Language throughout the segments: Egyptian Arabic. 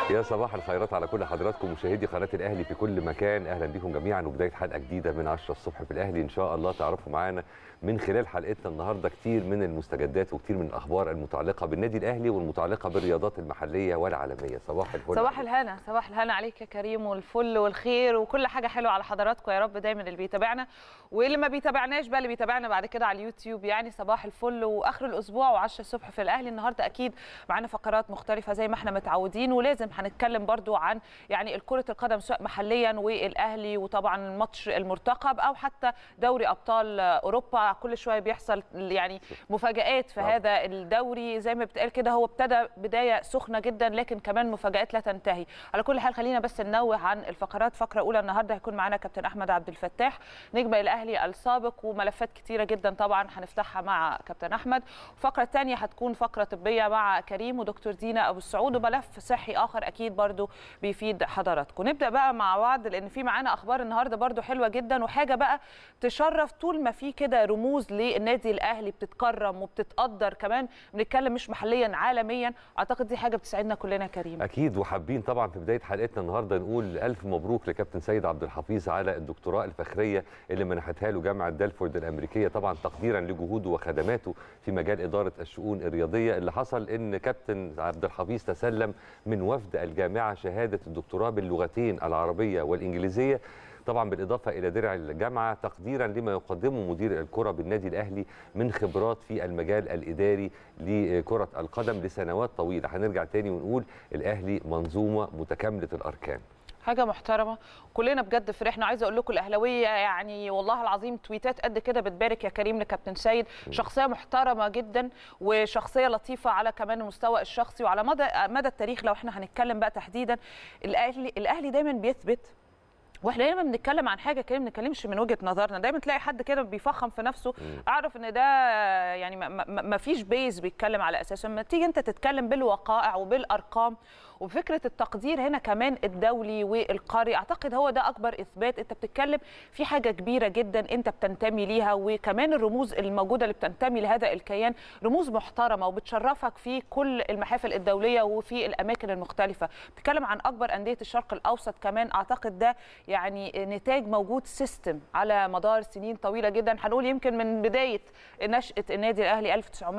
يا صباح الخيرات على كل حضراتكم مشاهدي قناه الاهلي في كل مكان اهلا بكم جميعا وبدايه حلقه جديده من 10 الصبح في الاهلي ان شاء الله تعرفوا معانا من خلال حلقتنا النهارده كتير من المستجدات وكتير من الاخبار المتعلقه بالنادي الاهلي والمتعلقه بالرياضات المحليه والعالميه صباح الفل صباح الهنا صباح الهنا عليك يا كريم والفل والخير وكل حاجه حلوه على حضراتكم يا رب دايما اللي بيتابعنا واللي ما بيتابعناش بقى اللي بيتابعنا بعد كده على اليوتيوب يعني صباح الفل واخر الاسبوع و10 الصبح في الاهلي النهارده اكيد معانا فقرات مختلفه زي ما احنا متعودين ولازم هنتكلم برضو عن يعني كره القدم سواء محليا والاهلي وطبعا الماتش المرتقب او حتى دوري ابطال اوروبا كل شويه بيحصل يعني مفاجات في طبعا. هذا الدوري زي ما بتقال كده هو ابتدى بدايه سخنه جدا لكن كمان مفاجات لا تنتهي على كل حال خلينا بس ننوه عن الفقرات فقره اولى النهارده هيكون معانا كابتن احمد عبد الفتاح نجم الاهلي السابق وملفات كتيره جدا طبعا هنفتحها مع كابتن احمد الفقره الثانيه هتكون فقره طبيه مع كريم ودكتور دينا ابو السعود وملف صحي اخر اكيد برضو بيفيد حضراتكم نبدا بقى مع بعض لان في معانا اخبار النهارده برضو حلوه جدا وحاجه بقى تشرف طول ما في كده رموز للنادي الاهلي بتتكرم وبتتقدر كمان بنتكلم مش محليا عالميا اعتقد دي حاجه بتسعدنا كلنا يا كريم اكيد وحابين طبعا في بدايه حلقتنا النهارده نقول الف مبروك لكابتن سيد عبد الحفيظ على الدكتوراه الفخريه اللي منحتها له جامعه دالفورد الامريكيه طبعا تقديرا لجهوده وخدماته في مجال اداره الشؤون الرياضيه اللي حصل ان كابتن عبد الحفيظ تسلم من وفد الجامعه شهاده الدكتوراه باللغتين العربيه والانجليزيه طبعا بالاضافه الى درع الجامعه تقديرا لما يقدمه مدير الكره بالنادي الاهلي من خبرات في المجال الاداري لكره القدم لسنوات طويله هنرجع تاني ونقول الاهلي منظومه متكامله الاركان حاجه محترمه كلنا بجد فرحنا عايزه اقول لكم الاهلاويه يعني والله العظيم تويتات قد كده بتبارك يا كريم لكابتن سيد شخصيه محترمه جدا وشخصيه لطيفه على كمان المستوى الشخصي وعلى مدى مدى التاريخ لو احنا هنتكلم بقى تحديدا الاهلي الاهلي دايما بيثبت واحنا دايما بنتكلم عن حاجه كده ما بنتكلمش من وجهه نظرنا دايما تلاقي حد كده بيفخم في نفسه اعرف ان ده يعني ما, ما, ما فيش بيز بيتكلم على اساسه لما تيجي انت تتكلم بالوقائع وبالارقام وفكره التقدير هنا كمان الدولي والقاري اعتقد هو ده اكبر اثبات انت بتتكلم في حاجه كبيره جدا انت بتنتمي ليها وكمان الرموز الموجوده اللي بتنتمي لهذا الكيان رموز محترمه وبتشرفك في كل المحافل الدوليه وفي الاماكن المختلفه بتتكلم عن اكبر انديه الشرق الاوسط كمان اعتقد ده يعني نتاج موجود سيستم على مدار سنين طويله جدا هنقول يمكن من بدايه نشاه النادي الاهلي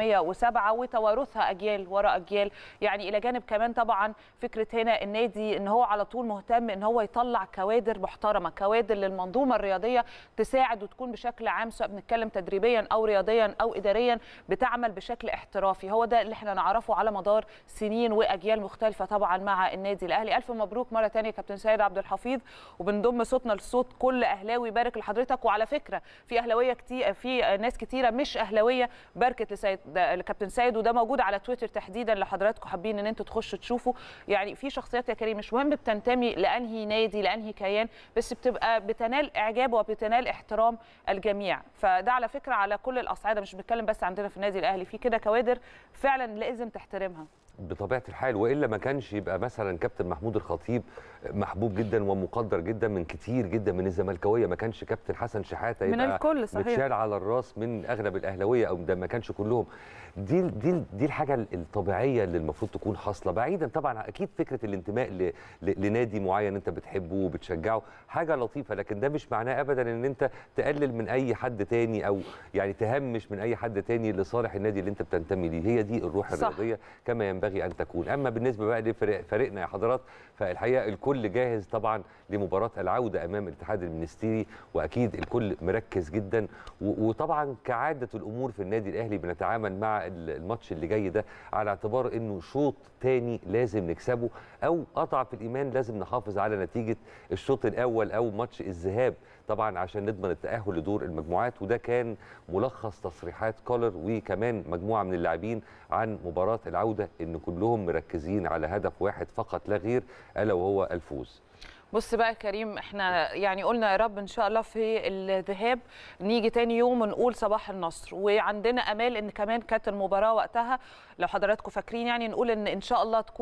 1907 وتوارثها اجيال وراء اجيال يعني الى جانب كمان طبعا فكره هنا النادي ان هو على طول مهتم ان هو يطلع كوادر محترمه كوادر للمنظومه الرياضيه تساعد وتكون بشكل عام سواء بنتكلم تدريبيا او رياضيا او اداريا بتعمل بشكل احترافي هو ده اللي احنا نعرفه على مدار سنين واجيال مختلفه طبعا مع النادي الاهلي الف مبروك مره ثانيه كابتن سيد عبد الحفيظ وبنضم صوتنا لصوت كل اهلاوي بارك لحضرتك وعلى فكره في اهلاويه كتير في ناس كتيره مش اهلاويه باركت لسيد لكابتن سيد وده موجود على تويتر تحديدا لو حضراتكم حابين ان انتوا تخشوا تشوفوا يعني في شخصيات يا كريم مش مهم بتنتمي لانهي نادي لانهي كيان بس بتبقى بتنال اعجاب وبتنال احترام الجميع فده على فكره على كل الاصعده مش بنتكلم بس عندنا في النادي الاهلي في كده كوادر فعلا لازم تحترمها بطبيعه الحال والا ما كانش يبقى مثلا كابتن محمود الخطيب محبوب جدا ومقدر جدا من كتير جدا من الزملكاويه ما كانش كابتن حسن شحاته من يبقى الكل صحيح. متشال على الراس من اغلب الاهلاويه او ده ما كانش كلهم دي دي دي الحاجه الطبيعيه اللي المفروض تكون حاصله بعيدا طبعا اكيد فكره الانتماء ل... ل... لنادي معين انت بتحبه وبتشجعه حاجه لطيفه لكن ده مش معناه ابدا ان انت تقلل من اي حد تاني او يعني تهمش من اي حد تاني لصالح النادي اللي انت بتنتمي ليه هي دي الروح صح. الرياضيه كما ينبغي ان تكون اما بالنسبه بقى لفريقنا يا حضرات فالحقيقه الكل جاهز طبعا لمباراه العوده امام الاتحاد المنستيري واكيد الكل مركز جدا و- وطبعا كعاده الامور في النادي الاهلي بنتعامل مع ال- الماتش اللي جاي ده على اعتبار انه شوط تاني لازم نكسبه او اضعف الايمان لازم نحافظ على نتيجه الشوط الاول او ماتش الذهاب طبعا عشان نضمن التاهل لدور المجموعات وده كان ملخص تصريحات كولر وكمان مجموعه من اللاعبين عن مباراه العوده ان كلهم مركزين على هدف واحد فقط لا غير الا وهو الفوز بص بقى يا كريم احنا يعني قلنا يا رب ان شاء الله في الذهاب نيجي تاني يوم ونقول صباح النصر وعندنا امال ان كمان كانت المباراه وقتها لو حضراتكم فاكرين يعني نقول ان ان شاء الله تكون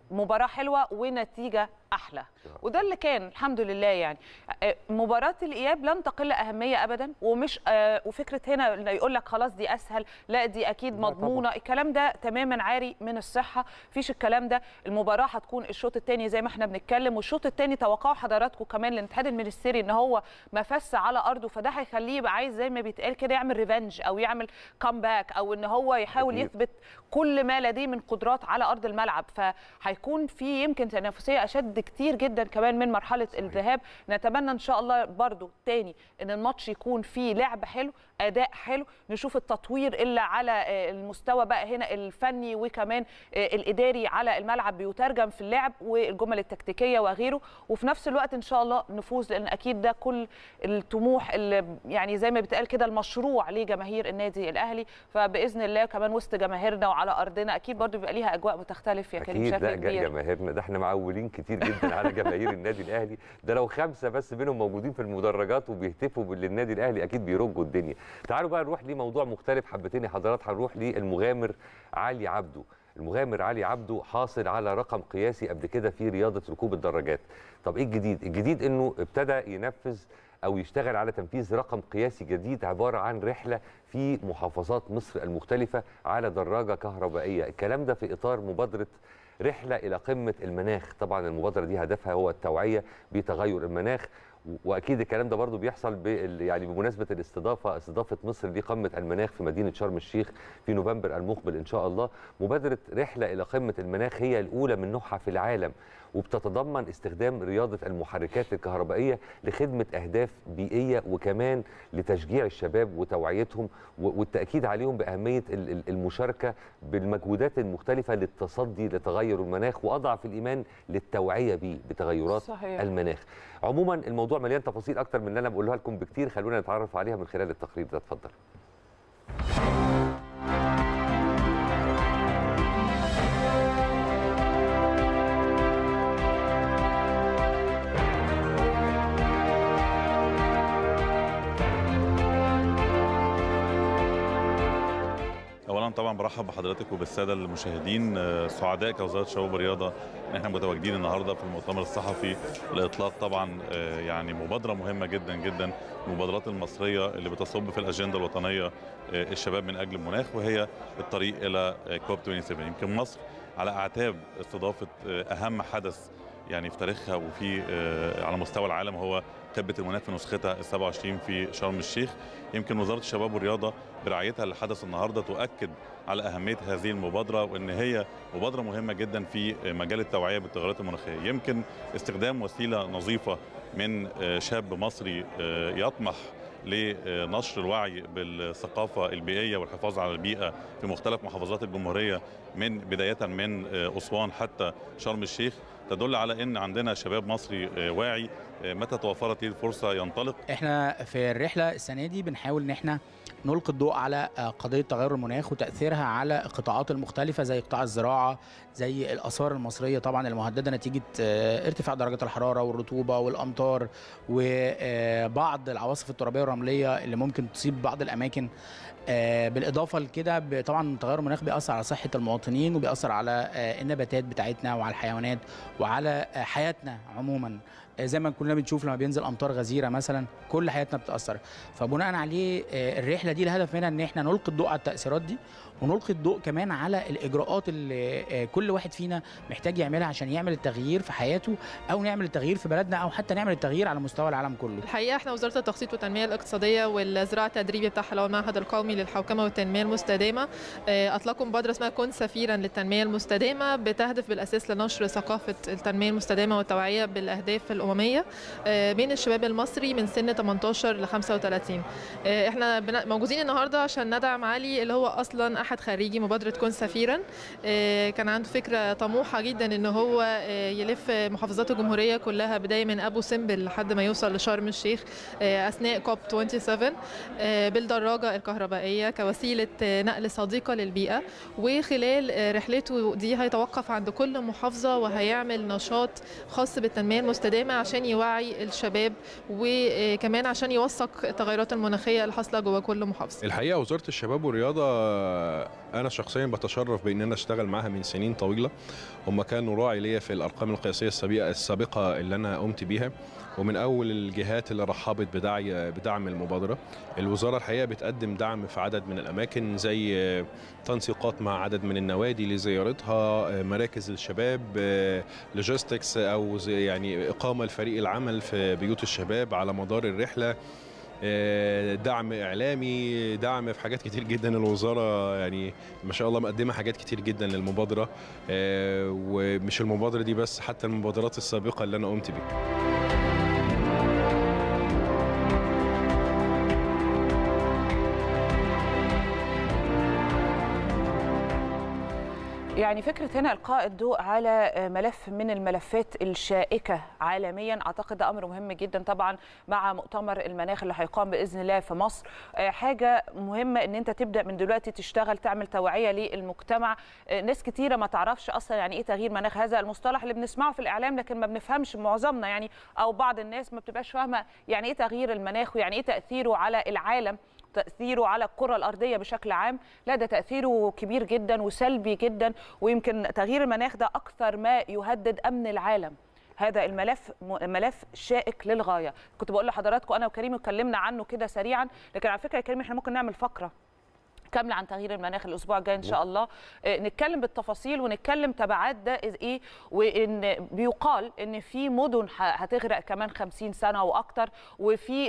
مباراه حلوه ونتيجه احلى وده اللي كان الحمد لله يعني آه، مباراه الاياب لن تقل اهميه ابدا ومش آه، وفكره هنا إنه يقول لك خلاص دي اسهل لا دي اكيد لا مضمونه الكلام ده تماما عاري من الصحه مفيش الكلام ده المباراه هتكون الشوط الثاني زي ما احنا بنتكلم والشوط الثاني توقعوا حضراتكم كمان الاتحاد المنستيري ان هو مفس على ارضه فده هيخليه يبقى عايز زي ما بيتقال كده يعمل ريفنج او يعمل كامباك او ان هو يحاول أكيد. يثبت كل ما لديه من قدرات على ارض الملعب فهيكون في يمكن تنافسيه اشد كتير جدا كمان من مرحله الذهاب نتمنى ان شاء الله برضو تاني ان الماتش يكون فيه لعب حلو اداء حلو نشوف التطوير الا على آه، المستوى بقى هنا الفني وكمان آه، الاداري على الملعب بيترجم في اللعب والجمل التكتيكيه وغيره وفي نفس الوقت ان شاء الله نفوز لان اكيد ده كل الطموح اللي يعني زي ما بيتقال كده المشروع لجماهير النادي الاهلي فباذن الله كمان وسط جماهيرنا وعلى ارضنا اكيد برضو بيبقى ليها اجواء بتختلف يا كريم اكيد بشكل لا جا- كبير جماهيرنا ده احنا معولين كتير جدا على جماهير النادي الاهلي ده لو خمسه بس منهم موجودين في المدرجات وبيهتفوا بالنادي الاهلي اكيد بيرجوا الدنيا تعالوا بقى نروح لموضوع مختلف حبتين يا حضرات هنروح للمغامر علي عبده المغامر علي عبده حاصل على رقم قياسي قبل كده في رياضه ركوب الدراجات طب ايه الجديد الجديد انه ابتدى ينفذ او يشتغل على تنفيذ رقم قياسي جديد عباره عن رحله في محافظات مصر المختلفه على دراجه كهربائيه الكلام ده في اطار مبادره رحله الى قمه المناخ طبعا المبادره دي هدفها هو التوعيه بتغير المناخ و- واكيد الكلام ده برضو بيحصل بال- يعني بمناسبه الاستضافه استضافه مصر لقمه المناخ في مدينه شرم الشيخ في نوفمبر المقبل ان شاء الله مبادره رحله الى قمه المناخ هي الاولى من نوعها في العالم وبتتضمن استخدام رياضه المحركات الكهربائيه لخدمه اهداف بيئيه وكمان لتشجيع الشباب وتوعيتهم و- والتاكيد عليهم باهميه ال- ال- المشاركه بالمجهودات المختلفه للتصدي لتغير المناخ واضعف الايمان للتوعيه به بتغيرات صحيح. المناخ عموما الموضوع مليان تفاصيل اكتر من اللي انا بقولها لكم بكتير خلونا نتعرف عليها من خلال التقرير ده اتفضل اولا طبعا برحب بحضرتك وبالساده المشاهدين آه، سعداء كوزاره الشباب والرياضه ان احنا متواجدين النهارده في المؤتمر الصحفي لاطلاق طبعا آه، يعني مبادره مهمه جدا جدا المبادرات المصريه اللي بتصب في الاجنده الوطنيه آه، الشباب من اجل المناخ وهي الطريق الى آه، كوب 27 يمكن مصر على اعتاب استضافه آه، اهم حدث يعني في تاريخها وفي آه، على مستوى العالم هو قمه المناخ في نسختها ال 27 في شرم الشيخ يمكن وزاره الشباب والرياضه برعايتها لحدث النهارده تؤكد على اهميه هذه المبادره وان هي مبادره مهمه جدا في مجال التوعيه بالتغيرات المناخيه يمكن استخدام وسيله نظيفه من شاب مصري يطمح لنشر الوعي بالثقافه البيئيه والحفاظ على البيئه في مختلف محافظات الجمهوريه من بدايه من اسوان حتى شرم الشيخ تدل على ان عندنا شباب مصري واعي متى توفرت ليه الفرصه ينطلق احنا في الرحله السنه دي بنحاول ان احنا نلقي الضوء على قضيه تغير المناخ وتاثيرها على القطاعات المختلفه زي قطاع الزراعه زي الاثار المصريه طبعا المهدده نتيجه ارتفاع درجات الحراره والرطوبه والامطار وبعض العواصف الترابيه والرمليه اللي ممكن تصيب بعض الاماكن بالاضافه لكده طبعا تغير المناخ بيأثر على صحه المواطنين وبيأثر على النباتات بتاعتنا وعلى الحيوانات وعلى حياتنا عموما زي ما كلنا بنشوف لما بينزل امطار غزيره مثلا كل حياتنا بتاثر فبناء عليه الرحله دي الهدف منها ان احنا نلقي الضوء على التاثيرات دي ونلقي الضوء كمان على الاجراءات اللي كل واحد فينا محتاج يعملها عشان يعمل التغيير في حياته او نعمل التغيير في بلدنا او حتى نعمل التغيير على مستوى العالم كله الحقيقه احنا وزاره التخطيط والتنميه الاقتصاديه والزراعه التدريبي بتاعها اللي هو المعهد القومي للحوكمه والتنميه المستدامه اطلقوا مبادره اسمها كن سفيرا للتنميه المستدامه بتهدف بالاساس لنشر ثقافه التنميه المستدامه والتوعيه بالاهداف الامميه بين الشباب المصري من سن 18 ل 35 احنا موجودين النهارده عشان ندعم علي اللي هو اصلا احد خريجي مبادره كن سفيرا كان عنده فكره طموحه جدا ان هو يلف محافظات الجمهوريه كلها بدايه من ابو سمبل لحد ما يوصل لشرم الشيخ اثناء كوب 27 بالدراجه الكهربائيه كوسيله نقل صديقه للبيئه وخلال رحلته دي هيتوقف عند كل محافظه وهيعمل نشاط خاص بالتنميه المستدامه عشان يوعي الشباب وكمان عشان يوثق التغيرات المناخيه اللي حاصله جوه كل محافظه. الحقيقه وزاره الشباب والرياضه انا شخصيا بتشرف بان انا اشتغل معاها من سنين طويله هم كانوا راعي ليا في الارقام القياسيه السابقه السابقه اللي انا قمت بيها ومن اول الجهات اللي رحبت بدعي بدعم المبادره الوزاره الحقيقه بتقدم دعم في عدد من الاماكن زي تنسيقات مع عدد من النوادي لزيارتها مراكز الشباب لوجيستكس او زي يعني اقامه لفريق العمل في بيوت الشباب على مدار الرحله دعم اعلامي دعم في حاجات كتير جدا الوزاره يعني ما شاء الله مقدمه حاجات كتير جدا للمبادره ومش المبادره دي بس حتى المبادرات السابقه اللي انا قمت بيها يعني فكرة هنا إلقاء الضوء على ملف من الملفات الشائكة عالميا أعتقد ده أمر مهم جدا طبعا مع مؤتمر المناخ اللي هيقام بإذن الله في مصر حاجة مهمة إن أنت تبدأ من دلوقتي تشتغل تعمل توعية للمجتمع ناس كتيرة ما تعرفش أصلا يعني إيه تغيير مناخ هذا المصطلح اللي بنسمعه في الإعلام لكن ما بنفهمش معظمنا يعني أو بعض الناس ما بتبقاش فاهمة يعني إيه تغيير المناخ ويعني إيه تأثيره على العالم تاثيره على الكره الارضيه بشكل عام لا ده تاثيره كبير جدا وسلبي جدا ويمكن تغيير المناخ ده اكثر ما يهدد امن العالم هذا الملف ملف شائك للغايه كنت بقول لحضراتكم انا وكريم اتكلمنا عنه كده سريعا لكن على فكره يا كريم احنا ممكن نعمل فقره كامله عن تغيير المناخ الاسبوع الجاي ان شاء الله نتكلم بالتفاصيل ونتكلم تبعات ده ايه وان بيقال ان في مدن هتغرق كمان 50 سنه واكتر وفي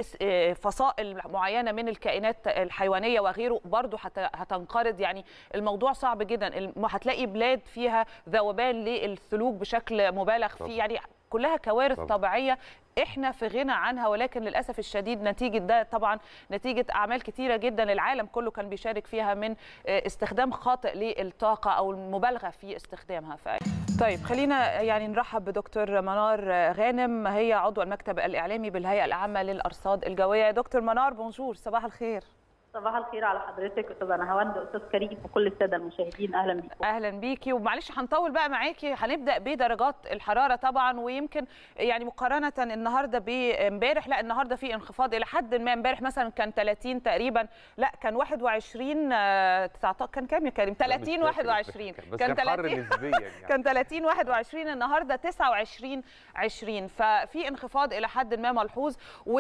فصائل معينه من الكائنات الحيوانيه وغيره برضه هتنقرض يعني الموضوع صعب جدا هتلاقي بلاد فيها ذوبان للثلوج بشكل مبالغ فيه يعني كلها كوارث طبعا. طبيعيه احنا في غنى عنها ولكن للاسف الشديد نتيجه ده طبعا نتيجه اعمال كتيره جدا العالم كله كان بيشارك فيها من استخدام خاطئ للطاقه او المبالغه في استخدامها ف... طيب خلينا يعني نرحب بدكتور منار غانم هي عضو المكتب الاعلامي بالهيئه العامه للارصاد الجويه يا دكتور منار بونجور صباح الخير صباح الخير على حضرتك استاذ نهاوند استاذ كريم وكل الساده المشاهدين اهلا بيكم اهلا بيكي ومعلش هنطول بقى معاكي هنبدا بدرجات الحراره طبعا ويمكن يعني مقارنه النهارده بامبارح لا النهارده في انخفاض الى حد ما امبارح مثلا كان 30 تقريبا لا كان 21 19 كان كام يا كريم 30 21 كان 30 نسبيا يعني. كان 30 21 النهارده 29 20 ففي انخفاض الى حد ما ملحوظ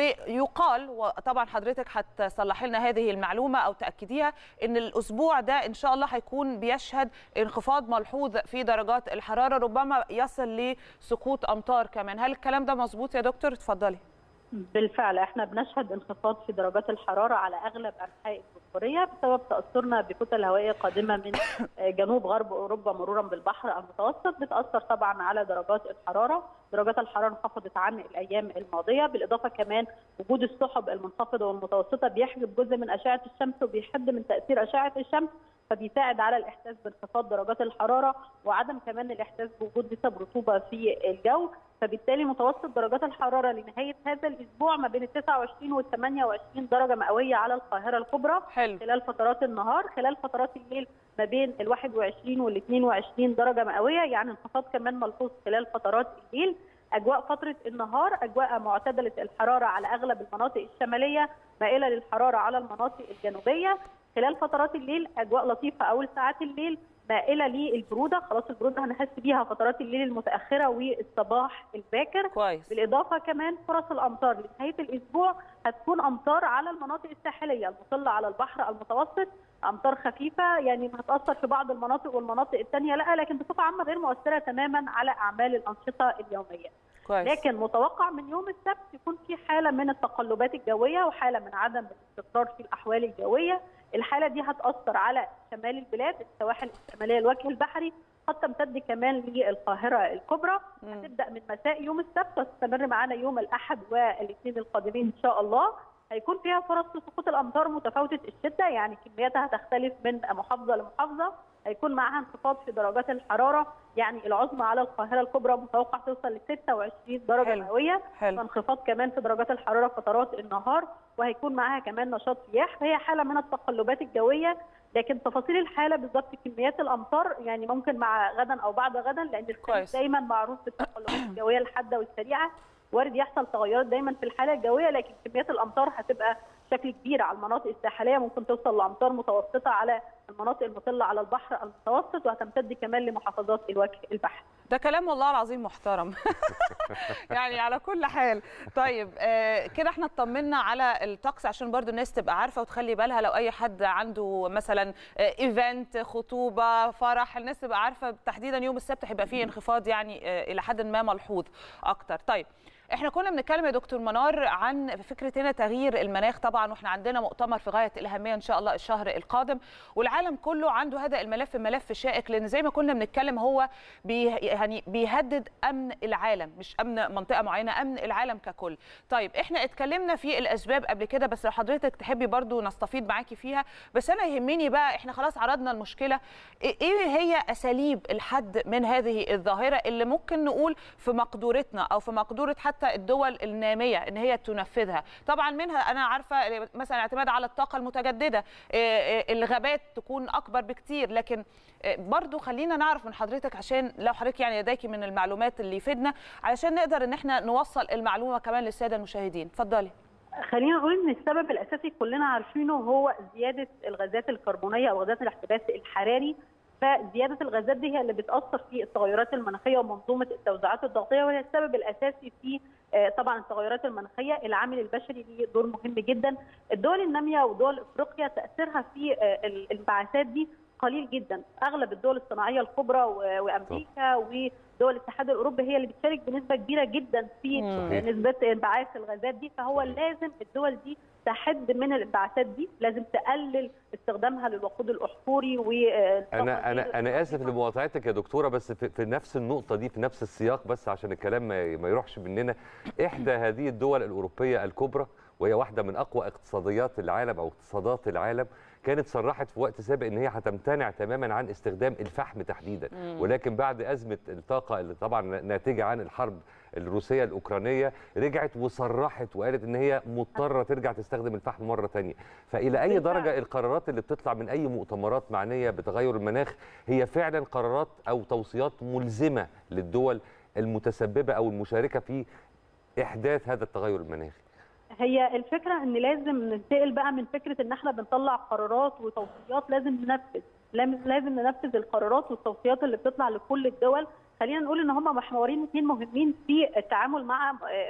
ويقال وطبعا حضرتك هتصلحي لنا هذه المعلومه او تاكديها ان الاسبوع ده ان شاء الله هيكون بيشهد انخفاض ملحوظ في درجات الحراره ربما يصل لسقوط امطار كمان هل الكلام ده مظبوط يا دكتور اتفضلي بالفعل احنا بنشهد انخفاض في درجات الحراره على اغلب انحاء الجمهوريه بسبب تاثرنا بكتل هوائيه قادمه من جنوب غرب اوروبا مرورا بالبحر المتوسط بتاثر طبعا على درجات الحراره درجات الحراره انخفضت عن الايام الماضيه بالاضافه كمان وجود السحب المنخفضه والمتوسطه بيحجب جزء من اشعه الشمس وبيحد من تاثير اشعه الشمس فبيساعد على الاحساس بانخفاض درجات الحراره وعدم كمان الاحساس بوجود نسب رطوبه في الجو فبالتالي متوسط درجات الحراره لنهايه هذا الاسبوع ما بين ال 29 وال 28 درجه مئويه على القاهره الكبرى حلو. خلال فترات النهار خلال فترات الليل ما بين ال 21 وال 22 درجه مئويه يعني انخفاض كمان ملحوظ خلال فترات الليل اجواء فتره النهار اجواء معتدله الحراره على اغلب المناطق الشماليه مائله للحراره على المناطق الجنوبيه خلال فترات الليل اجواء لطيفه اول ساعات الليل مائله للبروده خلاص البروده هنحس بيها فترات الليل المتاخره والصباح الباكر كويس بالاضافه كمان فرص الامطار لنهايه الاسبوع هتكون امطار على المناطق الساحليه المطله على البحر المتوسط امطار خفيفه يعني هتاثر في بعض المناطق والمناطق الثانيه لا لكن بصفه عامه غير مؤثره تماما على اعمال الانشطه اليوميه كويس. لكن متوقع من يوم السبت يكون في حاله من التقلبات الجويه وحاله من عدم الاستقرار في الاحوال الجويه الحاله دي هتاثر على شمال البلاد السواحل الشماليه الوجه البحري قد تمتد كمان للقاهره الكبرى مم. هتبدا من مساء يوم السبت وتستمر معانا يوم الاحد والاثنين القادمين ان شاء الله هيكون فيها فرص لسقوط الامطار متفاوته الشده يعني كمياتها هتختلف من محافظه لمحافظه هيكون معاها انخفاض في درجات الحراره يعني العظمى على القاهره الكبرى متوقع توصل ل 26 درجه حلو. مئويه حلو وانخفاض كمان في درجات الحراره فترات النهار وهيكون معاها كمان نشاط رياح فهي حاله من التقلبات الجويه لكن تفاصيل الحاله بالظبط كميات الامطار يعني ممكن مع غدا او بعد غدا لان الخليج كويس. دايما معروف بالتقلبات الجويه الحاده والسريعه وارد يحصل تغيرات دايما في الحاله الجويه لكن كميات الامطار هتبقى بشكل كبير على المناطق الساحليه ممكن توصل لامطار متوسطه على المناطق المطله على البحر المتوسط وهتمتد كمان لمحافظات الوجه البحري ده كلام والله العظيم محترم يعني على كل حال طيب آه كده احنا اطمنا على الطقس عشان برضو الناس تبقى عارفه وتخلي بالها لو اي حد عنده مثلا آه ايفنت خطوبه فرح الناس تبقى عارفه تحديدا يوم السبت هيبقى فيه انخفاض يعني آه الى حد ما ملحوظ اكتر طيب احنا كنا بنتكلم يا دكتور منار عن فكره هنا تغيير المناخ طبعا واحنا عندنا مؤتمر في غايه الاهميه ان شاء الله الشهر القادم والعالم كله عنده هذا الملف ملف شائك لان زي ما كنا بنتكلم هو بي يعني بيهدد امن العالم مش امن منطقه معينه امن العالم ككل طيب احنا اتكلمنا في الاسباب قبل كده بس لو حضرتك تحبي برضو نستفيد معاكي فيها بس انا يهمني بقى احنا خلاص عرضنا المشكله ايه هي اساليب الحد من هذه الظاهره اللي ممكن نقول في مقدورتنا او في مقدوره حتى حتى الدول الناميه ان هي تنفذها طبعا منها انا عارفه مثلا اعتماد على الطاقه المتجدده الغابات تكون اكبر بكتير لكن برضو خلينا نعرف من حضرتك عشان لو حضرتك يعني لديكي من المعلومات اللي يفيدنا علشان نقدر ان احنا نوصل المعلومه كمان للساده المشاهدين اتفضلي خلينا نقول ان السبب الاساسي كلنا عارفينه هو زياده الغازات الكربونيه او غازات الاحتباس الحراري فزياده الغازات دي هي اللي بتاثر في التغيرات المناخيه ومنظومه التوزيعات الضغطيه وهي السبب الاساسي في طبعا التغيرات المناخيه العامل البشري ليه دور مهم جدا الدول الناميه ودول افريقيا تاثيرها في الانبعاثات دي قليل جدا اغلب الدول الصناعيه الكبرى وامريكا ودول الاتحاد الاوروبي هي اللي بتشارك بنسبه كبيره جدا في نسبه انبعاث الغازات دي فهو لازم الدول دي تحد من الانبعاثات دي لازم تقلل استخدامها للوقود الاحفوري و انا انا انا اسف لمقاطعتك يا دكتوره بس في, في نفس النقطه دي في نفس السياق بس عشان الكلام ما, ما يروحش مننا احدى هذه الدول الاوروبيه الكبرى وهي واحده من اقوى اقتصاديات العالم او اقتصادات العالم كانت صرحت في وقت سابق ان هي هتمتنع تماما عن استخدام الفحم تحديدا مم. ولكن بعد ازمه الطاقه اللي طبعا ناتجه عن الحرب الروسيه الاوكرانيه رجعت وصرحت وقالت ان هي مضطره ترجع تستخدم الفحم مره ثانيه فالى اي درجه القرارات اللي بتطلع من اي مؤتمرات معنيه بتغير المناخ هي فعلا قرارات او توصيات ملزمه للدول المتسببه او المشاركه في احداث هذا التغير المناخي هي الفكره ان لازم ننتقل بقى من فكره ان احنا بنطلع قرارات وتوصيات لازم ننفذ لازم ننفذ القرارات والتوصيات اللي بتطلع لكل الدول خلينا نقول ان هم محورين اثنين مهمين في التعامل مع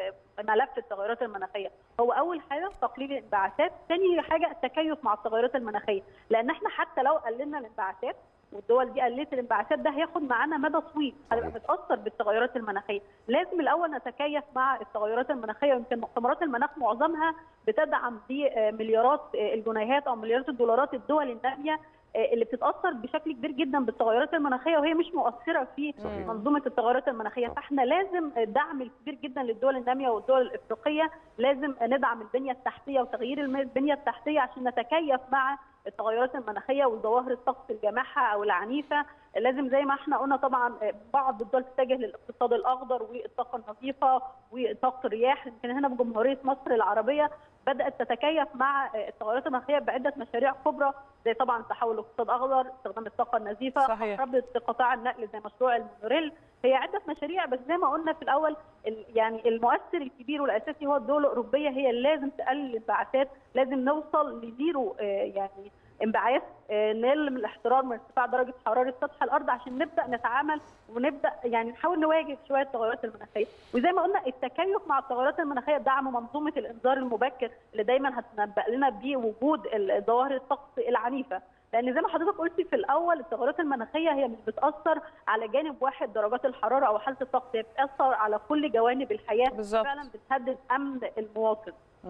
ملف التغيرات المناخيه هو اول حاجه تقليل الانبعاثات ثاني حاجه التكيف مع التغيرات المناخيه لان احنا حتى لو قللنا الانبعاثات والدول دي قللت الانبعاثات ده هياخد معانا مدى طويل هنبقى بتاثر بالتغيرات المناخيه لازم الاول نتكيف مع التغيرات المناخيه ويمكن مؤتمرات المناخ معظمها بتدعم بمليارات الجنيهات او مليارات الدولارات الدول الناميه اللي بتتاثر بشكل كبير جدا بالتغيرات المناخيه وهي مش مؤثره في صحيح. منظومه التغيرات المناخيه فاحنا لازم الدعم الكبير جدا للدول الناميه والدول الافريقيه لازم ندعم البنيه التحتيه وتغيير البنيه التحتيه عشان نتكيف مع التغيرات المناخيه وظواهر الطقس الجامحه او العنيفه لازم زي ما احنا قلنا طبعا بعض الدول تتجه للاقتصاد الاخضر والطاقه النظيفه وطاقه الرياح يمكن هنا في جمهوريه مصر العربيه بدات تتكيف مع التغيرات المناخيه بعده مشاريع كبرى زي طبعا تحول لاقتصاد اخضر استخدام الطاقه النظيفه صحيح. ربط قطاع النقل زي مشروع المونوريل هي عده مشاريع بس زي ما قلنا في الاول يعني المؤثر الكبير والاساسي هو الدول الاوروبيه هي اللي لازم تقلل الانبعاثات لازم نوصل لزيرو يعني انبعاث نقل من الاحترار من ارتفاع درجه حراره سطح الارض عشان نبدا نتعامل ونبدا يعني نحاول نواجه شويه التغيرات المناخيه وزي ما قلنا التكيف مع التغيرات المناخيه دعم منظومه الانذار المبكر اللي دايما هتنبأ لنا بوجود ظواهر الطقس العنيفه لان زي ما حضرتك قلتي في الاول التغيرات المناخيه هي مش بتاثر على جانب واحد درجات الحراره او حاله الطقس هي بتاثر على كل جوانب الحياه بالزبط. فعلا بتهدد امن المواطن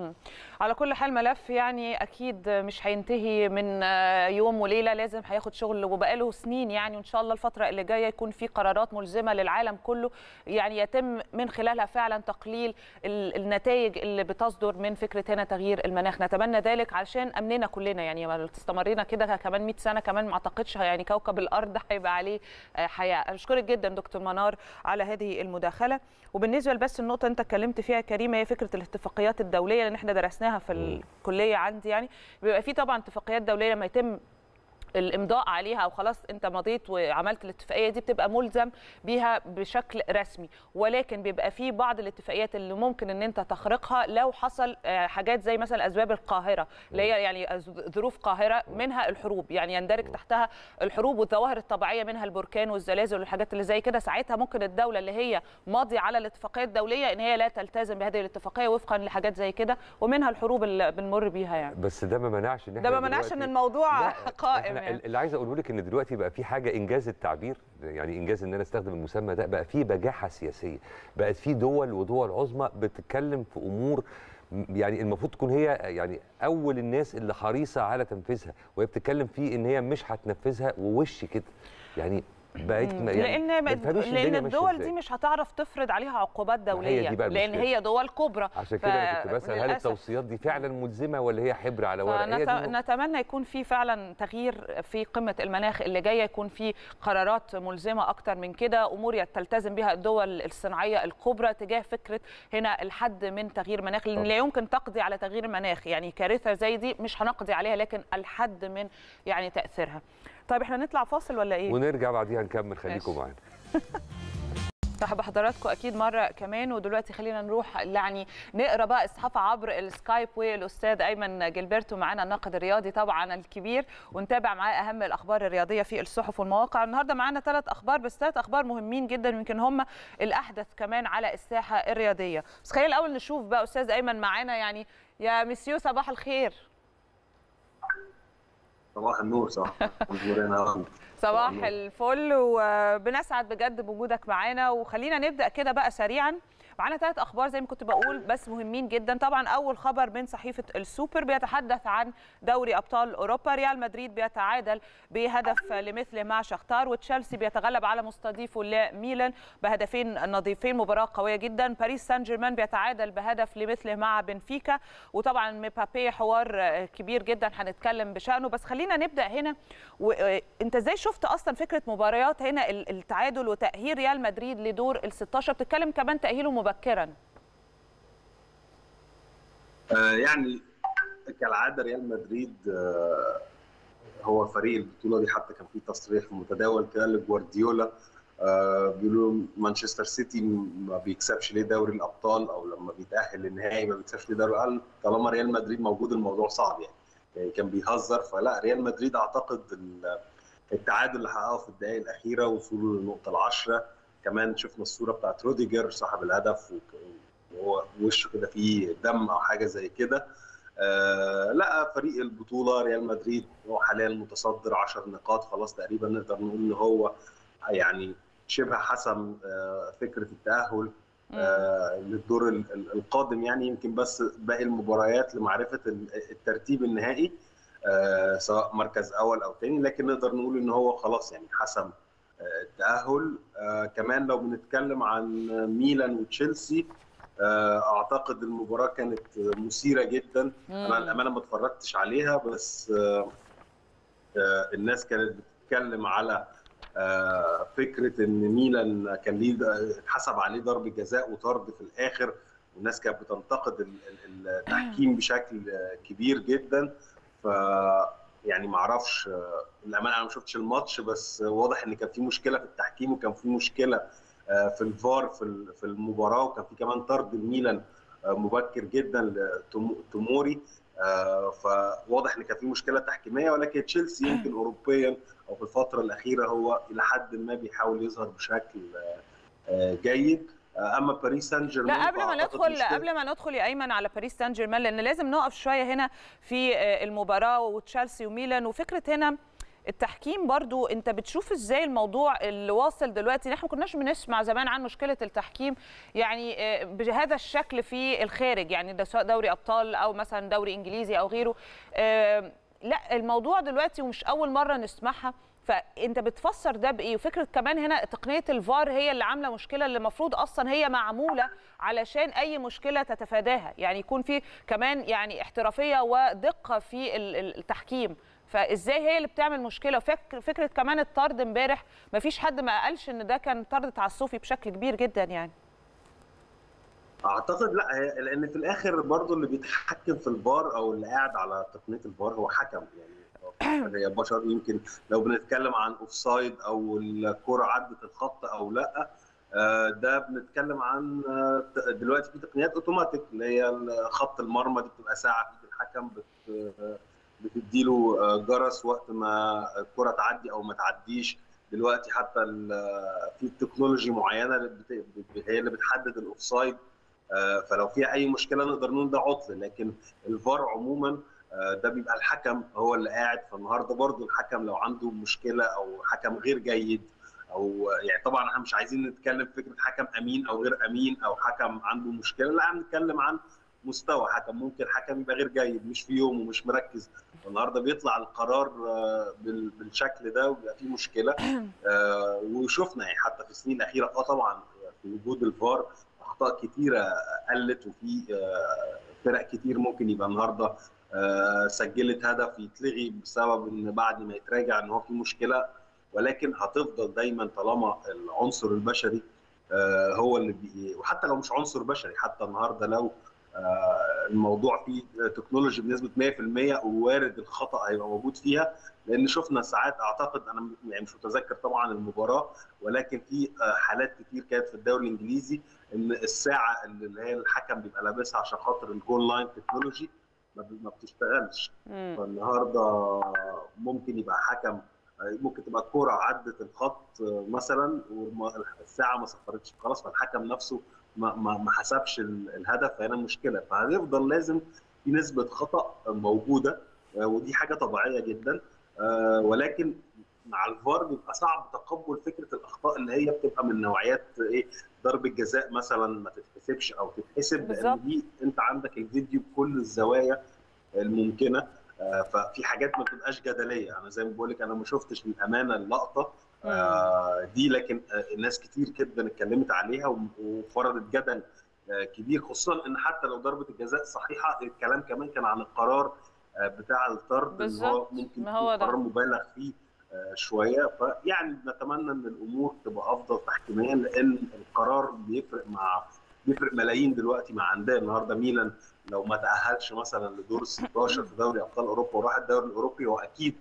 على كل حال ملف يعني اكيد مش هينتهي من يوم وليله لازم هياخد شغل وبقاله سنين يعني وان شاء الله الفتره اللي جايه يكون في قرارات ملزمه للعالم كله يعني يتم من خلالها فعلا تقليل النتائج اللي بتصدر من فكره هنا تغيير المناخ نتمنى ذلك علشان امننا كلنا يعني ما استمرينا كده كمان 100 سنه كمان ما اعتقدش يعني كوكب الارض هيبقى عليه حياه اشكرك جدا دكتور منار على هذه المداخله وبالنسبه بس النقطه انت اتكلمت فيها كريم هي فكره الاتفاقيات الدوليه لان احنا درسناها في الكليه عندي يعني بيبقى في طبعا اتفاقيات دوليه لما يتم الامضاء عليها او خلاص انت مضيت وعملت الاتفاقيه دي بتبقى ملزم بيها بشكل رسمي ولكن بيبقى في بعض الاتفاقيات اللي ممكن ان انت تخرقها لو حصل آه، حاجات زي مثلا اسباب القاهره اللي هي يعني أز- ظروف قاهره منها الحروب يعني يندرج تحتها الحروب والظواهر الطبيعيه منها البركان والزلازل والحاجات اللي زي كده ساعتها ممكن الدوله اللي هي ماضيه على الاتفاقيه الدوليه ان هي لا تلتزم بهذه الاتفاقيه وفقا لحاجات زي كده ومنها الحروب اللي بنمر بيها يعني بس ده ما منعش ان ده احنا ما منعش ان دلوقتي- الموضوع لا، قائم إحنا يعني. اللي عايز اقوله لك ان دلوقتي بقى في حاجه انجاز التعبير يعني انجاز ان انا استخدم المسمى ده بقى في بجاحه سياسيه بقت في دول ودول عظمى بتتكلم في امور م- يعني المفروض تكون هي يعني اول الناس اللي حريصه على تنفيذها وهي بتتكلم فيه ان هي مش هتنفذها ووش كده يعني بقيت ما- يعني لان ما تفهميش لان الدنيا ماشية الدول إزاي. دي مش هتعرف تفرض عليها عقوبات ما هي دوليه دي بقى لان المشكلة. هي دول كبرى عشان كده انا كنت بسال هل فللأسف التوصيات دي فعلا ملزمه ولا هي حبر على ورق هي دي فنت- النقطة. نتمنى يكون في فعلا تغيير في قمه المناخ اللي جايه يكون في قرارات ملزمه اكتر من كده امور تلتزم بها الدول الصناعيه الكبرى تجاه فكره هنا الحد من تغيير المناخ لان طبعا. لا يمكن تقضي على تغيير المناخ يعني كارثه زي دي مش هنقضي عليها لكن الحد من يعني تاثيرها طيب احنا نطلع فاصل ولا ايه ونرجع بعديها نكمل خليكم ماشي. معانا مرحبا بحضراتكم اكيد مره كمان ودلوقتي خلينا نروح يعني نقرا بقى الصحافه عبر السكايب والاستاذ ايمن جilberto معانا الناقد الرياضي طبعا الكبير ونتابع معاه اهم الاخبار الرياضيه في الصحف والمواقع النهارده معانا ثلاث اخبار بس ثلاث اخبار مهمين جدا يمكن هم الاحدث كمان على الساحه الرياضيه بس خلينا الاول نشوف بقى استاذ ايمن معانا يعني يا مسيو صباح الخير صباح النور صباح النور انا أخوك. صباح النور. الفل وبنسعد بجد بوجودك معانا وخلينا نبدا كده بقى سريعا معانا ثلاث اخبار زي ما كنت بقول بس مهمين جدا طبعا اول خبر من صحيفه السوبر بيتحدث عن دوري ابطال اوروبا ريال مدريد بيتعادل بهدف لمثله مع شختار وتشيلسي بيتغلب على مستضيفه لميلان بهدفين نظيفين مباراه قويه جدا باريس سان جيرمان بيتعادل بهدف لمثله مع بنفيكا وطبعا مبابي حوار كبير جدا هنتكلم بشانه بس خلينا نبدا هنا وانت ازاي شفت اصلا فكره مباريات هنا ال- التعادل وتاهيل ريال مدريد لدور ال 16 بتتكلم كمان تاهيله مبكرا آه يعني كالعاده ريال مدريد آه هو فريق البطوله دي حتى كان في تصريح متداول كده لجوارديولا آه بيقولوا مانشستر سيتي ما بيكسبش ليه دوري الابطال او لما بيتاهل للنهائي ما بيكسبش ليه دوري قال طالما ريال مدريد موجود الموضوع صعب يعني, يعني كان بيهزر فلا ريال مدريد اعتقد ال- التعادل اللي حققه في الدقائق الاخيره وصوله للنقطه العشره كمان شفنا الصوره بتاعت روديجر صاحب الهدف وك- وهو وشه كده فيه دم او حاجه زي كده آه لا فريق البطوله ريال مدريد هو حاليا متصدر 10 نقاط خلاص تقريبا نقدر نقول ان هو يعني شبه حسم آه فكره التاهل آه للدور ال- ال- القادم يعني يمكن بس باقي المباريات لمعرفه ال- الترتيب النهائي آه سواء مركز اول او ثاني لكن نقدر نقول ان هو خلاص يعني حسم آه التاهل آه كمان لو بنتكلم عن ميلان وتشيلسي آه اعتقد المباراه كانت مثيره جدا انا الامانه ما اتفرجتش عليها بس آه آه الناس كانت بتتكلم على آه فكره ان ميلان كان ليه اتحسب عليه ضربه جزاء وطرد في الاخر والناس كانت بتنتقد ال- ال- التحكيم بشكل آه، كبير جدا ف يعني ما اعرفش آه، الامانه انا ما شفتش الماتش بس واضح ان كان في مشكله في التحكيم وكان في مشكله آه، في الفار في ال- في المباراه وكان في كمان طرد الميلان آه، مبكر جدا لتوموري آه، فواضح ان كان في مشكله تحكيميه ولكن تشيلسي يمكن اوروبيا او في الفتره الاخيره هو الى حد ما بيحاول يظهر بشكل آه، آه، جيد آه، اما باريس سان جيرمان لا قبل ما فأعتقد ندخل مشكلة- قبل ما ندخل يا ايمن على باريس سان جيرمان لان لازم نقف شويه هنا في آه، المباراه وتشيلسي وميلان وفكره هنا التحكيم برضو انت بتشوف ازاي الموضوع اللي واصل دلوقتي احنا ما كناش بنسمع زمان عن مشكله التحكيم يعني آه، بهذا الشكل في الخارج يعني ده سواء دوري ابطال او مثلا دوري انجليزي او غيره آه، لا الموضوع دلوقتي ومش اول مره نسمعها فانت بتفسر ده بايه وفكره كمان هنا تقنيه الفار هي اللي عامله مشكله اللي المفروض اصلا هي معموله علشان اي مشكله تتفاداها يعني يكون في كمان يعني احترافيه ودقه في ال- ال- التحكيم فازاي هي اللي بتعمل مشكله وفكره فكره كمان الطرد امبارح ما فيش حد ما قالش ان ده كان طرد تعسفي بشكل كبير جدا يعني اعتقد لا هي- لان في الاخر برضو اللي بيتحكم في الفار او اللي قاعد على تقنيه الفار هو حكم يعني هو هي بشر يمكن لو بنتكلم عن اوفسايد او الكره عدت الخط او لا آه، ده بنتكلم عن آه، دلوقتي في تقنيات اوتوماتيك اللي هي خط المرمى دي بتبقى ساعه في ايد الحكم بت آه، بتديله آه، جرس وقت ما الكره تعدي او ما تعديش دلوقتي حتى ال- في تكنولوجي معينه اللي بت- بت- هي اللي بتحدد الاوفسايد آه، فلو في اي مشكله نقدر نقول ده عطل لكن الفار عموما آه، ده بيبقى الحكم هو اللي قاعد فالنهارده برضو الحكم لو عنده مشكله او حكم غير جيد او يعني طبعا احنا مش عايزين نتكلم في فكره حكم امين او غير امين او حكم عنده مشكله لا هنتكلم عن مستوى حكم ممكن حكم يبقى غير جيد مش في يوم ومش مركز النهارده بيطلع القرار آه، بال- بالشكل ده وبيبقى فيه مشكله آه، وشفنا يعني حتى في السنين الاخيره اه طبعا في وجود الفار اخطاء كتيره قلت وفي آه، فرق كتير ممكن يبقى النهارده آه، سجلت هدف يتلغي بسبب ان بعد ما يتراجع ان هو في مشكله ولكن هتفضل دايما طالما العنصر البشري آه، هو اللي بي وحتى لو مش عنصر بشري حتى النهارده لو آه، الموضوع فيه تكنولوجي بنسبه 100% ووارد الخطا هيبقى موجود فيها لان شفنا ساعات اعتقد انا يعني مش متذكر طبعا المباراه ولكن في آه، حالات كتير كانت في الدوري الانجليزي ان الساعه اللي هي الحكم بيبقى لابسها عشان خاطر الجول لاين تكنولوجي ما ب- ما بتشتغلش مم. فالنهارده ممكن يبقى حكم ممكن تبقى الكرة عدت الخط مثلا والساعة ما صفرتش خلاص فالحكم نفسه ما ما ما حسبش ال- الهدف فهنا مشكلة فهيفضل لازم في نسبة خطأ موجودة ودي حاجة طبيعية جدا آه، ولكن مع الفار بيبقى صعب تقبل فكرة الأخطاء اللي هي بتبقى من نوعيات إيه ضربة جزاء مثلا ما تتحسبش أو تتحسب بالظبط. لأن دي أنت عندك الفيديو بكل الزوايا الممكنه آه، ففي حاجات ما بتبقاش جدليه انا زي ما بقول لك انا ما شفتش للامانه اللقطه آه، دي لكن آه، ناس كتير جدا اتكلمت عليها و- وفرضت جدل آه، كبير خصوصا ان حتى لو ضربه الجزاء صحيحه الكلام كمان كان عن القرار آه، بتاع الطرد ان هو بالظبط. ممكن ما يكون هو ده. قرار مبالغ فيه آه، شويه فيعني نتمنى ان الامور تبقى افضل تحكيميا لان القرار بيفرق مع بيفرق ملايين دلوقتي مع انديه النهارده ميلان لو ما تاهلش مثلا لدور ال 16 في دوري ابطال اوروبا وراح الدوري الاوروبي هو اكيد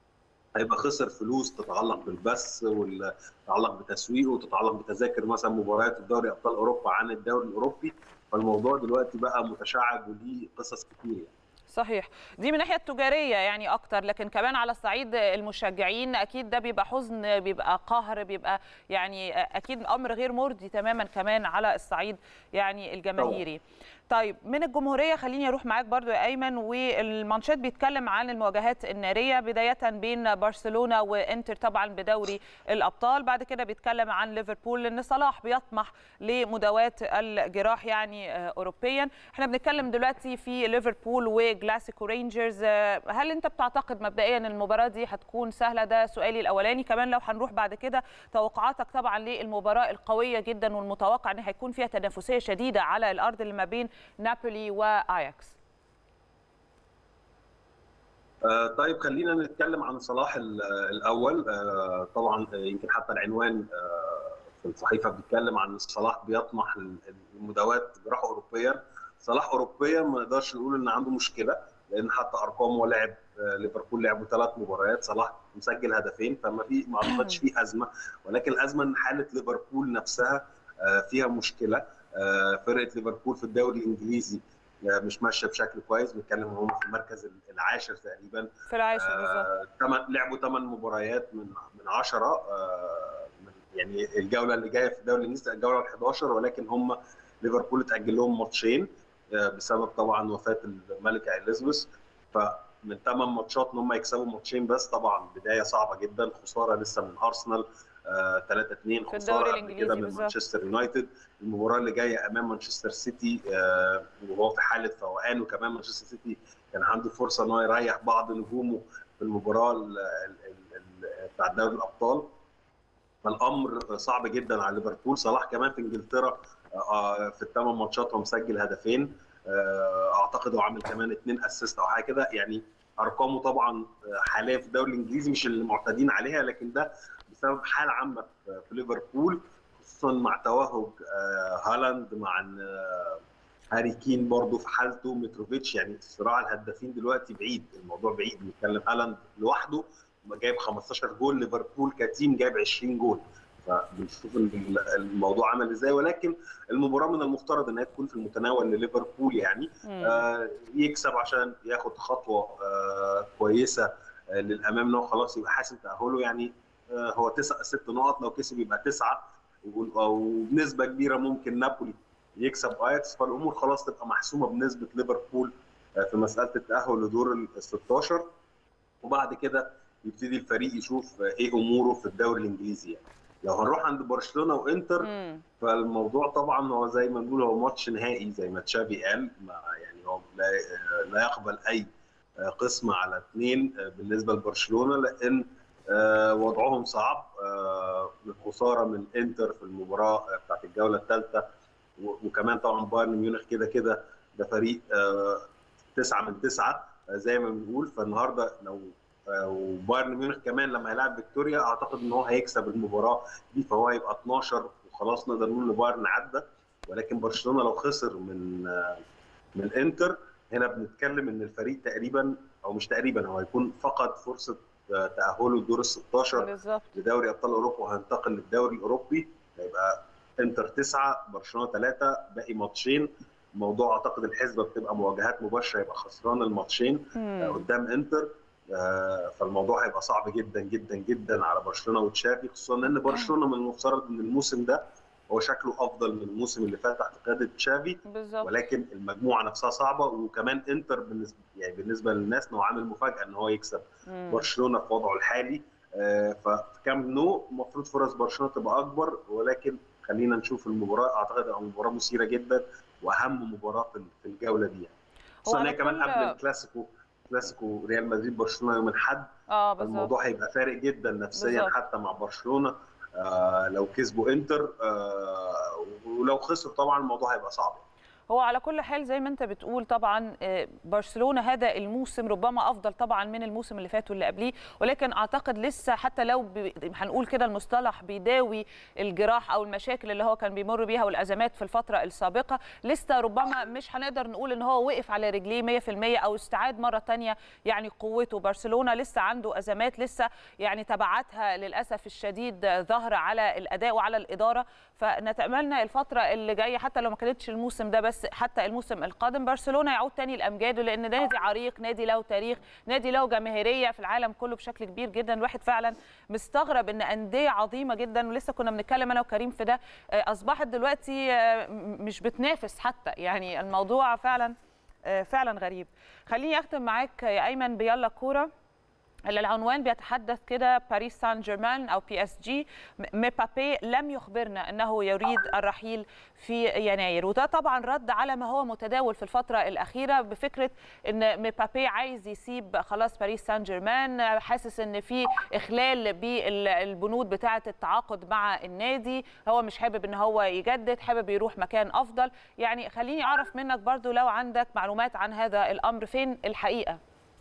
هيبقى خسر فلوس تتعلق بالبث وتتعلق بتسويقه وتتعلق بتذاكر مثلا مباريات في دوري ابطال اوروبا عن الدوري الاوروبي فالموضوع دلوقتي بقى متشعب وليه قصص كتير يعني. صحيح دي من الناحيه التجاريه يعني اكتر لكن كمان على الصعيد المشجعين اكيد ده بيبقى حزن بيبقى قهر بيبقى يعني اكيد امر غير مرضي تماما كمان على الصعيد يعني الجماهيري طيب من الجمهوريه خليني اروح معاك برضو يا ايمن والمانشيت بيتكلم عن المواجهات الناريه بدايه بين برشلونه وانتر طبعا بدوري الابطال بعد كده بيتكلم عن ليفربول لان صلاح بيطمح لمداواه الجراح يعني آه، اوروبيا احنا بنتكلم دلوقتي في ليفربول وجلاسيكو رينجرز آه، هل انت بتعتقد مبدئيا ان المباراه دي هتكون سهله ده سؤالي الاولاني كمان لو هنروح بعد كده توقعاتك طبعا للمباراه القويه جدا والمتوقع ان هيكون فيها تنافسيه شديده على الارض اللي ما بين نابولي واياكس آه، طيب خلينا نتكلم عن صلاح ال- الاول آه، طبعا آه، يمكن حتى العنوان آه، في الصحيفه بيتكلم عن صلاح بيطمح لمداواه جراحه اوروبيا صلاح اوروبيا ما نقدرش نقول ان عنده مشكله لان حتى ارقامه هو لعب آه، ليفربول لعبوا ثلاث مباريات صلاح مسجل هدفين فما في ما اعتقدش في ازمه ولكن الازمه ان حاله ليفربول نفسها آه، فيها مشكله آه، فرقه ليفربول في الدوري الانجليزي آه، مش ماشيه بشكل كويس بنتكلم هم في المركز العاشر تقريبا في العاشر بالظبط آه، تمن لعبوا ثمان مباريات من من 10 يعني الجوله اللي جايه في الدوري الانجليزي الجوله ال 11 ولكن هم ليفربول اتاجل لهم ماتشين آه، بسبب طبعا وفاه الملكه اليزابيث فمن ثمان ماتشات ان هم يكسبوا ماتشين بس طبعا بدايه صعبه جدا خساره لسه من ارسنال 3 2 في الدوري خساره قبل الإنجليزي كده من بالظبط. مانشستر يونايتد المباراه اللي جايه امام مانشستر سيتي آه، وهو في حاله فوقان وكمان مانشستر سيتي كان عنده فرصه ان هو يريح بعض نجومه في المباراه ال- ال- ال- ال- بتاع دوري الابطال فالامر صعب جدا على ليفربول صلاح كمان في انجلترا آه، في الثمان ماتشات هو مسجل هدفين آه، اعتقد هو عامل كمان اثنين اسيست او حاجه كده يعني ارقامه طبعا حاليا في الدوري الانجليزي مش اللي معتادين عليها لكن ده بسبب حاله عامه في في ليفربول خصوصا مع توهج آه، هالاند مع ان آه، هاري كين برضه في حالته متروفيتش يعني صراع الهدافين دلوقتي بعيد الموضوع بعيد بنتكلم هالاند لوحده جايب 15 جول ليفربول كتيم جايب 20 جول فبنشوف الموضوع عمل ازاي ولكن المباراه من المفترض انها تكون في المتناول لليفربول يعني آه يكسب عشان ياخد خطوه آه كويسه آه للامام ان هو خلاص يبقى حاسم تاهله يعني آه هو تسع ست نقط لو كسب يبقى تسعه وبنسبه كبيره ممكن نابولي يكسب اياكس فالامور خلاص تبقى محسومه بنسبه ليفربول آه في مساله التاهل لدور ال 16 وبعد كده يبتدي الفريق يشوف ايه اموره في الدوري الانجليزي يعني. لو هنروح عند برشلونه وانتر مم. فالموضوع طبعا هو زي ما نقول هو ماتش نهائي زي ما تشافي قال ما يعني هو لا, لا يقبل اي قسمه على اثنين بالنسبه لبرشلونه لان وضعهم صعب الخساره من انتر في المباراه بتاعت الجوله الثالثه وكمان طبعا بايرن ميونخ كده كده ده فريق تسعه من تسعه زي ما بنقول فالنهارده لو وبايرن ميونخ كمان لما هيلاعب فيكتوريا اعتقد ان هو هيكسب المباراه دي فهو هيبقى 12 وخلاص نقدر نقول ان بايرن عدى ولكن برشلونه لو خسر من من انتر هنا بنتكلم ان الفريق تقريبا او مش تقريبا هو هيكون فقد فرصه تاهله لدور ال 16 بالظبط لدوري ابطال اوروبا وهينتقل للدوري الاوروبي هيبقى انتر تسعه برشلونه ثلاثه باقي ماتشين موضوع اعتقد الحسبه بتبقى مواجهات مباشره يبقى خسران الماتشين قدام انتر فالموضوع هيبقى صعب جدا جدا جدا على برشلونه وتشافي خصوصا ان برشلونه من المفترض ان الموسم ده هو شكله افضل من الموسم اللي فات تحت قياده تشافي بالظبط ولكن المجموعه نفسها صعبه وكمان انتر بالنسبه يعني بالنسبه للناس انه عامل مفاجاه ان هو يكسب مم. برشلونه في وضعه الحالي ففي كام نو المفروض فرص برشلونه تبقى اكبر ولكن خلينا نشوف المباراه اعتقد هتبقى مباراه مثيره جدا واهم مباراه في الجوله دي يعني خصوصا ان هي كمان قبل الكلاسيكو كلاسيكو ريال مدريد برشلونه يوم الاحد اه بالظبط الموضوع هيبقى فارق جدا نفسيا بالظبط. حتى مع برشلونه آه لو كسبوا انتر آه ولو خسروا طبعا الموضوع هيبقى صعب هو على كل حال زي ما انت بتقول طبعا آه، برشلونه هذا الموسم ربما افضل طبعا من الموسم اللي فات واللي قبليه ولكن اعتقد لسه حتى لو ب- هنقول كده المصطلح بيداوي الجراح او المشاكل اللي هو كان بيمر بيها والازمات في الفتره السابقه لسه ربما مش هنقدر نقول ان هو وقف على رجليه 100% او استعاد مره تانية يعني قوته برشلونه لسه عنده ازمات لسه يعني تبعاتها للاسف الشديد ظاهره على الاداء وعلى الاداره فنتمنى الفتره اللي جايه حتى لو ما كانتش الموسم ده بس حتى الموسم القادم برشلونه يعود تاني لامجاده لان نادي عريق نادي له تاريخ نادي له جماهيريه في العالم كله بشكل كبير جدا الواحد فعلا مستغرب ان انديه عظيمه جدا ولسه كنا بنتكلم انا وكريم في ده آه، اصبحت دلوقتي آه، م- مش بتنافس حتى يعني الموضوع فعلا آه، فعلا غريب خليني اختم معاك يا ايمن بيلا كوره اللي العنوان بيتحدث كده باريس سان جيرمان او بي اس جي مبابي لم يخبرنا انه يريد الرحيل في يناير وده طبعا رد على ما هو متداول في الفتره الاخيره بفكره ان مبابي عايز يسيب خلاص باريس سان جيرمان حاسس ان في اخلال بالبنود بتاعه التعاقد مع النادي هو مش حابب ان هو يجدد حابب يروح مكان افضل يعني خليني اعرف منك برضو لو عندك معلومات عن هذا الامر فين الحقيقه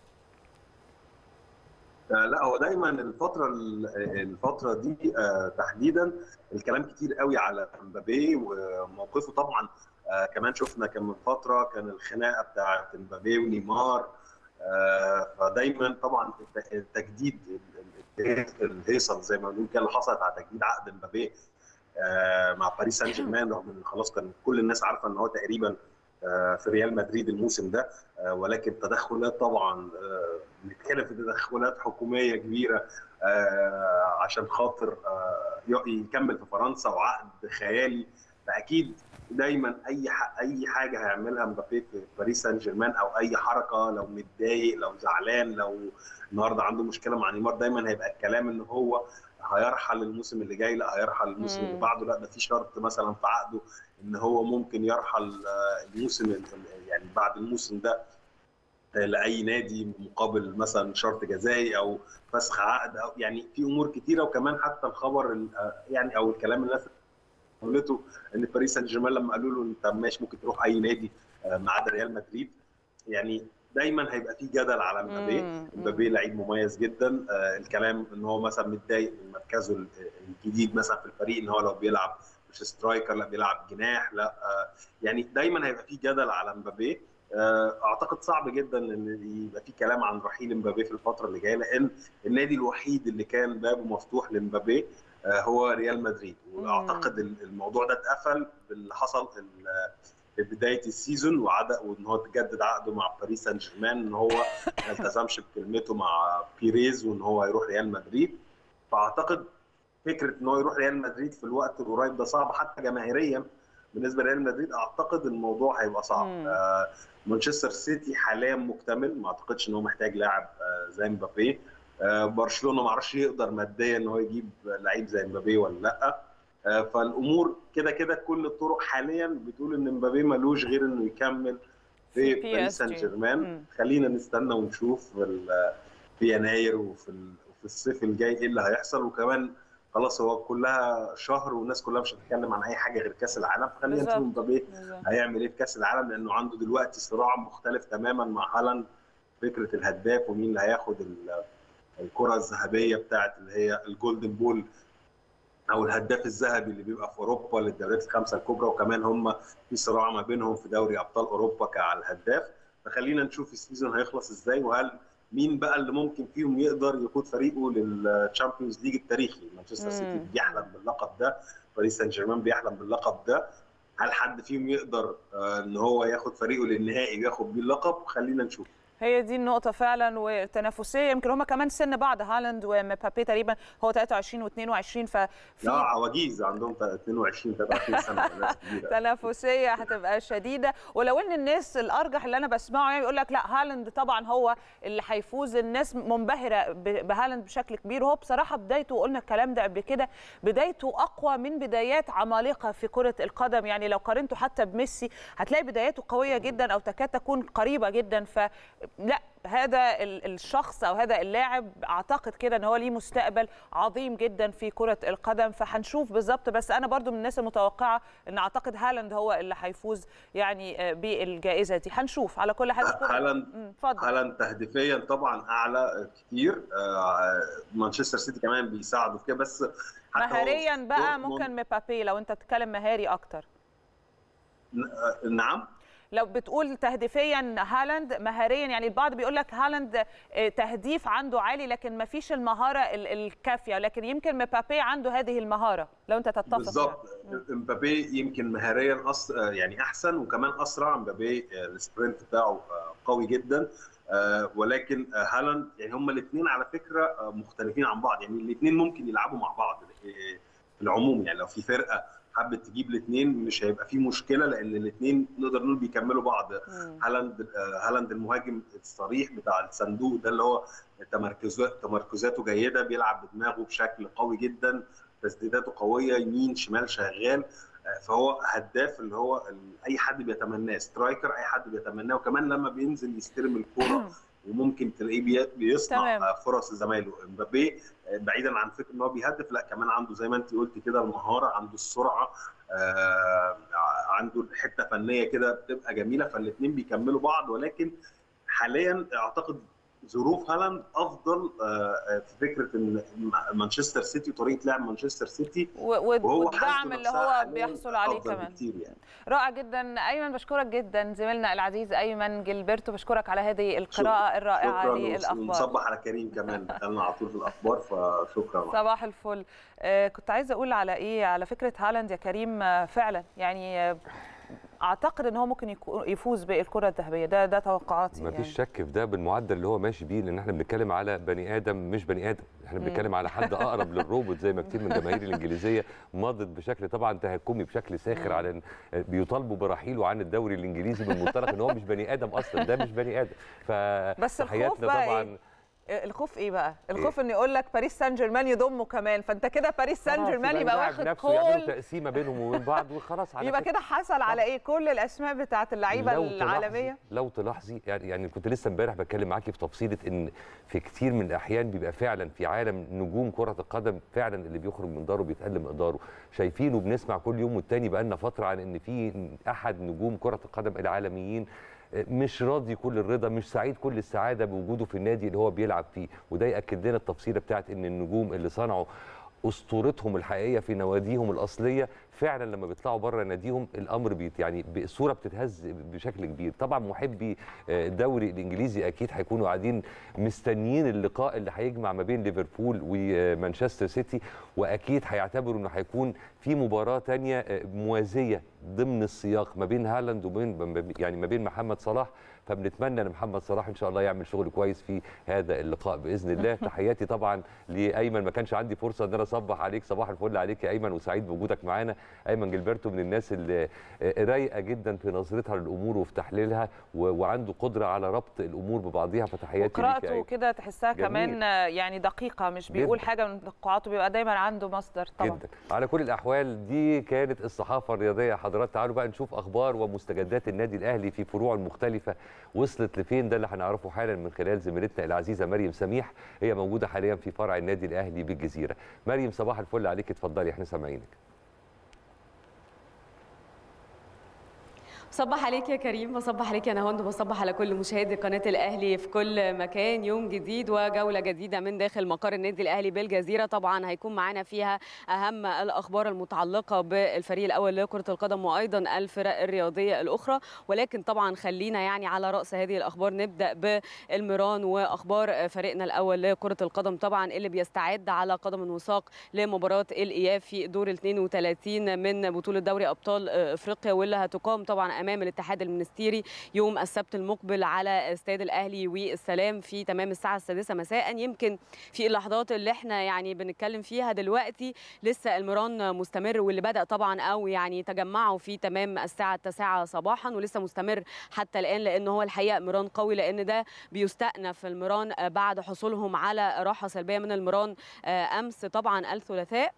آه، لا هو دايما الفتره الفتره دي آه، تحديدا الكلام كتير قوي على مبابي وموقفه طبعا آه، كمان شفنا كان من فتره كان الخناقه بتاعه مبابي ونيمار آه، فدايما طبعا الت- التجديد ال- ال- الهيصه زي ما بنقول كده اللي حصلت على تجديد عقد مبابي آه، مع باريس سان جيرمان رغم ان خلاص كان كل الناس عارفه ان هو تقريبا آه، في ريال مدريد الموسم ده آه، ولكن تدخلات طبعا آه، بنتكلم في تدخلات حكوميه كبيره آه، عشان خاطر آه، ي- يكمل في فرنسا وعقد خيالي فاكيد دايما اي ح- اي حاجه هيعملها مبابي في باريس سان جيرمان او اي حركه لو متضايق لو زعلان لو النهارده عنده مشكله مع نيمار دايما هيبقى الكلام ان هو هيرحل الموسم اللي جاي لا هيرحل الموسم اللي مم. بعده لا ده في شرط مثلا في عقده ان هو ممكن يرحل آه، الموسم ال- ال- يعني بعد الموسم ده آه، لاي نادي مقابل مثلا شرط جزائي او فسخ عقد او يعني في امور كتيره وكمان حتى الخبر ال- آه، يعني او الكلام اللي الناس قالته ان باريس سان جيرمان لما قالوا له انت ماشي ممكن تروح اي نادي آه، ما عدا ريال مدريد يعني دايما هيبقى في جدل على مبابي مم. مبابي لعيب مميز جدا آه، الكلام ان هو مثلا متضايق من مركزه ال- الجديد مثلا في الفريق ان هو لو بيلعب مش سترايكر لا بيلعب جناح لا آه، يعني دايما هيبقى في جدل على مبابي آه، اعتقد صعب جدا ان يبقى في كلام عن رحيل مبابي في الفتره اللي جايه لان النادي الوحيد اللي كان بابه مفتوح لمبابي آه، هو ريال مدريد واعتقد الموضوع ده اتقفل باللي حصل ال- في بدايه السيزون وعد وان هو تجدد عقده مع باريس سان جيرمان ان هو ما التزمش بكلمته مع بيريز وان هو يروح ريال مدريد فاعتقد فكره ان هو يروح ريال مدريد في الوقت القريب ده صعب حتى جماهيريا بالنسبه لريال مدريد اعتقد الموضوع هيبقى صعب مم. آه مانشستر سيتي حاليا مكتمل ما اعتقدش ان هو محتاج لاعب آه زي مبابي آه برشلونه ما اعرفش يقدر ماديا ان هو يجيب لعيب زي مبابي ولا لا آه فالامور كده كده كل الطرق حاليا بتقول ان مبابي ملوش غير انه يكمل في في باريس PSG. سان مم. جيرمان خلينا نستنى ونشوف في ال- في يناير وفي ال- وفي الصيف الجاي ايه اللي هيحصل وكمان خلاص هو كلها شهر والناس كلها مش هتتكلم عن اي حاجه غير كاس العالم فخلينا نشوف بالظبط. مبابي هيعمل ايه في كاس العالم لانه عنده دلوقتي صراع مختلف تماما مع هالاند فكره الهداف ومين اللي هياخد ال- الكره الذهبيه بتاعت اللي هي الجولدن بول او الهداف الذهبي اللي بيبقى في اوروبا للدوريات الخمسه الكبرى وكمان هم في صراع ما بينهم في دوري ابطال اوروبا كعلى الهداف فخلينا نشوف السيزون هيخلص ازاي وهل مين بقى اللي ممكن فيهم يقدر يقود فريقه للتشامبيونز ليج التاريخي مانشستر سيتي مم. بيحلم باللقب ده باريس سان جيرمان بيحلم باللقب ده هل حد فيهم يقدر آه، ان هو ياخد فريقه للنهائي وياخد بيه اللقب خلينا نشوف هي دي النقطة فعلا والتنافسية يمكن هما كمان سن بعض هالاند ومبابي تقريبا هو 23 و22 ففي لا عواجيز عندهم 22 23 سنه ناس كبيرة. تنافسيه هتبقى شديده ولو ان الناس الارجح اللي انا بسمعه يعني يقول لك لا هالاند طبعا هو اللي هيفوز الناس منبهره ب- بهالاند بشكل كبير وهو بصراحه بدايته وقلنا الكلام ده قبل كده بدايته اقوى من بدايات عمالقه في كره القدم يعني لو قارنته حتى بميسي هتلاقي بداياته قويه جدا او تكاد تكون قريبه جدا فلا هذا ال- الشخص او هذا اللاعب اعتقد كده ان هو ليه مستقبل عظيم جدا في كره القدم فهنشوف بالظبط بس انا برضو من الناس المتوقعه ان اعتقد هالاند هو اللي هيفوز يعني آه، بالجائزه دي هنشوف على كل حال شكراً. هالاند مم، اتفضل هالاند تهديفيا طبعا اعلى كتير آه، مانشستر سيتي كمان بيساعده في كده بس حتى هو مهاريا بقى دورتموند- ممكن مبابي لو انت بتتكلم مهاري اكتر آه، نعم لو بتقول تهديفيا هالاند مهاريا يعني البعض بيقول لك هالاند آه، تهديف عنده عالي لكن ما فيش المهاره ال- الكافيه لكن يمكن مبابي عنده هذه المهاره لو انت تتفق بالظبط مبابي يمكن مهاريا أص... آه، يعني احسن وكمان اسرع مبابي آه، السبرنت بتاعه آه، قوي جدا آه، ولكن آه، هالاند يعني هما الاثنين على فكره آه، مختلفين عن بعض يعني الاثنين ممكن يلعبوا مع بعض آه، في العموم يعني لو في فرقه حبت تجيب الاثنين مش هيبقى في مشكله لان الاثنين نقدر نقول بيكملوا بعض مم. هالاند آه، هالاند المهاجم الصريح بتاع الصندوق ده اللي هو تمركزات تمركزاته جيده بيلعب بدماغه بشكل قوي جدا تسديداته قويه يمين شمال شغال آه، فهو هداف اللي هو ال- اي حد بيتمناه سترايكر اي حد بيتمناه وكمان لما بينزل يستلم الكوره وممكن تلاقيه بي- بيصنع تمام. آه، فرص لزمايله مبابي آه، بعيدا عن فكره ان هو بيهدف لا كمان عنده زي ما انت قلت كده المهاره عنده السرعه آه، عنده حته فنيه كده بتبقى جميله فالاثنين بيكملوا بعض ولكن حاليا اعتقد ظروف هالاند افضل آه، في فكره ان مانشستر سيتي طريقه لعب مانشستر سيتي و- و- وهو والدعم حالته اللي نفسها هو حالياً بيحصل عليه أفضل كمان بكتير يعني رائع جدا ايمن بشكرك جدا زميلنا العزيز ايمن جilberto بشكرك على هذه القراءه الرائعه شكرا للاخبار ونصبح على كريم كمان دخلنا على طول في الاخبار فشكرا صباح الفل آه كنت عايزه اقول على ايه على فكره هالاند يا كريم آه فعلا يعني آه اعتقد ان هو ممكن يكو- يفوز بالكره الذهبيه ده ده توقعاتي ما يعني. فيش شك في ده بالمعدل اللي هو ماشي بيه لان احنا بنتكلم على بني ادم مش بني ادم احنا بنتكلم على حد اقرب للروبوت زي ما كتير من الجماهير الانجليزيه مضت بشكل طبعا تهكمي بشكل ساخر على ان بيطالبوا برحيله عن الدوري الانجليزي من منطلق ان هو مش بني ادم اصلا ده مش بني ادم ف بس الخوف تحياتنا بقى طبعا إيه؟ الخوف ايه بقى؟ الخوف ان يقول لك باريس سان جيرمان يضمه كمان فانت كده باريس سان خلاص جيرمان يبقى اللاعب واخد نفسه يعملوا كل تقسيمه بينهم وبين بعض وخلاص على يبقى كده حصل على ايه؟ كل الاسماء بتاعت اللعيبه لو العالميه تلاحظي لو تلاحظي يعني يعني كنت لسه امبارح بتكلم معاكي في تفصيله ان في كتير من الاحيان بيبقى فعلا في عالم نجوم كره القدم فعلا اللي بيخرج من داره بيتقل مقداره شايفينه بنسمع كل يوم والتاني بقى لنا فتره عن ان في احد نجوم كره القدم العالميين مش راضي كل الرضا مش سعيد كل السعاده بوجوده في النادي اللي هو بيلعب فيه وده ياكد لنا التفصيله بتاعت ان النجوم اللي صنعوا اسطورتهم الحقيقيه في نواديهم الاصليه فعلا لما بيطلعوا بره ناديهم الامر بيت يعني الصوره بتتهز بشكل كبير طبعا محبي آه، الدوري الانجليزي اكيد هيكونوا قاعدين مستنيين اللقاء اللي هيجمع ما بين ليفربول ومانشستر سيتي واكيد هيعتبروا انه هيكون في مباراه تانية آه، موازيه ضمن السياق ما بين هالاند وبين يعني ما بين محمد صلاح فبنتمنى ان محمد صلاح ان شاء الله يعمل شغل كويس في هذا اللقاء باذن الله تحياتي طبعا لايمن ما كانش عندي فرصه ان انا اصبح عليك صباح الفل عليك يا ايمن وسعيد بوجودك معانا ايمن جilberto من الناس اللي رايقه جدا في نظرتها للامور وفي تحليلها و- وعنده قدره على ربط الامور ببعضها فتحياتي ليك يا وقراءته ايمن كده تحسها جميل. كمان آه، يعني دقيقه مش بيقول جداً. حاجه من توقعاته بيبقى دايما عنده مصدر طبعا جدا على كل الاحوال دي كانت الصحافه الرياضيه يا حضرات تعالوا بقى نشوف اخبار ومستجدات النادي الاهلي في فروعه المختلفه وصلت لفين ده اللي هنعرفه حالا من خلال زميلتنا العزيزه مريم سميح هي موجوده حاليا في فرع النادي الاهلي بالجزيره مريم صباح الفل عليك اتفضلي احنا سامعينك بصبح عليك يا كريم بصبح عليك يا نهاوند وبصبح على كل مشاهدي قناه الاهلي في كل مكان يوم جديد وجوله جديده من داخل مقر النادي الاهلي بالجزيره طبعا هيكون معانا فيها اهم الاخبار المتعلقه بالفريق الاول لكره القدم وايضا الفرق الرياضيه الاخرى ولكن طبعا خلينا يعني على راس هذه الاخبار نبدا بالميران واخبار فريقنا الاول لكره القدم طبعا اللي بيستعد على قدم وساق لمباراه الاياب في دور ال 32 من بطوله دوري ابطال افريقيا واللي هتقام طبعا امام الاتحاد المنستيري يوم السبت المقبل على استاد الاهلي والسلام في تمام الساعه السادسه مساء يمكن في اللحظات اللي احنا يعني بنتكلم فيها دلوقتي لسه المران مستمر واللي بدا طبعا او يعني تجمعوا في تمام الساعه التاسعه صباحا ولسه مستمر حتى الان لان هو الحقيقه مران قوي لان ده بيستأنف المران بعد حصولهم على راحه سلبيه من المران امس طبعا الثلاثاء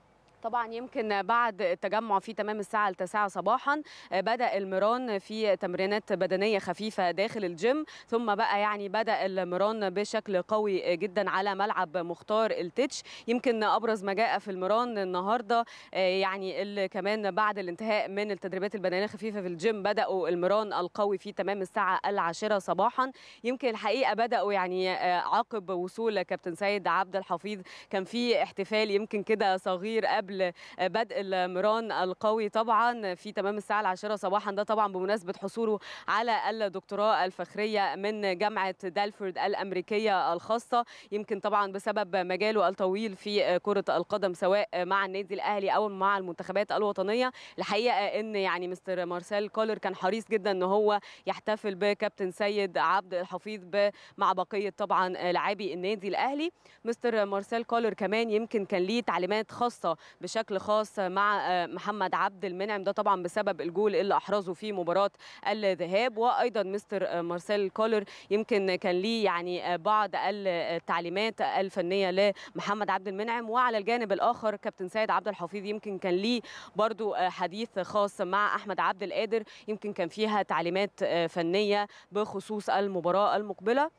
طبعا يمكن بعد التجمع في تمام الساعة التاسعة صباحا بدأ المران في تمرينات بدنية خفيفة داخل الجيم ثم بقى يعني بدأ المران بشكل قوي جدا على ملعب مختار التتش يمكن أبرز ما جاء في المران النهاردة يعني اللي كمان بعد الانتهاء من التدريبات البدنية الخفيفة في الجيم بدأوا المران القوي في تمام الساعة العاشرة صباحا يمكن الحقيقة بدأوا يعني عقب وصول كابتن سيد عبد الحفيظ كان في احتفال يمكن كده صغير قبل قبل بدء المران القوي طبعا في تمام الساعه العاشره صباحا ده طبعا بمناسبه حصوله على الدكتوراه الفخريه من جامعه دالفورد الامريكيه الخاصه يمكن طبعا بسبب مجاله الطويل في كره القدم سواء مع النادي الاهلي او مع المنتخبات الوطنيه الحقيقه ان يعني مستر مارسيل كولر كان حريص جدا ان هو يحتفل بكابتن سيد عبد الحفيظ مع بقيه طبعا لاعبي النادي الاهلي مستر مارسيل كولر كمان يمكن كان ليه تعليمات خاصه بشكل خاص مع محمد عبد المنعم ده طبعا بسبب الجول اللي احرزه في مباراه الذهاب وايضا مستر مارسيل كولر يمكن كان ليه يعني بعض التعليمات الفنيه لمحمد عبد المنعم وعلى الجانب الاخر كابتن سيد عبد الحفيظ يمكن كان ليه برضو حديث خاص مع احمد عبد القادر يمكن كان فيها تعليمات فنيه بخصوص المباراه المقبله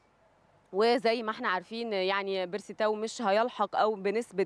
وزي ما احنا عارفين يعني بيرسي تاو مش هيلحق او بنسبه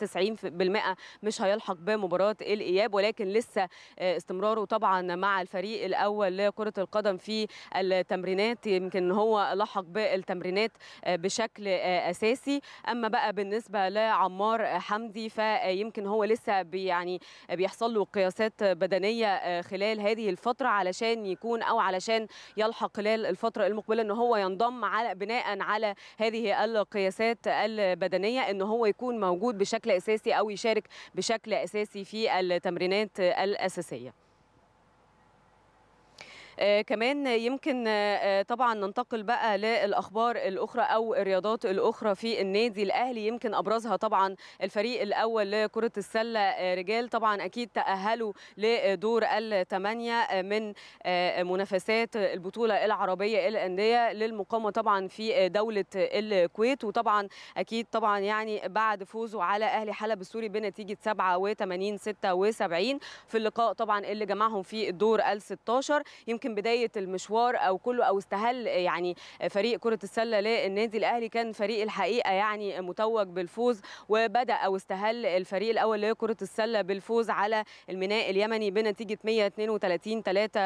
90% مش هيلحق بمباراه الاياب ولكن لسه استمراره طبعا مع الفريق الاول لكره القدم في التمرينات يمكن هو لحق بالتمرينات بشكل اساسي اما بقى بالنسبه لعمار حمدي فيمكن هو لسه بي يعني بيحصل له قياسات بدنيه خلال هذه الفتره علشان يكون او علشان يلحق خلال الفتره المقبله ان هو ينضم على بناء على على هذه القياسات البدنيه ان هو يكون موجود بشكل اساسي او يشارك بشكل اساسي في التمرينات الاساسيه آه كمان يمكن آه طبعا ننتقل بقى للاخبار الاخرى او الرياضات الاخرى في النادي الاهلي يمكن ابرزها طبعا الفريق الاول لكره السله آه رجال طبعا اكيد تاهلوا لدور الثمانيه من منافسات البطوله العربيه الانديه للمقامه طبعا في دوله الكويت وطبعا اكيد طبعا يعني بعد فوزه على اهلي حلب السوري بنتيجه 87 76 في اللقاء طبعا اللي جمعهم في الدور ال 16 يمكن يمكن بدايه المشوار او كله او استهل يعني فريق كره السله للنادي الاهلي كان فريق الحقيقه يعني متوج بالفوز وبدا او استهل الفريق الاول لكره السله بالفوز على الميناء اليمني بنتيجه 132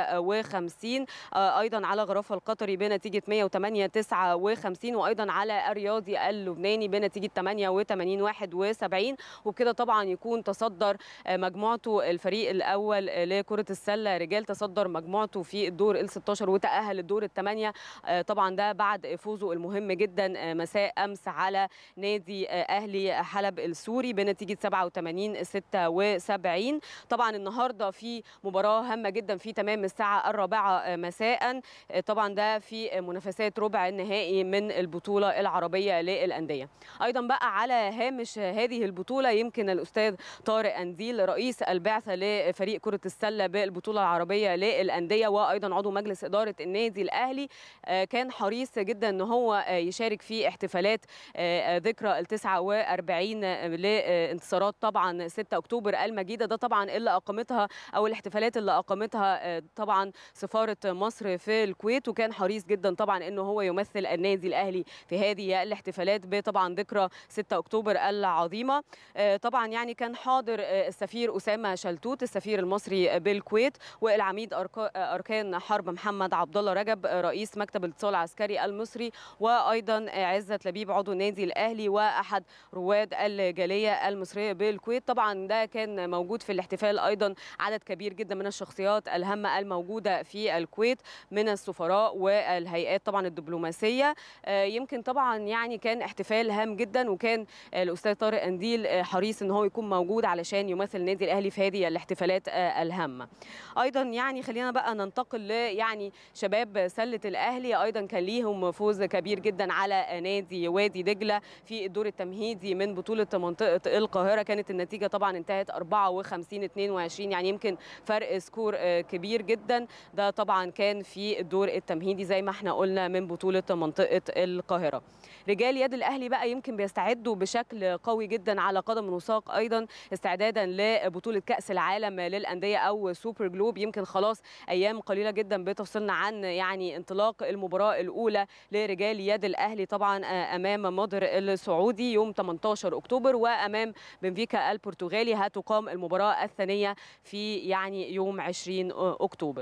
53 ايضا على غرفه القطري بنتيجه 108 59 وايضا على الرياضي اللبناني بنتيجه 88 71 وبكده طبعا يكون تصدر مجموعته الفريق الاول لكره السله رجال تصدر مجموعته في الدور ال 16 وتاهل الدور الثمانيه طبعا ده بعد فوزه المهم جدا مساء امس على نادي اهلي حلب السوري بنتيجه 87 76 طبعا النهارده في مباراه هامه جدا في تمام الساعه الرابعه مساء طبعا ده في منافسات ربع النهائي من البطوله العربيه للانديه ايضا بقى على هامش هذه البطوله يمكن الاستاذ طارق انديل رئيس البعثه لفريق كره السله بالبطوله العربيه للانديه وايضا عضو مجلس اداره النادي الاهلي كان حريص جدا ان هو يشارك في احتفالات ذكرى ال 49 لانتصارات طبعا 6 اكتوبر المجيده ده طبعا اللي اقامتها او الاحتفالات اللي اقامتها طبعا سفاره مصر في الكويت وكان حريص جدا طبعا انه هو يمثل النادي الاهلي في هذه الاحتفالات بطبعا ذكرى 6 اكتوبر العظيمه طبعا يعني كان حاضر السفير اسامه شلتوت السفير المصري بالكويت والعميد اركان حرب محمد عبد الله رجب رئيس مكتب الاتصال العسكري المصري وايضا عزت لبيب عضو النادي الاهلي واحد رواد الجاليه المصريه بالكويت طبعا ده كان موجود في الاحتفال ايضا عدد كبير جدا من الشخصيات الهامه الموجوده في الكويت من السفراء والهيئات طبعا الدبلوماسيه يمكن طبعا يعني كان احتفال هام جدا وكان الاستاذ طارق انديل حريص ان هو يكون موجود علشان يمثل النادي الاهلي في هذه الاحتفالات الهامه ايضا يعني خلينا بقى ننتقل ل يعني شباب سله الاهلي ايضا كان ليهم فوز كبير جدا على نادي وادي دجله في الدور التمهيدي من بطوله منطقه القاهره كانت النتيجه طبعا انتهت 54 22 يعني يمكن فرق سكور كبير جدا ده طبعا كان في الدور التمهيدي زي ما احنا قلنا من بطوله منطقه القاهره رجال يد الاهلي بقى يمكن بيستعدوا بشكل قوي جدا على قدم وساق ايضا استعدادا لبطوله كاس العالم للانديه او سوبر جلوب يمكن خلاص ايام قليله جدا بتفصلنا عن يعني انطلاق المباراه الاولى لرجال يد الاهلي طبعا امام مصر السعودي يوم 18 اكتوبر وامام بنفيكا البرتغالي هتقام المباراه الثانيه في يعني يوم 20 اكتوبر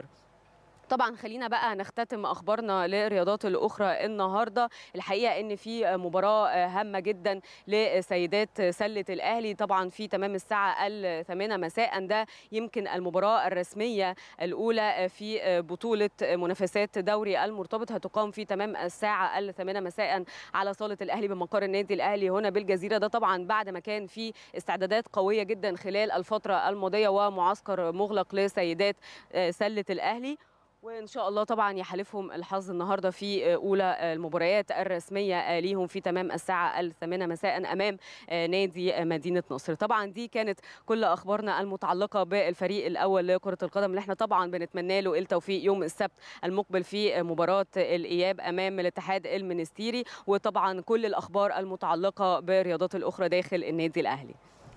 طبعا خلينا بقى نختتم اخبارنا للرياضات الاخرى النهارده الحقيقه ان في مباراه هامه جدا لسيدات سله الاهلي طبعا في تمام الساعه الثامنه مساء ده يمكن المباراه الرسميه الاولى في بطوله منافسات دوري المرتبط هتقام في تمام الساعه الثامنه مساء على صاله الاهلي بمقر النادي الاهلي هنا بالجزيره ده طبعا بعد ما كان في استعدادات قويه جدا خلال الفتره الماضيه ومعسكر مغلق لسيدات سله الاهلي وان شاء الله طبعا يحالفهم الحظ النهارده في اولى المباريات الرسميه ليهم في تمام الساعه الثامنه مساء امام نادي مدينه نصر طبعا دي كانت كل اخبارنا المتعلقه بالفريق الاول لكره القدم اللي احنا طبعا بنتمنى له التوفيق يوم السبت المقبل في مباراه الاياب امام الاتحاد المنستيري وطبعا كل الاخبار المتعلقه بالرياضات الاخرى داخل النادي الاهلي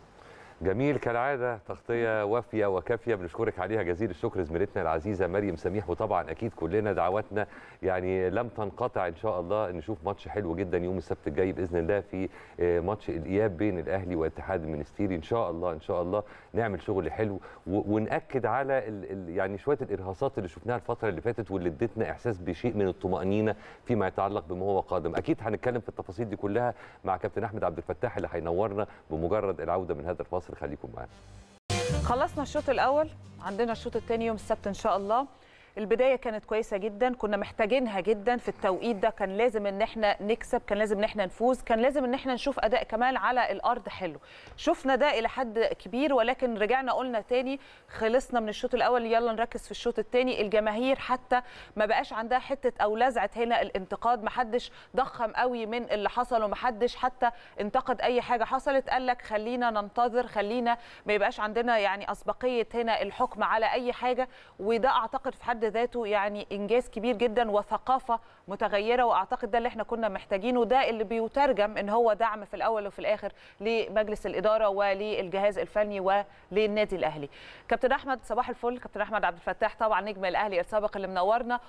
جميل كالعاده تغطيه وافيه وكافيه بنشكرك عليها جزيل الشكر زميلتنا العزيزه مريم سميح وطبعا اكيد كلنا دعواتنا يعني لم تنقطع ان شاء الله نشوف ماتش حلو جدا يوم السبت الجاي باذن الله في ماتش الاياب بين الاهلي والاتحاد المنستيري ان شاء الله ان شاء الله نعمل شغل حلو وناكد على ال ال يعني شويه الارهاصات اللي شفناها الفتره اللي فاتت واللي ادتنا احساس بشيء من الطمانينه فيما يتعلق بما هو قادم اكيد هنتكلم في التفاصيل دي كلها مع كابتن احمد عبد الفتاح اللي هينورنا بمجرد العوده من هذا الفاصل خليكم معانا خلصنا الشوط الاول عندنا الشوط الثاني يوم السبت ان شاء الله البدايه كانت كويسه جدا كنا محتاجينها جدا في التوقيت ده كان لازم ان احنا نكسب كان لازم ان احنا نفوز كان لازم ان احنا نشوف اداء كمان على الارض حلو شفنا ده الى حد كبير ولكن رجعنا قلنا تاني خلصنا من الشوط الاول يلا نركز في الشوط الثاني الجماهير حتى ما بقاش عندها حته او لزعه هنا الانتقاد ما حدش ضخم قوي من اللي حصل وما حدش حتى انتقد اي حاجه حصلت قال لك خلينا ننتظر خلينا ما يبقاش عندنا يعني اسبقيه هنا الحكم على اي حاجه وده اعتقد في حد حد ذاته يعني انجاز كبير جدا وثقافه متغيره واعتقد ده اللي احنا كنا محتاجينه ده اللي بيترجم ان هو دعم في الاول وفي الاخر لمجلس الاداره وللجهاز الفني وللنادي الاهلي كابتن احمد صباح الفل كابتن احمد عبد الفتاح طبعا نجم الاهلي السابق اللي منورنا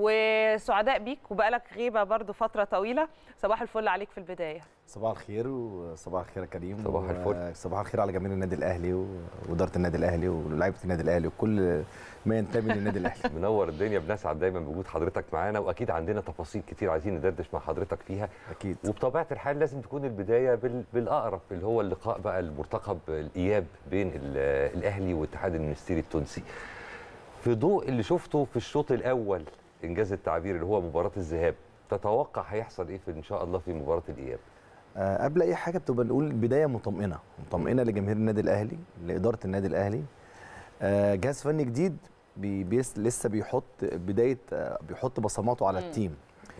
وسعداء بيك وبقالك غيبه برضو فتره طويله صباح الفل عليك في البدايه صباح الخير وصباح الخير يا كريم صباح الفل. صباح الخير على جماهير النادي الاهلي و- واداره النادي الاهلي ولاعيبه النادي الاهلي وكل ما ينتمي للنادي الاهلي منور الدنيا بنسعد دايما بوجود حضرتك معانا واكيد عندنا تفاصيل كتير عايزين ندردش مع حضرتك فيها اكيد وبطبيعه الحال لازم تكون البدايه بال- بالاقرب اللي هو اللقاء بقى المرتقب الاياب بين ال- الاهلي والاتحاد المنستيري التونسي في ضوء اللي شفته في الشوط الاول انجاز التعبير اللي هو مباراه الذهاب تتوقع هيحصل ايه في ان شاء الله في مباراه الاياب آه، قبل اي حاجه بتبقى نقول بدايه مطمئنه مطمئنه لجماهير النادي الاهلي لاداره النادي الاهلي آه، جهاز فني جديد بي بيس لسه بيحط بدايه آه، بيحط بصماته على مم. التيم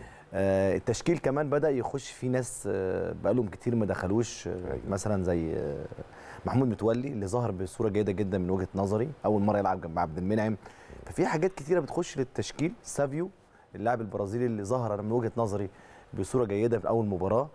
آه، التشكيل كمان بدا يخش فيه ناس آه، بقالهم كتير ما دخلوش آه، أيوة. مثلا زي آه، محمود متولي اللي ظهر بصوره جيده جدا من وجهه نظري اول مره يلعب جنب عبد المنعم ففي حاجات كتيره بتخش للتشكيل سافيو اللاعب البرازيلي اللي ظهر انا من وجهه نظري بصوره جيده في اول مباراه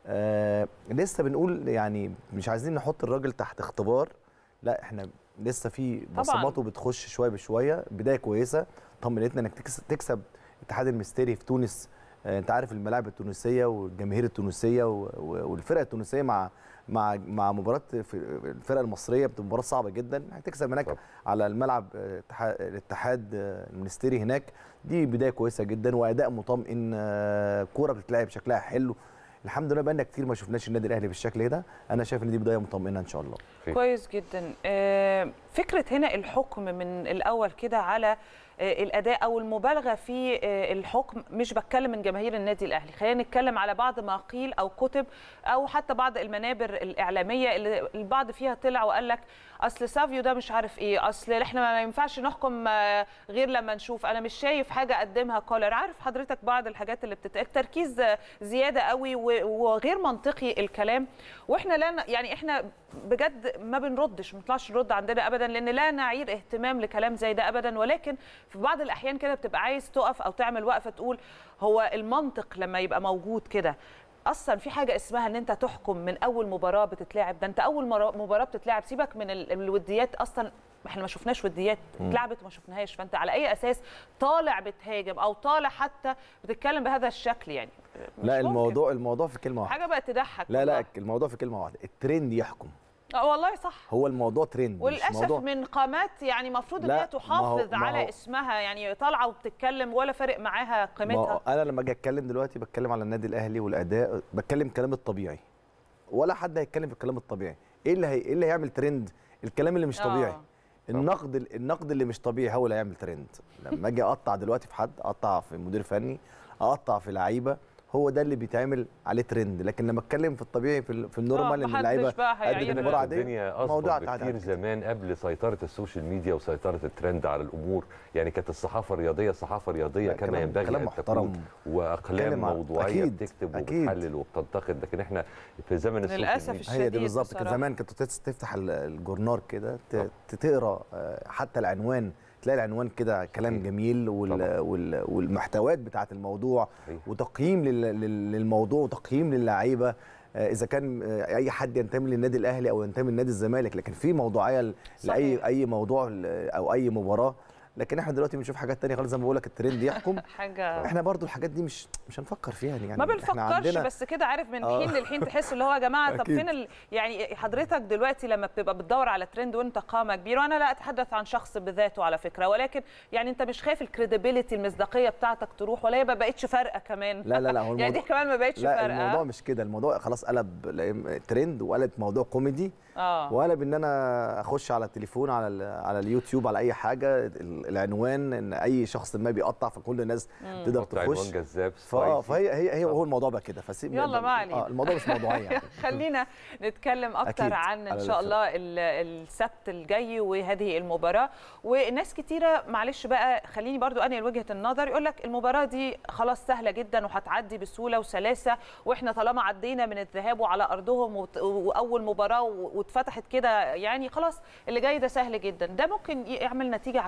آه لسه بنقول يعني مش عايزين نحط الراجل تحت اختبار لا احنا لسه في بصماته بتخش شويه بشويه بدايه كويسه طمنتنا انك تكس- تكسب الاتحاد المستري في تونس آه انت عارف الملاعب التونسيه والجماهير التونسيه و- و- والفرقه التونسيه مع مع مع مباراه في الفرقه المصريه بتبقى مباراه صعبه جدا هتكسب هناك طبعا. على الملعب آه، اتحاد- الاتحاد آه، المنستيري هناك دي بدايه كويسه جدا واداء مطمئن آه، كوره بتتلعب شكلها حلو الحمد لله بقالنا كتير ما شفناش النادي الاهلي بالشكل ده انا شايف ان دي بدايه مطمئنه ان شاء الله خير. كويس جدا آه، فكره هنا الحكم من الاول كده على آه، الاداء او المبالغه في آه، الحكم مش بتكلم من جماهير النادي الاهلي خلينا نتكلم على بعض ما قيل او كتب او حتى بعض المنابر الاعلاميه اللي البعض فيها طلع وقال لك اصل سافيو ده مش عارف ايه اصل احنا ما ينفعش نحكم آه، غير لما نشوف انا مش شايف حاجه قدمها كولر عارف حضرتك بعض الحاجات اللي بتتقال التركيز آه، زياده قوي و- وغير منطقي الكلام واحنا لا ن- يعني احنا بجد ما بنردش ما بنطلعش نرد عندنا ابدا لان لا نعير اهتمام لكلام زي ده ابدا ولكن في بعض الاحيان كده بتبقى عايز تقف او تعمل وقفه تقول هو المنطق لما يبقى موجود كده اصلا في حاجه اسمها ان انت تحكم من اول مباراه بتتلعب ده انت اول مرة- مباراه بتتلعب سيبك من ال- الوديات اصلا احنا ما شفناش وديات اتلعبت وما شفناهاش فانت على اي اساس طالع بتهاجم او طالع حتى بتتكلم بهذا الشكل يعني مش لا ممكن. الموضوع الموضوع في كلمه واحده حاجه بقت تضحك لا لا والله. الموضوع في كلمه واحده الترند يحكم اه والله صح هو الموضوع ترند مش وللاسف موضوع من قامات يعني المفروض ان لا، هي ما هو- تحافظ ما هو- على اسمها يعني طالعه وبتتكلم ولا فارق معاها ما قيمتها هو انا لما اجي اتكلم دلوقتي بتكلم على النادي الاهلي والاداء بتكلم الكلام الطبيعي ولا حد هيتكلم في الكلام الطبيعي ايه اللي هي... ايه اللي هيعمل ترند الكلام اللي مش طبيعي آه. النقد النقد اللي مش طبيعي هو اللي هيعمل ترند لما اجي اقطع دلوقتي في حد اقطع في مدير فني اقطع في لعيبه هو ده اللي بيتعمل عليه ترند لكن لما اتكلم في الطبيعي في, ال- في النورمال ان محدش اللعيبه بقى قدت هيعير المباراه عاديه الدنيا موضوع اصبح عادي بكتير عادي. زمان قبل سيطره السوشيال ميديا وسيطره الترند على الامور يعني كانت الصحافه الرياضيه صحافه رياضيه لا، كما كلام- ينبغي كلام ان محترم. تكون واقلام كلام ع- موضوعيه أكيد، بتكتب أكيد. وبتحلل وبتنتقد لكن احنا في زمن السوشيال للأسف ميديا الشديد هي دي بالظبط كان بصراحة. زمان كنت تس- تفتح ال- الجورنال كده ت- تقرا آه، حتى العنوان تلاقي العنوان كده كلام صحيح. جميل طبعاً. وال وال والمحتويات بتاعه الموضوع صحيح. وتقييم لل- لل- للموضوع وتقييم للعيبه آه، اذا كان آه، اي حد ينتمي للنادي الاهلي او ينتمي لنادي الزمالك لكن في موضوعيه ل- لاي صحيح. اي موضوع ل- او اي مباراه لكن احنا دلوقتي بنشوف حاجات تانية خالص زي ما بقول لك الترند يحكم حاجه احنا برضو الحاجات دي مش مش هنفكر فيها يعني ما احنا بنفكرش عندنا بس كده عارف من آه. حين للحين تحس اللي هو يا جماعه طب أكيد. فين ال... يعني حضرتك دلوقتي لما بتبقى بتدور على ترند وانت قامه كبيره وانا لا اتحدث عن شخص بذاته على فكره ولكن يعني انت مش خايف الكريديبيليتي المصداقيه بتاعتك تروح ولا هي ما بقتش فارقه كمان لا لا لا هو يعني دي الموضوع كمان ما بقتش لا فارقه الموضوع مش كده الموضوع خلاص قلب ل- ترند وقلب موضوع كوميدي اه وقلب ان انا اخش على التليفون على ال- على اليوتيوب على اي حاجه ال- العنوان ان اي شخص ما بيقطع فكل الناس تقدر حط عنوان تخش جذاب فا- سبايسي. فهي هي هي هو الموضوع بقى كده فسيب يلا، ما علينا. آه الموضوع مش موضوعي يعني خلينا نتكلم اكتر أكيد، عن ان على شاء الفرق. الله ال- السبت الجاي وهذه المباراه وناس كتيره معلش بقى خليني برضو انقل وجهه النظر يقول لك المباراه دي خلاص سهله جدا وهتعدي بسهوله وسلاسه واحنا طالما عدينا من الذهاب وعلى ارضهم وت- واول مباراه و- واتفتحت كده يعني خلاص اللي جاي ده سهل جدا ده ممكن يعمل نتيجه عكسيه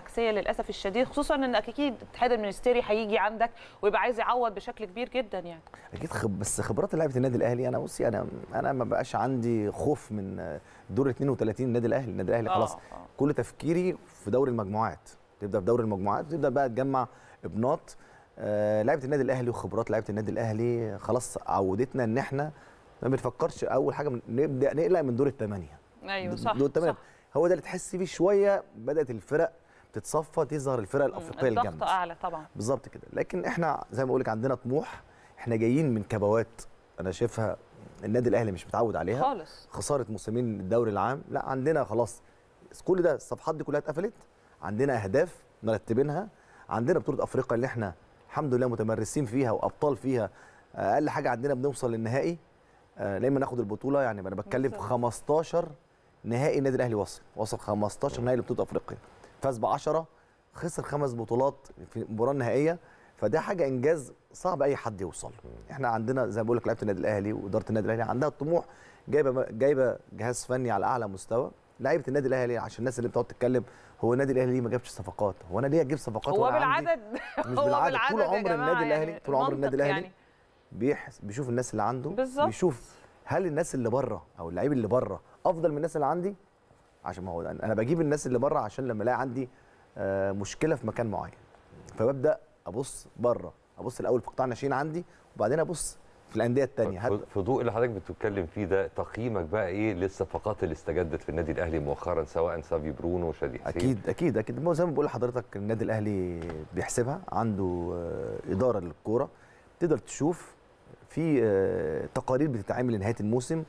للاسف الشديد خصوصا ان اكيد الاتحاد المنستيري هيجي عندك ويبقى عايز يعوض بشكل كبير جدا يعني اكيد خب بس خبرات لعيبه النادي الاهلي انا بصي انا انا ما بقاش عندي خوف من دور 32 النادي الاهلي النادي الاهلي آه، خلاص آه. كل تفكيري في دوري المجموعات تبدا في دوري المجموعات تبدا بقى تجمع ابناط آه لعيبه النادي الاهلي وخبرات لعيبه النادي الاهلي خلاص عودتنا ان احنا ما بنفكرش اول حاجه من- نبدا نقلق من دور الثمانيه ايوه صح دور الثمانيه صح. هو ده اللي تحس فيه شويه بدات الفرق تتصفى تظهر الفرق الافريقيه الضغط الجامده اعلى طبعا بالظبط كده لكن احنا زي ما بقول لك عندنا طموح احنا جايين من كبوات انا شايفها النادي الاهلي مش متعود عليها خالص خساره موسمين الدوري العام لا عندنا خلاص كل ده الصفحات دي كلها اتقفلت عندنا اهداف مرتبينها عندنا بطوله افريقيا اللي احنا الحمد لله متمرسين فيها وابطال فيها اقل حاجه عندنا بنوصل للنهائي آه، لما ناخد البطوله يعني انا بتكلم في 15 نهائي النادي الاهلي وصل وصل 15 نهائي لبطوله افريقيا فاز ب 10 خسر خمس بطولات في المباراه النهائيه فده حاجه انجاز صعب اي حد يوصل له. احنا عندنا زي ما بقول لك لعيبه النادي الاهلي واداره النادي الاهلي عندها طموح جايبه جايبه جهاز فني على اعلى مستوى لعيبه النادي الاهلي عشان الناس اللي بتقعد تتكلم هو النادي الاهلي ليه ما جابش صفقات هو انا ليه اجيب صفقات هو وأنا عندي- بالعدد مش هو بالعدد بالعدد طول يا عمر جماعة النادي الاهلي يعني طول عمر المنطق النادي الاهلي يعني. بيحس بيشوف الناس اللي عنده بالظبط. بيشوف هل الناس اللي بره او اللعيب اللي بره افضل من الناس اللي عندي عشان ما هو انا بجيب الناس اللي بره عشان لما الاقي عندي آه، مشكله في مكان معين فببدا ابص بره ابص الاول في قطاع الناشئين عندي وبعدين ابص في الانديه الثانيه في في ضوء اللي حضرتك بتتكلم فيه ده تقييمك بقى ايه للصفقات اللي استجدت في النادي الاهلي مؤخرا سواء سافي برونو وشادي حسين اكيد اكيد اكيد ما هو زي ما بقول لحضرتك النادي الاهلي بيحسبها عنده آه، اداره للكوره تقدر تشوف في آه، تقارير بتتعمل لنهايه الموسم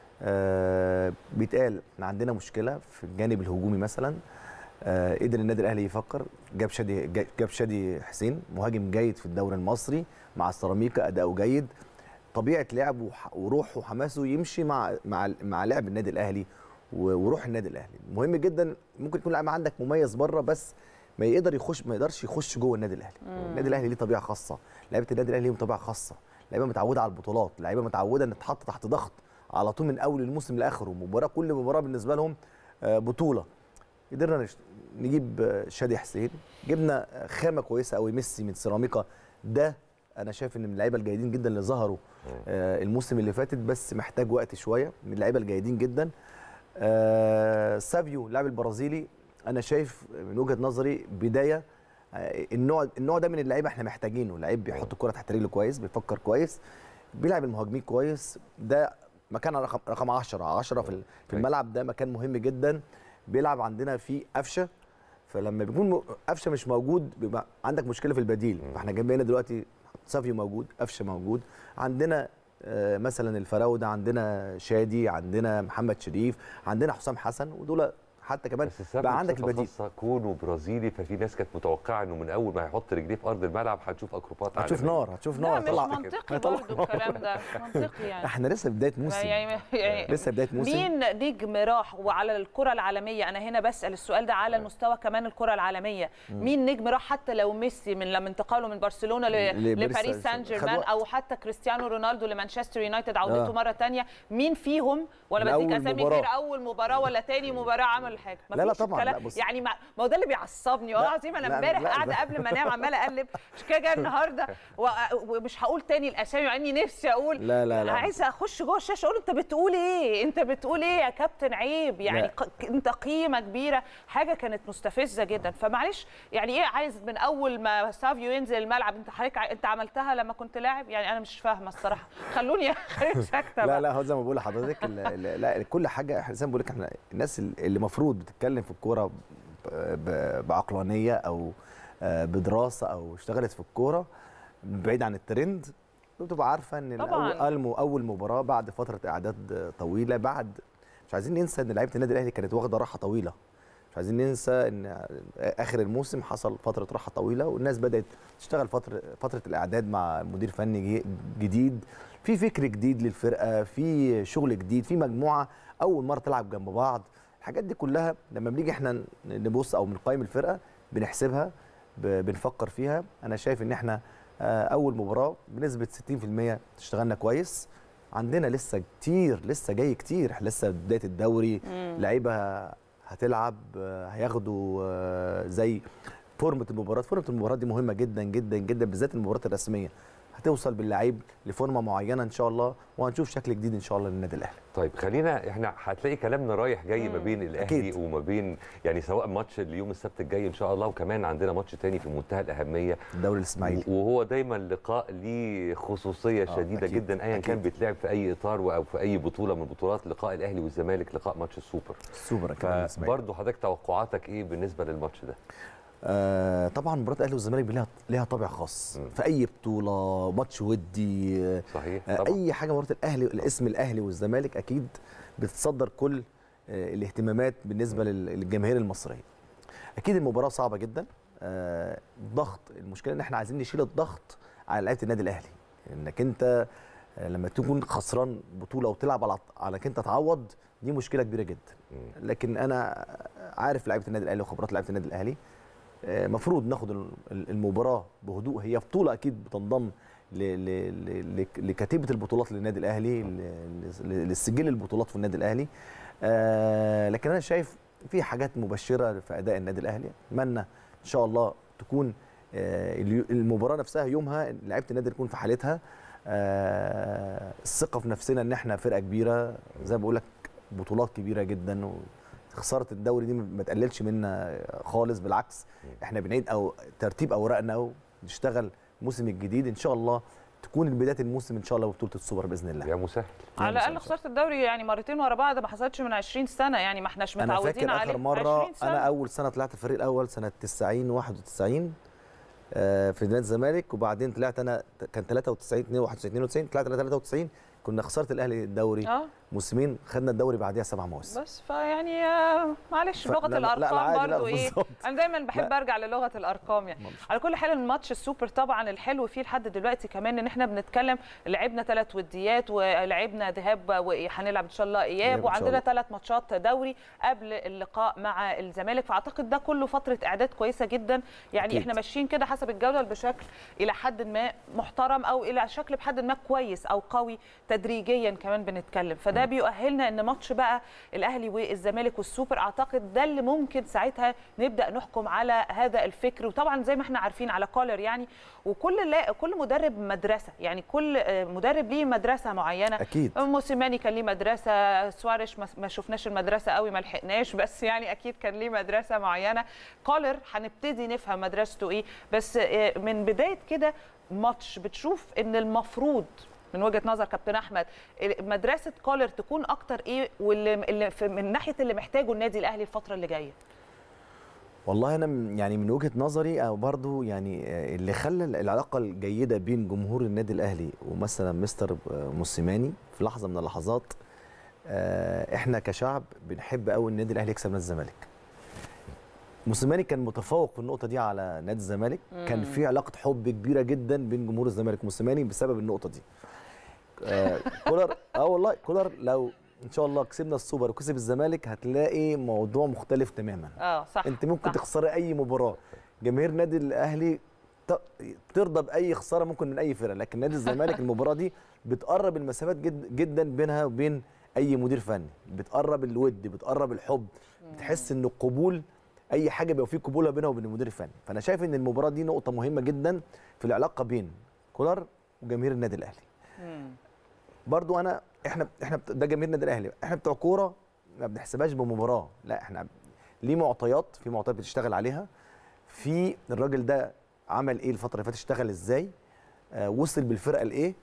آه، بيتقال احنا عندنا مشكله في الجانب الهجومي مثلا آه، قدر النادي الاهلي يفكر جاب شادي جاب شادي حسين مهاجم جيد في الدوري المصري مع السيراميكا اداؤه جيد طبيعه لعبه وح- وروحه وحماسه يمشي مع مع مع لعب النادي الاهلي و- وروح النادي الاهلي مهم جدا ممكن يكون لاعب عندك مميز بره بس ما يقدر يخش ما يقدرش يخش جوه النادي الاهلي النادي الاهلي ليه طبيعه خاصه لعيبه النادي الاهلي ليهم طبيعه خاصه لعيبه متعوده على البطولات لعيبه متعوده ان تتحط تحت ضغط على طول من اول الموسم لاخره مباراه كل مباراه بالنسبه لهم آه، بطوله قدرنا نش- نجيب آه، شادي حسين جبنا آه، خامه كويسه قوي ميسي من سيراميكا ده انا شايف ان من اللعيبه الجيدين جدا اللي ظهروا آه، الموسم اللي فاتت بس محتاج وقت شويه من اللعيبه الجيدين جدا آه، سافيو اللاعب البرازيلي انا شايف من وجهه نظري بدايه آه، النوع النوع ده من اللعيبه احنا محتاجينه لعيب بيحط الكره تحت رجله كويس بيفكر كويس بيلعب المهاجمين كويس ده مكان رقم رقم 10 10 في ال- في الملعب ده مكان مهم جدا بيلعب عندنا في قفشه فلما بيكون م- قفشه مش موجود بيبقى عندك مشكله في البديل فاحنا جنبنا دلوقتي سافيو موجود قفشه موجود عندنا آه، مثلا الفراوده عندنا شادي عندنا محمد شريف عندنا حسام حسن ودول حتى كمان بس السبب بقى عندك بصفة البديل خاصة كونه برازيلي ففي ناس كانت متوقعه انه من اول ما هيحط رجليه في ارض الملعب هتشوف اكروبات هتشوف عالمية. نار هتشوف لا نار مش طلع منطقي هيطلع برضه نار. الكلام ده مش منطقي يعني احنا لسه بدايه موسم يعني يعني لسه بدايه موسم مين نجم راح وعلى الكرة العالمية أنا هنا بسأل السؤال ده على المستوى كمان الكرة العالمية مين نجم راح حتى لو ميسي من لما انتقاله من برشلونة ل- لباريس لباريس سان- سان خد جيرمان وقت. أو حتى كريستيانو رونالدو لمانشستر يونايتد عودته آه. مرة تانية مين فيهم ولا من بديك أول أسامي مباراة. غير أول مباراة ولا تاني مباراة عمل حاجة لا، لا مفيش طبعاً، الكلام- لا، بص. يعني ما ما هو ده اللي بيعصبني والله لا، العظيم أنا لا، امبارح لا، قاعدة لا. قبل ما أنام عمالة أقلب مش كده جاي النهاردة و- ومش هقول تاني الأسامي مع إني نفسي أقول لا، لا، لا. عايزه اخش جوه الشاشه اقول انت بتقول ايه انت بتقول ايه يا كابتن عيب يعني لا. ق- انت قيمه كبيره حاجه كانت مستفزه جدا فمعلش يعني ايه عايز من اول ما سافيو ينزل الملعب انت حضرتك ع- انت عملتها لما كنت لاعب يعني انا مش فاهمه الصراحه خلوني خليني ساكته لا بقى. لا هو زي ما بقول لحضرتك ال- ال- لا كل حاجه إحنا زي ما بقول لك احنا الناس اللي المفروض بتتكلم في الكوره ب- ب- بعقلانيه او آه، بدراسه او اشتغلت في الكوره بعيد عن الترند بتبقى عارفه ان طبعاً. اول اول مباراه بعد فتره اعداد طويله بعد مش عايزين ننسى ان لعيبه النادي الاهلي كانت واخده راحه طويله مش عايزين ننسى ان اخر الموسم حصل فتره راحه طويله والناس بدات تشتغل فتره فتره الاعداد مع مدير فني جي- جديد في فكر جديد للفرقه في شغل جديد في مجموعه اول مره تلعب جنب بعض الحاجات دي كلها لما بنيجي احنا نبص او بنقيم الفرقه بنحسبها ب- بنفكر فيها انا شايف ان احنا آه، اول مباراه بنسبه 60% اشتغلنا كويس عندنا لسه كتير لسه جاي كتير إحنا لسه بدايه الدوري لعيبه هتلعب آه، هياخدوا آه، زي فورمه المباراه فورمه المباراه دي مهمه جدا جدا جدا بالذات المباريات الرسميه هتوصل باللعيب لفورمه معينه ان شاء الله وهنشوف شكل جديد ان شاء الله للنادي الاهلي طيب خلينا احنا هتلاقي كلامنا رايح جاي ما بين الاهلي أكيد. وما بين يعني سواء ماتش اليوم السبت الجاي ان شاء الله وكمان عندنا ماتش تاني في منتهى الاهميه الدوري الاسماعيلي وهو دايما لقاء ليه خصوصيه آه، شديده أكيد، جدا ايا كان أكيد. بيتلعب في اي اطار او في اي بطوله من بطولات لقاء الاهلي والزمالك لقاء ماتش السوبر السوبر كمان الإسماعيلي. فبرضه حضرتك توقعاتك ايه بالنسبه للماتش ده آه طبعا مباراه الاهلي والزمالك ليها ليها طابع خاص في اي بطوله ماتش ودي آه، صحيح آه، طبعا اي حاجه مباراه الاهلي الاسم الاهلي والزمالك اكيد بتتصدر كل آه، الاهتمامات بالنسبه لل- للجماهير المصريه اكيد المباراه صعبه جدا آه، ضغط المشكله ان احنا عايزين نشيل الضغط على لعيبه النادي الاهلي انك انت آه، لما تكون خسران بطوله وتلعب على على انك انت تعوض دي مشكله كبيره جدا لكن انا عارف لعيبه النادي الاهلي وخبرات لعيبه النادي الاهلي المفروض ناخد ال- ال- المباراه بهدوء هي بطوله اكيد بتنضم ل- ل- ل- ل- لكتيبه البطولات للنادي الاهلي ل- ل- للسجل البطولات في النادي الاهلي آه، لكن انا شايف في حاجات مبشره في اداء النادي الاهلي اتمنى ان شاء الله تكون آه، اليو- المباراه نفسها يومها لعيبه النادي تكون في حالتها آه، الثقه في نفسنا ان احنا فرقه كبيره زي ما بقول لك بطولات كبيره جدا خساره الدوري دي ما تقللش منا خالص بالعكس احنا بنعيد او ترتيب اوراقنا ونشتغل الموسم الجديد ان شاء الله تكون بدايه الموسم ان شاء الله ببطوله السوبر باذن الله يا مسهل على الاقل خساره الدوري يعني مرتين ورا بعض ما حصلتش من 20 سنه يعني ما احناش انا متعودين فاكر عليه اخر مره 20 سنة. انا اول سنه طلعت الفريق الاول سنه 90 91 آه، في نادي الزمالك وبعدين طلعت انا كان 93 91 92 طلعت انا 93 كنا خسرت الاهلي الدوري اه موسمين خدنا الدوري بعديها سبع مواسم بس فيعني آه، معلش ف- لغه لا- لا- لا، الارقام عادي، لا، برضو ايه بالظبط. انا دايما بحب لا. ارجع للغه الارقام يعني على كل حال الماتش السوبر طبعا الحلو فيه لحد دلوقتي كمان ان احنا بنتكلم لعبنا ثلاث وديات ولعبنا ذهاب وهنلعب ان شاء الله اياب إياب إن شاء وعندنا الله. ثلاث ماتشات دوري قبل اللقاء مع الزمالك فاعتقد ده كله فتره اعداد كويسه جدا يعني أكيد. احنا ماشيين كده حسب الجدول بشكل الى حد ما محترم او الى شكل بحد ما كويس او قوي تدريجيا كمان بنتكلم فده بيؤهلنا ان ماتش بقى الاهلي والزمالك والسوبر اعتقد ده اللي ممكن ساعتها نبدا نحكم على هذا الفكر وطبعا زي ما احنا عارفين على كولر يعني وكل لا كل مدرب مدرسه يعني كل آه، مدرب ليه مدرسه معينه اكيد موسيماني كان ليه مدرسه سواريش ما- ما شفناش المدرسه قوي ما لحقناش بس يعني اكيد كان ليه مدرسه معينه كولر هنبتدي نفهم مدرسته ايه بس آه، من بدايه كده ماتش بتشوف ان المفروض من وجهه نظر كابتن احمد مدرسه كولر تكون اكتر ايه واللي اللي في- من ناحيه اللي محتاجه النادي الاهلي الفتره اللي جايه والله انا من- يعني من وجهه نظري او برضو يعني آه، اللي خلى العلاقه الجيده بين جمهور النادي الاهلي ومثلا مستر آه، موسيماني في لحظه من اللحظات آه، احنا كشعب بنحب قوي النادي الاهلي يكسب نادي الزمالك موسيماني كان متفوق في النقطه دي على نادي الزمالك كان مم. في علاقه حب كبيره جدا بين جمهور الزمالك موسيماني بسبب النقطه دي آه، كولر اه والله كولر لو ان شاء الله كسبنا السوبر وكسب الزمالك هتلاقي موضوع مختلف تماما اه صح انت ممكن صح. تخسري اي مباراه جماهير نادي الاهلي ت- ترضى باي خساره ممكن من اي فرقه لكن نادي الزمالك المباراه دي بتقرب المسافات جد جدا بينها وبين اي مدير فني بتقرب الود بتقرب الحب بتحس ان القبول اي حاجه بيبقى فيه قبول بينها وبين المدير الفني فانا شايف ان المباراه دي نقطه مهمه جدا في العلاقه بين كولر وجماهير النادي الاهلي مم. برضو انا احنا احنا بت- ده جماهير النادي الاهلي احنا بتوع كوره ما بنحسبهاش بمباراه لا احنا ليه معطيات في معطيات بتشتغل عليها في الراجل ده عمل ايه الفتره اللي فاتت اشتغل ازاي آه وصل بالفرقه لايه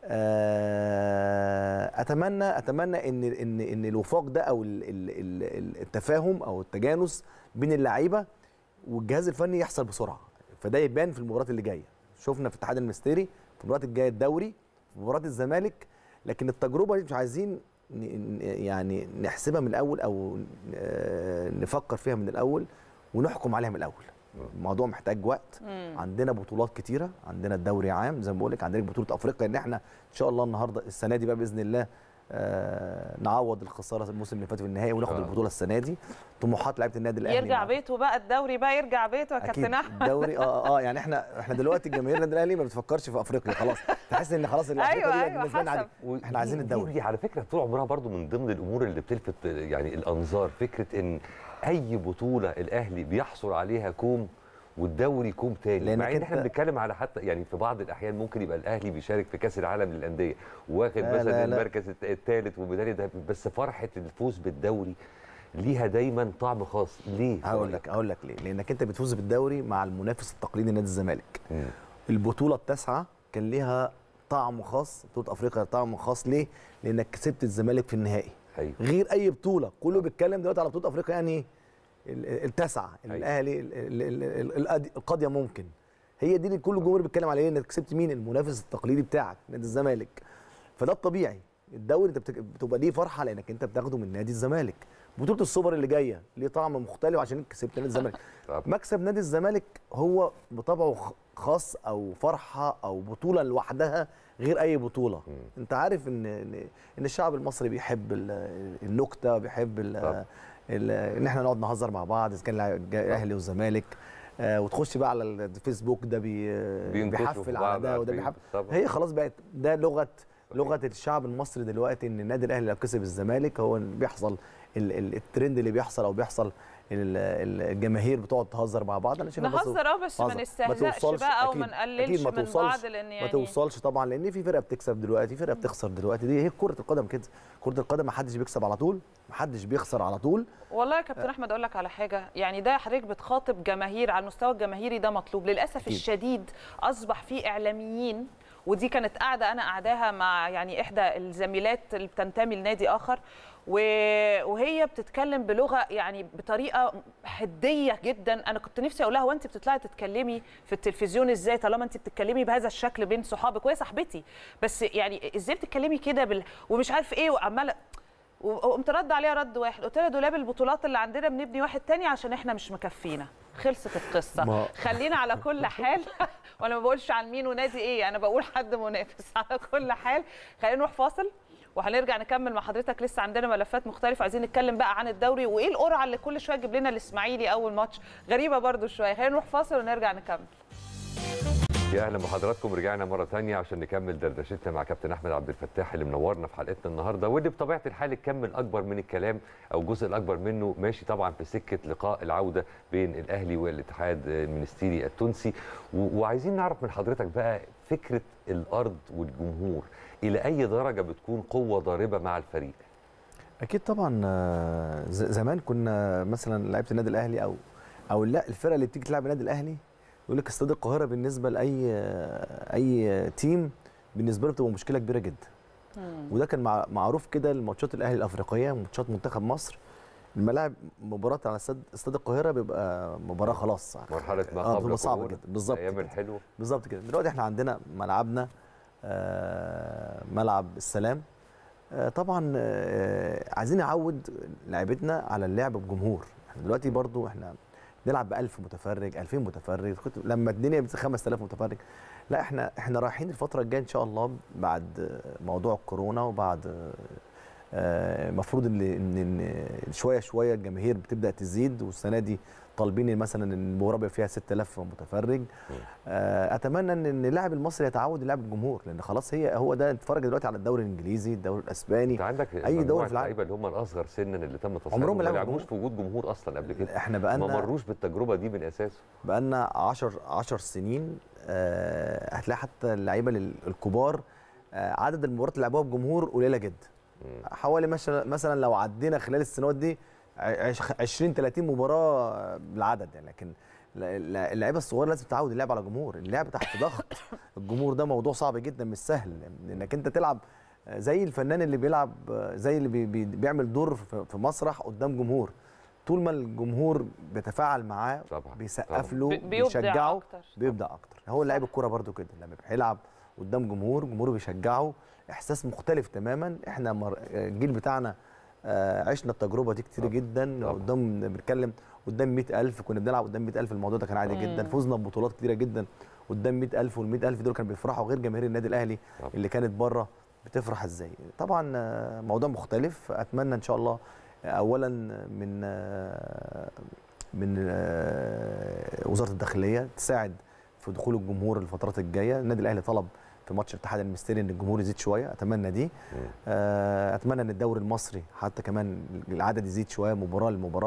آه اتمنى اتمنى ان ان ان الوفاق ده او ال- ال- ال- التفاهم او التجانس بين اللعيبه والجهاز الفني يحصل بسرعه فده يبان في المباريات اللي جايه شفنا في الاتحاد المستري في المباريات الجايه الدوري في مباراه الزمالك لكن التجربه دي مش عايزين ن- ن- يعني نحسبها من الاول او آه، نفكر فيها من الاول ونحكم عليها من الاول الموضوع محتاج وقت مم. عندنا بطولات كتيره عندنا الدوري عام زي ما بقول لك عندنا بطوله افريقيا ان احنا ان شاء الله النهارده السنه دي بقى باذن الله آه نعوض الخساره الموسم اللي فات في النهائي وناخد آه. البطوله السنه دي طموحات لعيبه النادي الاهلي يرجع مع- بيته بقى الدوري بقى يرجع بيته يا كابتن اكيد احمد الدوري اه اه يعني احنا احنا دلوقتي الجماهير النادي الاهلي ما بتفكرش في افريقيا خلاص تحس ان خلاص الافريقيا أيوة، دي أيوة، بالنسبه لنا حسب. عادي. احنا عايزين دي- الدوري دي على فكره طول عمرها برضو من ضمن الامور اللي بتلفت يعني الانظار فكره ان اي بطوله الاهلي بيحصل عليها كوم والدوري كوم تاني لأنك مع ان احنا أنت- بنتكلم على حتى يعني في بعض الاحيان ممكن يبقى الاهلي بيشارك في كاس العالم للانديه واخد لا، مثلا لا، لا. المركز الثالث وميداليه ذهب بس فرحه الفوز بالدوري ليها دايما طعم خاص ليه هقول لك هقول لك ليه لانك انت بتفوز بالدوري مع المنافس التقليدي نادي الزمالك مم. البطوله التاسعه كان ليها طعم خاص بطوله افريقيا طعم خاص ليه لانك كسبت الزمالك في النهائي ايوه غير اي بطوله كله بيتكلم دلوقتي على بطوله افريقيا يعني ال- ال- التاسعه أيوة. الاهلي ال- ال- ال- ال- القاضي- القاضيه ممكن هي دي اللي كل الجمهور بيتكلم عليها انك كسبت مين المنافس التقليدي بتاعك نادي الزمالك فده الطبيعي الدوري انت بتك- بتبقى ليه فرحه لانك انت بتاخده من نادي الزمالك بطوله السوبر اللي جايه ليه طعم مختلف عشان كسبت نادي الزمالك طب. مكسب نادي الزمالك هو بطبعه خ- خاص او فرحه او بطوله لوحدها غير اي بطوله مم. انت عارف ان ان إن الشعب المصري بيحب ال- النكته بيحب ال- طب. ال- ان احنا نقعد نهزر مع بعض اذا كان الاهلي والزمالك آه، وتخش بقى على الفيسبوك ده بي بينكشوا في بيحفل بعض على ده وده عارفين. بيحفل طبعا. هي خلاص بقت ده لغه لغه الشعب المصري دلوقتي ان النادي الاهلي لو كسب الزمالك هو بيحصل ال- ال- الترند اللي بيحصل او بيحصل ال- ال- الجماهير بتقعد تهزر مع بعض انا شايف بس- نهزر اه بس ما هزر. نستهزأش توصلش- بقى أكيد- وما نقللش أكيد ما من توصلش- بعض لان ما يعني توصلش طبعا لان في فرقه بتكسب دلوقتي فرقه بتخسر دلوقتي دي هي كره القدم كده كره القدم ما حدش بيكسب على طول ما حدش بيخسر على طول والله يا كابتن احمد اقول لك على حاجه يعني ده حضرتك بتخاطب جماهير على المستوى الجماهيري ده مطلوب للاسف أكيد. الشديد اصبح في اعلاميين ودي كانت قاعده انا قاعداها مع يعني احدى الزميلات اللي بتنتمي لنادي اخر و- وهي بتتكلم بلغه يعني بطريقه حديه جدا انا كنت نفسي اقول لها هو انت بتطلعي تتكلمي في التلفزيون ازاي طالما انت بتتكلمي بهذا الشكل بين صحابك وهي صاحبتي بس يعني ازاي بتتكلمي كده بال... ومش عارف ايه وعماله وقمت رد عليها رد واحد قلت لها دولاب البطولات اللي عندنا بنبني واحد تاني عشان احنا مش مكفينا خلصت القصه ما- خلينا على كل حال وانا ما بقولش عن مين ونادي ايه انا بقول حد منافس على كل حال خلينا نروح فاصل وهنرجع نكمل مع حضرتك لسه عندنا ملفات مختلفه عايزين نتكلم بقى عن الدوري وايه القرعه اللي كل شويه تجيب لنا الاسماعيلي اول ماتش غريبه برضو شويه خلينا نروح فاصل ونرجع نكمل يا اهلا بحضراتكم رجعنا مره ثانيه عشان نكمل دردشتنا مع كابتن احمد عبد الفتاح اللي منورنا في حلقتنا النهارده واللي بطبيعه الحال الكم الاكبر من الكلام او الجزء الاكبر منه ماشي طبعا في سكه لقاء العوده بين الاهلي والاتحاد المنستيري التونسي و- وعايزين نعرف من حضرتك بقى فكره الارض والجمهور الى اي درجه بتكون قوه ضاربه مع الفريق اكيد طبعا آه، ز- زمان كنا مثلا لعيبه النادي الاهلي او او لا الفرقه اللي بتيجي تلعب النادي الاهلي يقول لك استاد القاهره بالنسبه لاي آه، اي تيم بالنسبه له بتبقى مشكله كبيره جدا وده كان مع- معروف كده الماتشات الاهلي الافريقيه ماتشات منتخب مصر الملاعب مباراه على استاد استاد القاهره بيبقى مباراه خلاص مرحله ما اه قبل بتبقى صعبه كورونا، جدا بالظبط الايام كده. الحلوه بالظبط كده دلوقتي احنا عندنا ملعبنا آه، ملعب السلام آه، طبعا آه، عايزين نعود لعيبتنا على اللعب بجمهور احنا دلوقتي برضو احنا بنلعب ب 1000 متفرج 2000 متفرج كنت لما الدنيا ب 5000 متفرج لا احنا احنا رايحين الفتره الجايه ان شاء الله بعد آه، موضوع الكورونا وبعد آه، آه، المفروض ان ان إن شويه شويه الجماهير بتبدا تزيد والسنه دي طالبين مثلا ان المباراه يبقى فيها 6000 متفرج آه، اتمنى ان ان اللاعب المصري يتعود يلعب الجمهور لان خلاص هي هو ده اتفرج دلوقتي على الدوري الانجليزي الدوري الاسباني انت عندك أي دوري مجموعة في العالم. لعيبه اللي هم الاصغر سنا اللي تم تصعيدهم عمرهم ما ما لعبوا لعبوش جمهور. في وجود جمهور اصلا قبل كده احنا ما بقالنا مروش بالتجربه دي من اساسه بقالنا 10 10 سنين آه، هتلاقي حتى اللعيبه لل- الكبار آه، عدد المباريات اللي لعبوها بجمهور قليله جدا مم. حوالي مثلا مثلا لو عدينا خلال السنوات دي ع- عش- 20 30 مباراه بالعدد يعني لكن لا- لا- اللعيبه الصغيره لازم تتعود اللعب على جمهور اللعب تحت ضغط الجمهور ده موضوع صعب جدا مش سهل انك انت تلعب زي الفنان اللي بيلعب زي اللي بي بي بيعمل دور في في مسرح قدام جمهور طول ما الجمهور بيتفاعل معاه طبعا بيسقف طبعاً. له بي- بيبدع بيشجعه أكتر. بيبدع اكتر هو لعيب الكوره برده كده لما بيلعب قدام جمهور جمهور بيشجعه احساس مختلف تماما احنا مر... الجيل بتاعنا آه، عشنا التجربه دي كتير طبعاً. جدا طبعاً. قدام بنتكلم قدام 100000 كنا بنلعب قدام 100000 الموضوع ده كان عادي جدا مم. فزنا ببطولات كتيره جدا قدام 100000 وال 100000 دول كانوا بيفرحوا غير جماهير النادي الاهلي طبعاً. اللي كانت بره بتفرح ازاي طبعا آه، موضوع مختلف اتمنى ان شاء الله آه، اولا من آه، من آه، وزاره الداخليه تساعد في دخول الجمهور الفترات الجايه النادي الاهلي طلب في ماتش الاتحاد المستري ان الجمهور يزيد شويه اتمنى دي آه، اتمنى ان الدوري المصري حتى كمان العدد يزيد شويه مباراه لمباراه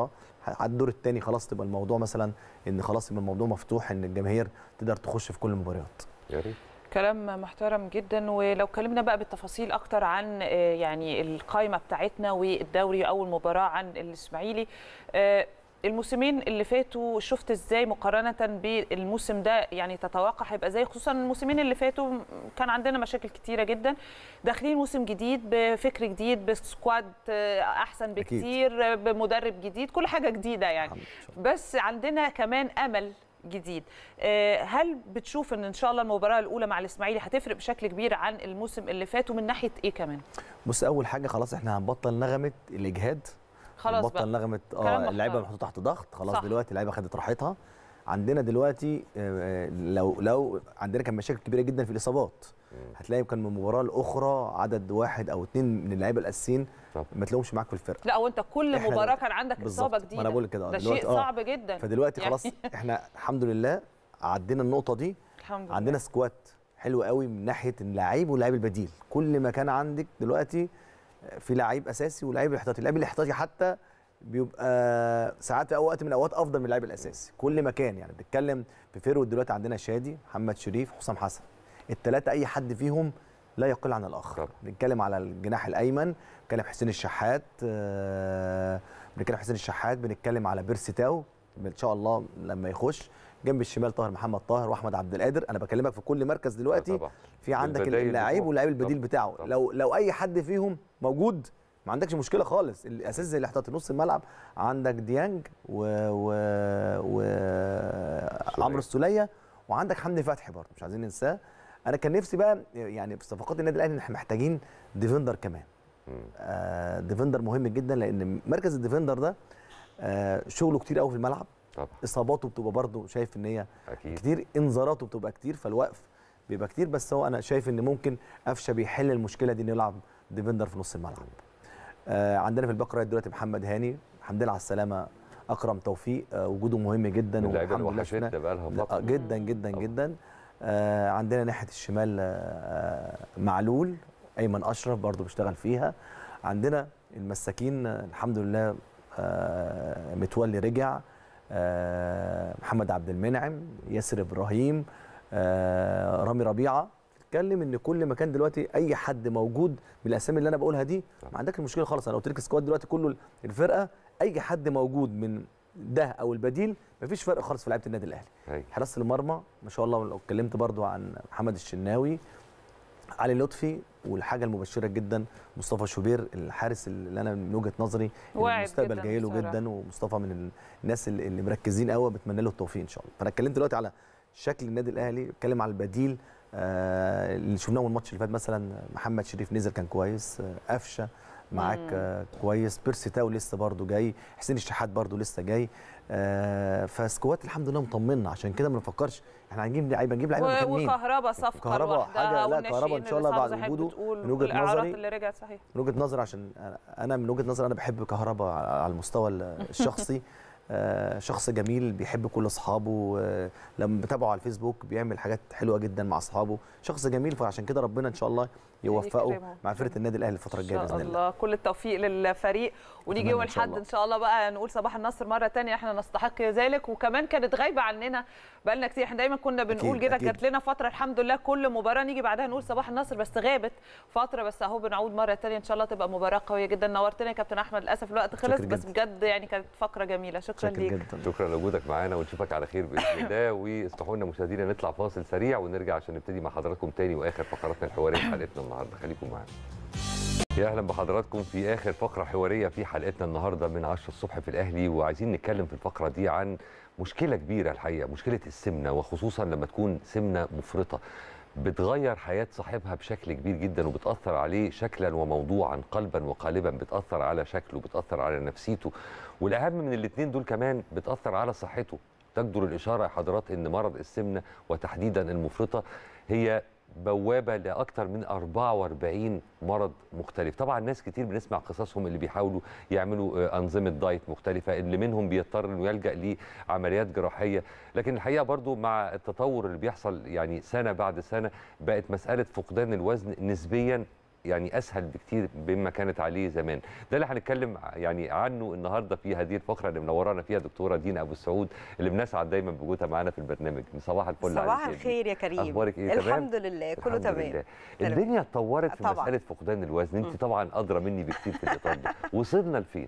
على الدور الثاني خلاص تبقى الموضوع مثلا ان خلاص يبقى الموضوع مفتوح ان الجماهير تقدر تخش في كل المباريات يا ريت كلام محترم جدا ولو اتكلمنا بقى بالتفاصيل اكتر عن آه، يعني القائمه بتاعتنا والدوري اول مباراه عن الاسماعيلي آه، الموسمين اللي فاتوا شفت ازاي مقارنه بالموسم ده يعني تتوقع هيبقى زي خصوصا الموسمين اللي فاتوا كان عندنا مشاكل كتيره جدا داخلين موسم جديد بفكر جديد بسكواد آه، احسن أكيد. بكتير آه، بمدرب جديد كل حاجه جديده يعني الحمد لله. إن شاء الله. بس عندنا كمان امل جديد آه، هل بتشوف ان ان شاء الله المباراه الاولى مع الاسماعيلي هتفرق بشكل كبير عن الموسم اللي فات ومن ناحيه ايه كمان بص اول حاجه خلاص احنا هنبطل نغمه الاجهاد خلاص هنبطل بقى نغمه كلام اه محترم. اللعيبه محطوطه تحت ضغط خلاص صح. دلوقتي اللعيبه خدت راحتها عندنا دلوقتي آه، لو لو عندنا كان مشاكل كبيره جدا في الاصابات هتلاقي كان من المباراه الاخرى عدد واحد او اثنين من اللعيبه الاساسيين طب. ما تلاقيهمش معاك في الفرقه لا وانت كل إحنا مباراه دلوقتي- كان عندك بالظبط. اصابه ما جديده أنا بقول كده، ده دلوقتي شيء آه. صعب جدا فدلوقتي يعني خلاص احنا الحمد لله عدينا النقطه دي الحمد لله عندنا سكوات حلو قوي من ناحيه اللعيب واللعيب البديل كل ما كان عندك دلوقتي في لعيب اساسي ولاعيب احتياطي اللعيب الاحتياطي حتى بيبقى ساعات في اوقات من الاوقات افضل من اللاعب الاساسي كل مكان يعني بنتكلم في فيرود دلوقتي عندنا شادي محمد شريف حسام حسن الثلاثه اي حد فيهم لا يقل عن الاخر طبعا. بنتكلم على الجناح الايمن بنتكلم حسين الشحات آه، بنتكلم حسين الشحات بنتكلم على بيرسي تاو ان شاء الله لما يخش جنب الشمال طاهر محمد طاهر واحمد عبد القادر انا بكلمك في كل مركز دلوقتي طبعا في عندك البدايل اللعيب بتوعه. واللعيب البديل طبعا. بتاعه طبعا. لو لو اي حد فيهم موجود ما عندكش مشكله خالص الاساس زي الاحتياطي نص الملعب عندك ديانج و و و عمرو السوليه وعندك حمدي فتحي برضه مش عايزين ننساه انا كان نفسي بقى يعني في صفقات النادي الاهلي إن احنا محتاجين ديفندر كمان مم. آه ديفندر مهم جدا لان مركز الديفندر ده آه شغله كتير قوي في الملعب طبعا اصاباته بتبقى برضه شايف ان هي اكيد كتير انذاراته بتبقى كتير فالوقف بيبقى كتير بس هو انا شايف ان ممكن قفشه بيحل المشكله دي انه يلعب ديفندر في نص الملعب آه عندنا في الباك رايت دلوقتي محمد هاني الحمد لله على السلامه اكرم توفيق آه وجوده مهم جدا من اللعيبه اللي والحمد لله وحشتنا شفناه. بقى لها آه فتره جدا جدا طبعا. جدا آه عندنا ناحيه الشمال آه معلول ايمن اشرف برضو بيشتغل فيها عندنا المساكين آه الحمد لله آه متولي رجع آه محمد عبد المنعم ياسر ابراهيم آه رامي ربيعه تتكلم ان كل مكان دلوقتي اي حد موجود من الاسامي اللي انا بقولها دي ما عندكش مشكله خالص انا قلت لك السكواد دلوقتي كله الفرقه اي حد موجود من ده او البديل مفيش فرق خالص في لعيبه النادي الاهلي هاي. حراسه المرمى ما شاء الله لو اتكلمت برضو عن محمد الشناوي علي لطفي والحاجه المبشره جدا مصطفى شوبير الحارس اللي انا من وجهه نظري إن واعد المستقبل جداً جاي له بصراحة. جدا ومصطفى من الناس اللي اللي مركزين قوي بتمنى له التوفيق ان شاء الله فانا اتكلمت دلوقتي على شكل النادي الاهلي اتكلم على البديل آه اللي شفناه من الماتش اللي فات مثلا محمد شريف نزل كان كويس آه قفشه معاك مم. آه كويس بيرسي تاو لسه برضو جاي حسين الشحات برضو لسه جاي آه فسكوات الحمد لله مطمنا عشان كده ما نفكرش احنا هنجيب لعيبه نجيب لعيبه مكان مين وكهربا صفقه كهربا لوحدها حاجة- لا، والناشئين كهربا إن شاء الله اللي بعد صعب زي حضرتك وجوده بتقول من وجهة والاعارات نظري اللي رجعت صحيح من وجهه نظري عشان انا من وجهه نظري انا بحب كهربا على المستوى الشخصي آه، شخص جميل بيحب كل اصحابه آه، لما بتابعه على الفيسبوك بيعمل حاجات حلوه جدا مع اصحابه شخص جميل فعشان كده ربنا ان شاء الله يوفقه يكرمه. مع فرقه النادي الاهلي الفتره ان الجايه شاء باذن الله الله كل التوفيق للفريق ونيجي أتمنى يوم إن شاء الاحد الله. ان شاء الله بقى نقول صباح النصر مره تانية احنا نستحق ذلك وكمان كانت غايبه عننا بقالنا كتير احنا دايما كنا بنقول أكيد، كده أكيد. جات لنا فتره الحمد لله كل مباراه نيجي بعدها نقول صباح النصر بس غابت فتره بس اهو بنعود مره تانية ان شاء الله تبقى مباراه قويه جدا نورتنا يا كابتن احمد للاسف الوقت خلص شكرا بس جداً. بجد يعني كانت فقره جميله شكرا شكرا ليك جدا شكرا لوجودك معانا ونشوفك على خير باذن الله واسمحوا لنا مشاهدينا نطلع فاصل سريع ونرجع عشان نبتدي مع حضراتكم تاني واخر فقراتنا الحواريه في حلقتنا النهارده خليكم معانا يا اهلا بحضراتكم في اخر فقره حواريه في حلقتنا النهارده من 10 الصبح في الاهلي وعايزين نتكلم في الفقره دي عن مشكله كبيره الحقيقه مشكله السمنه وخصوصا لما تكون سمنه مفرطه بتغير حياه صاحبها بشكل كبير جدا وبتاثر عليه شكلا وموضوعا قلبا وقالبا بتاثر على شكله بتاثر على نفسيته والاهم من الاثنين دول كمان بتاثر على صحته تجدر الاشاره يا حضرات ان مرض السمنه وتحديدا المفرطه هي بوابه لاكثر من 44 مرض مختلف طبعا ناس كتير بنسمع قصصهم اللي بيحاولوا يعملوا آه، انظمه دايت مختلفه اللي منهم بيضطر انه يلجا لعمليات جراحيه لكن الحقيقه برضو مع التطور اللي بيحصل يعني سنه بعد سنه بقت مساله فقدان الوزن نسبيا يعني اسهل بكتير مما كانت عليه زمان ده اللي هنتكلم يعني عنه النهارده في هذه الفقره اللي منورانا فيها دكتوره دينا ابو السعود اللي بنسعد دايما بوجودها معانا في البرنامج صباح الفل صباح عليك يا الخير يا كريم اخبارك ايه تمام الحمد لله كله الحمد تمام لله. الدنيا اتطورت في طبعاً. مساله فقدان الوزن انت مم. طبعا ادرى مني بكتير في الاطار ده وصلنا لفين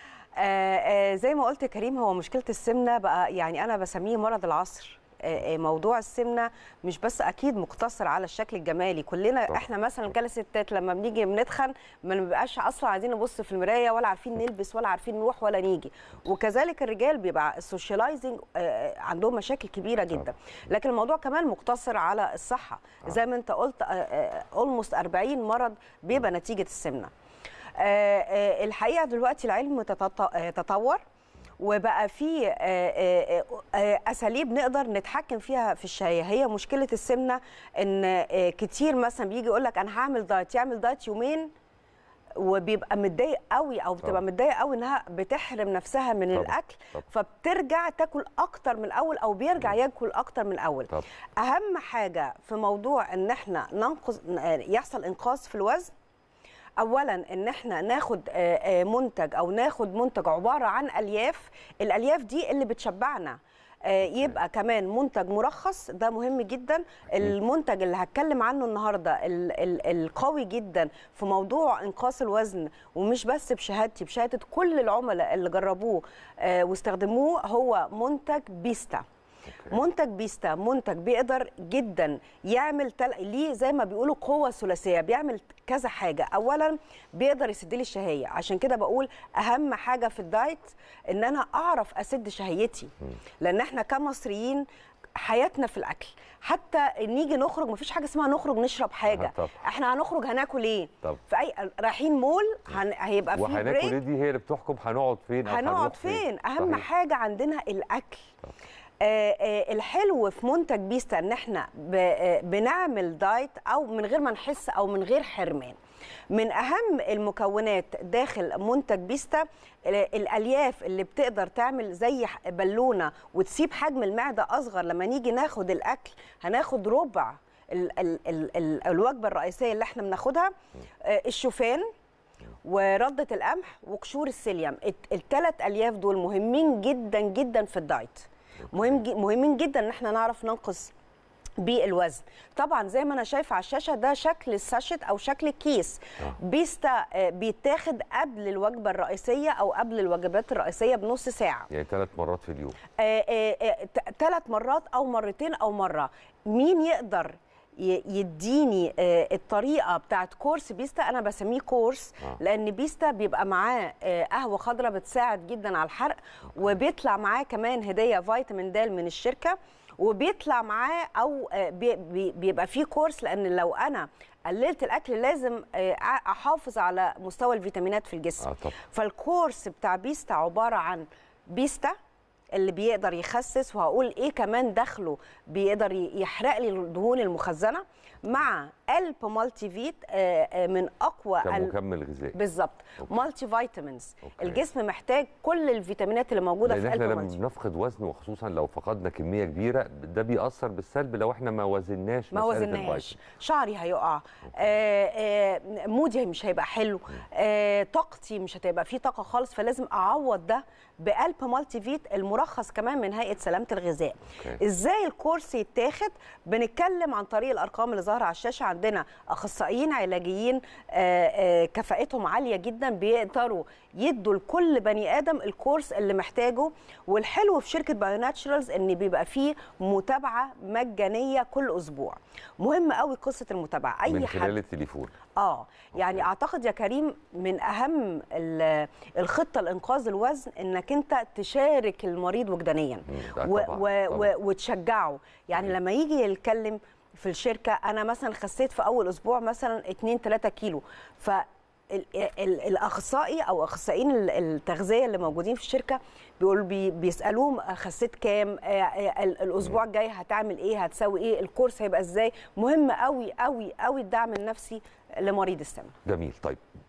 آه آه زي ما قلت يا كريم هو مشكله السمنه بقى يعني انا بسميه مرض العصر آه، آه، موضوع السمنه مش بس اكيد مقتصر على الشكل الجمالي كلنا طبعاً. احنا مثلا كستات لما بنيجي بنتخن ما بنبقاش اصلا عايزين نبص في المرايه ولا عارفين نلبس ولا عارفين نروح ولا نيجي وكذلك الرجال بيبقى السوشيالايزنج آه، عندهم مشاكل كبيره جدا لكن الموضوع كمان مقتصر على الصحه زي ما انت قلت اولموست 40 مرض بيبقى نتيجه السمنه آه، آه، الحقيقه دلوقتي العلم تتط- آه، تطور وبقى في آه، آه، آه، اساليب نقدر نتحكم فيها في الشهيه هي مشكله السمنه ان آه، كتير مثلا بيجي يقول لك انا هعمل دايت يعمل دايت يومين وبيبقى متضايق قوي او بتبقى طبعا. متضايق قوي انها بتحرم نفسها من طبعا. الاكل طبعا. فبترجع تاكل اكتر من الاول او بيرجع ياكل اكتر من الاول طب اهم حاجه في موضوع ان احنا ننقص يحصل انقاص في الوزن اولا ان احنا ناخد آه، آه، منتج او ناخد منتج عباره عن الياف الالياف دي اللي بتشبعنا آه، يبقى كمان منتج مرخص ده مهم جدا المنتج اللي هتكلم عنه النهارده ال- ال- القوي جدا في موضوع انقاص الوزن ومش بس بشهادتي بشهاده كل العملاء اللي جربوه آه، واستخدموه هو منتج بيستا منتج بيستا منتج بيقدر جدا يعمل تل... ليه زي ما بيقولوا قوه ثلاثيه بيعمل كذا حاجه اولا بيقدر يسد لي الشهيه عشان كده بقول اهم حاجه في الدايت ان انا اعرف اسد شهيتي لان احنا كمصريين حياتنا في الاكل حتى نيجي نخرج مفيش حاجه اسمها نخرج نشرب حاجه آه، طبعا. احنا هنخرج هناكل ايه طب في اي رايحين مول هن... هيبقى في وهناكل بريك ايه دي هي اللي بتحكم هنقعد فين أو هنروح هنقعد فين اهم صحيح. حاجه عندنا الاكل آه آه الحلو في منتج بيستا ان احنا ب- آه بنعمل دايت او من غير ما نحس او من غير حرمان من اهم المكونات داخل منتج بيستا ال- الالياف اللي بتقدر تعمل زي ح- بالونه وتسيب حجم المعده اصغر لما نيجي ناخد الاكل هناخد ربع ال ال ال ال الوجبه الرئيسيه اللي احنا بناخدها آه الشوفان ورده القمح وقشور السيليوم الثلاث الياف دول مهمين جدا جدا في الدايت مهم ج- مهمين جدا ان احنا نعرف ننقص بالوزن طبعا زي ما انا شايفه على الشاشه ده شكل الساشت او شكل الكيس بيستا آه، بيتاخد قبل الوجبه الرئيسيه او قبل الوجبات الرئيسيه بنص ساعه يعني ثلاث مرات في اليوم ثلاث مرات او مرتين او مره مين يقدر ي- يديني آه، الطريقه بتاعت كورس بيستا انا بسميه كورس آه. لان بيستا بيبقى معاه آه، قهوه خضراء بتساعد جدا على الحرق وبيطلع معاه كمان هديه فيتامين د من الشركه وبيطلع معاه او آه، بي- بي- بيبقى فيه كورس لان لو انا قللت الاكل لازم آه، احافظ على مستوى الفيتامينات في الجسم اه طب فالكورس بتاع بيستا عباره عن بيستا اللي بيقدر يخسس وهقول ايه كمان دخله بيقدر ي- يحرق لي الدهون المخزنه مع الب مالتي فيت آه، آه، من اقوى ال- كمكمل غذائي بالظبط أوكي. مالتي فيتامينز أوكي. الجسم محتاج كل الفيتامينات اللي موجوده لان في احنا الب لما مالتي بنفقد وزن وخصوصا لو فقدنا كميه كبيره ده بيأثر بالسلب لو احنا ما وزناش ما مسألة وزناش الفيتامين. شعري هيقع آه، آه، مودي مش هيبقى حلو آه، طاقتي مش هتبقى فيه طاقه خالص فلازم اعوض ده بقلب مالتي فيت المرخص كمان من هيئه سلامه الغذاء أوكي. ازاي الكورس يتاخد بنتكلم عن طريق الارقام اللي ظاهره على الشاشه عندنا اخصائيين علاجيين آه، آه، كفاءتهم عاليه جدا بيقدروا يدوا لكل بني ادم الكورس اللي محتاجه والحلو في شركه بايو ناتشرالز ان بيبقى فيه متابعه مجانيه كل اسبوع مهم قوي قصه المتابعه اي من حد خلال التليفون اه يعني اعتقد يا كريم من اهم ال- الخطه لانقاذ الوزن انك انت تشارك المريض وجدانيا مم، ده و طبعاً، و طبعاً. و وتشجعه يعني لما يجي يتكلم في الشركه انا مثلا خسيت في اول اسبوع مثلا 2 3 كيلو ف ال- ال- الاخصائي او اخصائيين ال- التغذيه اللي موجودين في الشركه بيقول بي بيسالوهم خسيت كام آه، آه، ال- الاسبوع الجاي هتعمل ايه هتسوي ايه الكورس هيبقى ازاي مهم قوي قوي قوي الدعم النفسي لمريض السمنه جميل طيب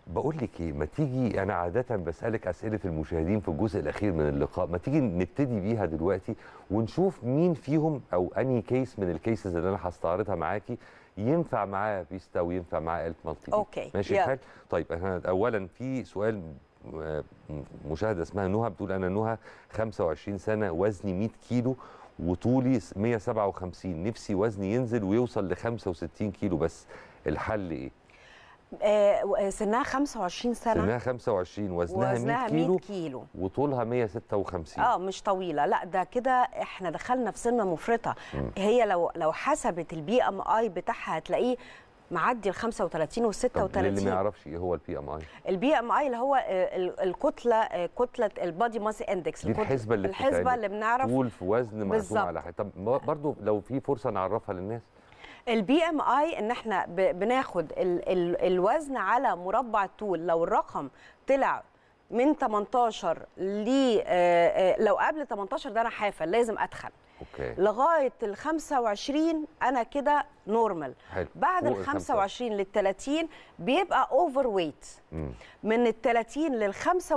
بقول لك ايه ما تيجي انا عاده بسالك اسئله المشاهدين في الجزء الاخير من اللقاء ما تيجي نبتدي بيها دلوقتي ونشوف مين فيهم او اني كيس من الكيسز اللي انا هستعرضها معاكي ينفع معاه بيستا وينفع معاه الف مالتي أوكي، ماشي يلا. الحال طيب احنا اولا في سؤال آه، مشاهده اسمها نهى بتقول انا نهى 25 سنه وزني 100 كيلو وطولي 157 نفسي وزني ينزل ويوصل ل 65 كيلو بس الحل ايه؟ آه، سنها 25 سنه سنها 25 وزنها, وزنها 100 كيلو 100 كيلو وطولها 156 اه مش طويله لا ده كده احنا دخلنا في سنه مفرطه مم. هي لو لو حسبت البي ام اي بتاعها هتلاقيه معدي ال 35 وال طب للي ما 36 يعرفش ايه هو البي ام اي البي ام اي اللي هو آه، ال- الكتله آه، كتله البادي ماس اندكس دي الحسبه اللي الحسبه بتتعمل. اللي بنعرف طول في وزن مقسوم بالظبط. على حاجه طب ما- برضو لو في فرصه نعرفها للناس البي ام اي ان احنا ب- بناخد ال ال الوزن على مربع الطول لو الرقم طلع من 18 ل آه، آه، لو قبل 18 ده انا حافل لازم ادخل اوكي لغايه ال 25 انا كده نورمال حلو بعد فوق ال 25 لل 30 بيبقى اوفر ويت مم. من ال 30 لل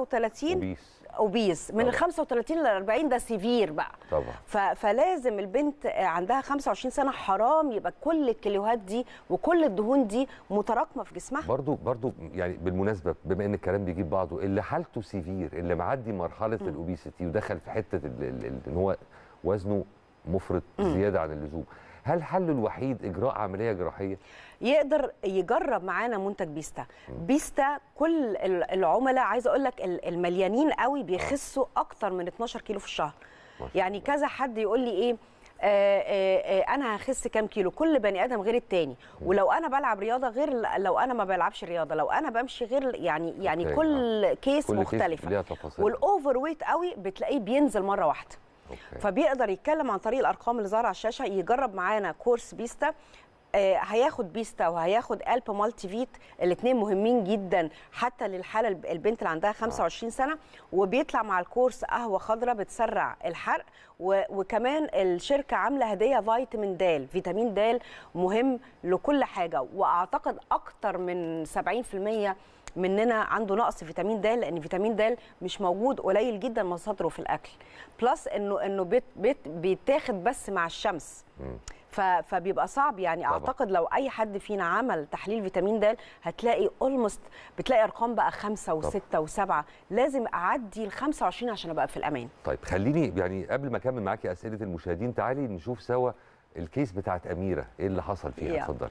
35 وبيس اوبيس من ال طبعا. 35 لل 40 ده سيفير بقى طبعا ف- فلازم البنت عندها 25 سنه حرام يبقى كل الكيلوهات دي وكل الدهون دي متراكمه في جسمها برضو برضو يعني بالمناسبه بما ان الكلام بيجيب بعضه اللي حالته سيفير اللي معدي مرحله الاوبيسيتي ودخل في حته ال- ال- ال- ان هو وزنه مفرط زياده عن اللزوم هل حله الوحيد اجراء عمليه جراحيه يقدر يجرب معانا منتج بيستا بيستا كل ال- العملاء عايزه اقول لك ال- المليانين قوي بيخسوا اكتر من 12 كيلو في الشهر ما شاء يعني كذا حد يقول لي ايه آه آه آه انا هخس كام كيلو كل بني ادم غير التاني ولو انا بلعب رياضه غير ل- لو انا ما بلعبش رياضه لو انا بمشي غير يعني يعني أوكي، كل كيس كل كيس مختلفه ليها تفاصيل والاوفر ويت قوي بتلاقيه بينزل مره واحده أوكي. فبيقدر يتكلم عن طريق الارقام اللي ظاهره على الشاشه يجرب معانا كورس بيستا آه، هياخد بيستا وهياخد الب مالتي فيت الاثنين مهمين جدا حتى للحاله الب- البنت اللي عندها 25 سنه وبيطلع مع الكورس قهوه خضراء بتسرع الحرق و- وكمان الشركه عامله هديه فيتامين د فيتامين د مهم لكل حاجه واعتقد اكتر من 70% مننا عنده نقص فيتامين د لان فيتامين د مش موجود قليل جدا مصادره في الاكل بلس انه انه بيت بيت بيتاخد بس مع الشمس مم. ف- فبيبقى صعب يعني طبعا. اعتقد لو اي حد فينا عمل تحليل فيتامين د هتلاقي اولموست بتلاقي ارقام بقى خمسة وستة وسبعة لازم اعدي ال 25 عشان ابقى في الامان طيب خليني يعني قبل ما اكمل معاكي اسئله المشاهدين تعالي نشوف سوا الكيس بتاعت اميره ايه اللي حصل فيها يلا. اتفضلي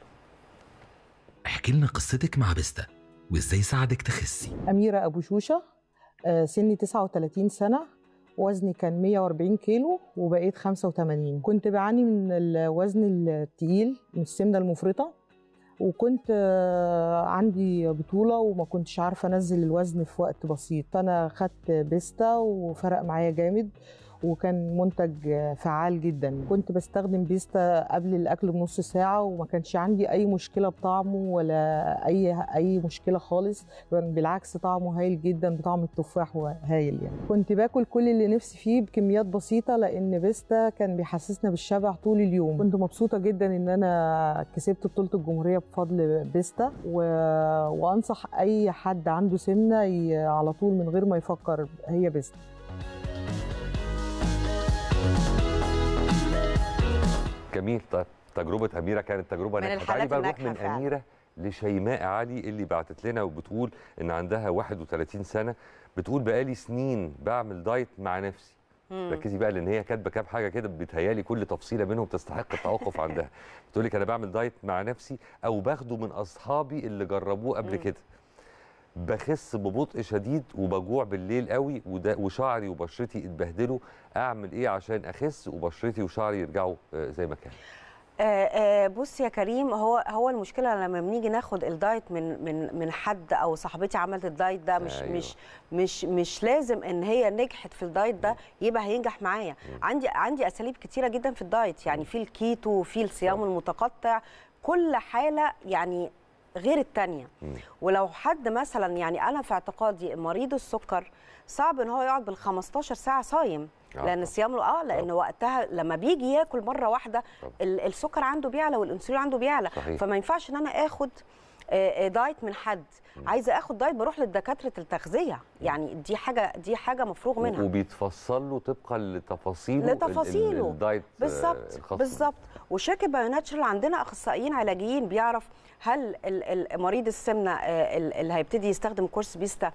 احكي لنا قصتك مع بيستا وازاي ساعدك تخسي أميرة أبو شوشة آه، سني 39 سنة وزني كان 140 كيلو وبقيت 85 كنت بعاني من الوزن التقيل من السمنة المفرطة وكنت آه، عندي بطولة وما كنتش عارفة أنزل الوزن في وقت بسيط فأنا خدت بيستا وفرق معايا جامد وكان منتج آه، فعال جدا كنت بستخدم بيستا قبل الأكل بنص ساعة وما كانش عندي أي مشكلة بطعمه ولا أي أي مشكلة خالص كان بالعكس طعمه هايل جدا بطعم التفاح هايل يعني كنت باكل كل اللي نفسي فيه بكميات بسيطه لان بيستا كان بيحسسنا بالشبع طول اليوم كنت مبسوطه جدا ان انا كسبت بطوله الجمهوريه بفضل بيستا و... وانصح اي حد عنده سمنه ي... على طول من غير ما يفكر هي بيستا جميل طيب تجربه اميره كانت تجربه من ناجحه الحالات تعالي بقى نروح الناجحة من فعلا. اميره لشيماء علي اللي بعتت لنا وبتقول ان عندها 31 سنه بتقول بقالي سنين بعمل دايت مع نفسي مم. ركزي بقى لان هي كاتبه كام حاجه كده بتهيالي كل تفصيله منهم تستحق التوقف عندها بتقول لك انا بعمل دايت مع نفسي او باخده من اصحابي اللي جربوه قبل مم. كده بخس ببطء شديد وبجوع بالليل قوي وده وشعري وبشرتي اتبهدلوا اعمل ايه عشان اخس وبشرتي وشعري يرجعوا آه، زي ما كان آه، آه، بص يا كريم هو هو المشكله لما بنيجي ناخد الدايت من من من حد او صاحبتي عملت الدايت ده مش أيوة. أيوة. مش مش مش لازم ان هي نجحت في الدايت ده يبقى هينجح معايا عندي عندي اساليب كتيره جدا في الدايت يعني في الكيتو وفي الصيام المتقطع كل حاله يعني غير التانية مم. ولو حد مثلا يعني انا في اعتقادي مريض السكر صعب ان هو يقعد بال 15 ساعه صايم آه لان طبعاً. الصيام اه لان وقتها لما بيجي ياكل مره واحده طبعاً. ال- السكر عنده بيعلى والانسولين عنده بيعلى صحيح. فما ينفعش ان انا اخد آه، آه، دايت من حد عايزه اخد دايت بروح لدكاتره التغذيه يعني دي حاجه دي حاجه مفروغ منها وبيتفصل له طبقا لتفاصيله ال- ال- لتفاصيله الدايت آه، بالظبط الخاص بيه. بالظبط وشركه بايوناتشرال عندنا اخصائيين علاجيين بيعرف هل ال- ال- مريض السمنه آه، ال- اللي هيبتدي يستخدم كورس بيستا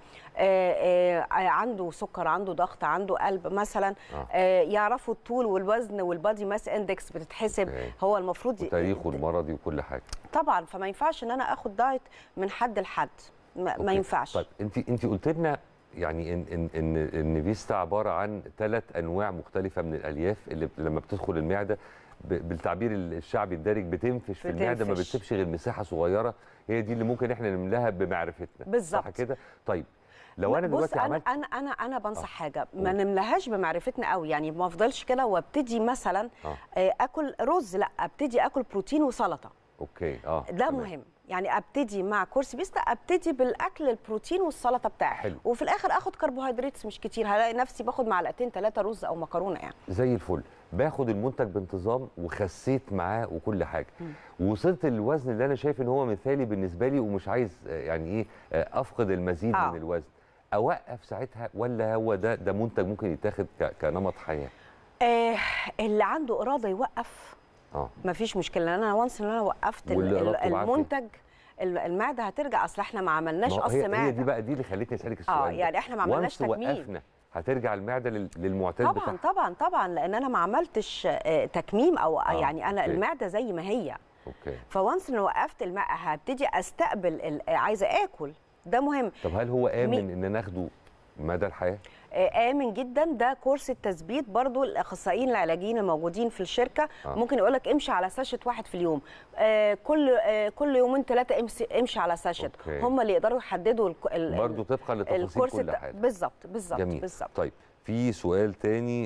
آه، آه، عنده سكر عنده ضغط عنده قلب مثلا آه. آه، يعرفوا الطول والوزن والبادي ماس اندكس بتتحسب أوكي. هو المفروض ي- وتاريخه المرضي وكل حاجه طبعا فما ينفعش ان انا اخد دايت من حد لحد ما, ما أوكي. ينفعش طيب انت انت قلت لنا يعني ان ان ان ان فيستا عباره عن ثلاث انواع مختلفه من الالياف اللي لما بتدخل المعده ب- بالتعبير الشعبي الدارج بتنفش في المعده ما بتنفش. بتسيبش غير مساحه صغيره هي دي اللي ممكن احنا نملاها بمعرفتنا بالظبط. صح كده طيب لو انا بص دلوقتي انا عملت انا انا انا بنصح آه. حاجه ما نملاهاش بمعرفتنا قوي يعني ما افضلش كده وابتدي مثلا اه آه، اكل رز لا ابتدي اكل بروتين وسلطه اوكي اه ده تمام. مهم يعني ابتدي مع كورس بيستا ابتدي بالاكل البروتين والسلطه بتاعي حلو. وفي الاخر اخد كربوهيدرات مش كتير هلاقي نفسي باخد معلقتين ثلاثه رز او مكرونه يعني زي الفل باخد المنتج بانتظام وخسيت معاه وكل حاجه وصلت للوزن اللي انا شايف ان هو مثالي بالنسبه لي ومش عايز آه، يعني ايه آه، افقد المزيد آه. من الوزن اوقف ساعتها ولا هو ده ده منتج ممكن يتاخد ك- كنمط حياه آه اللي عنده اراده يوقف اه مفيش مشكله انا وانس ان انا وقفت ال- واللي ال- إرادته بعافية. المنتج ال- المعده هترجع اصل احنا ما عملناش ما هو قص هي, هي معده دي بقى دي اللي خلتني اسالك السؤال اه ده. يعني احنا ما عملناش Once تكميم وقفنا هترجع المعده لل- للمعتاد طبعا بتاعها طبعا طبعا لان انا ما عملتش آه، تكميم او آه، يعني انا أوكي. المعده زي ما هي اوكي فوانس ان وقفت الماء هبتدي استقبل ال- آه، عايزه اكل ده مهم طب هل هو امن مي- ان ناخده مدى الحياه آه، امن جدا ده كورس التثبيت برضو الاخصائيين العلاجيين الموجودين في الشركه آه. آه. ممكن يقول لك امشي على ساشت واحد في اليوم آه كل آه كل يومين ثلاثه امشي, امشي على ساشت أوكي. هم اللي يقدروا يحددوا الك- ال- برضه طبقا لتفاصيل الكورس كل الت- حاجه بالظبط بالظبط جميل بالظبط طيب في سؤال تاني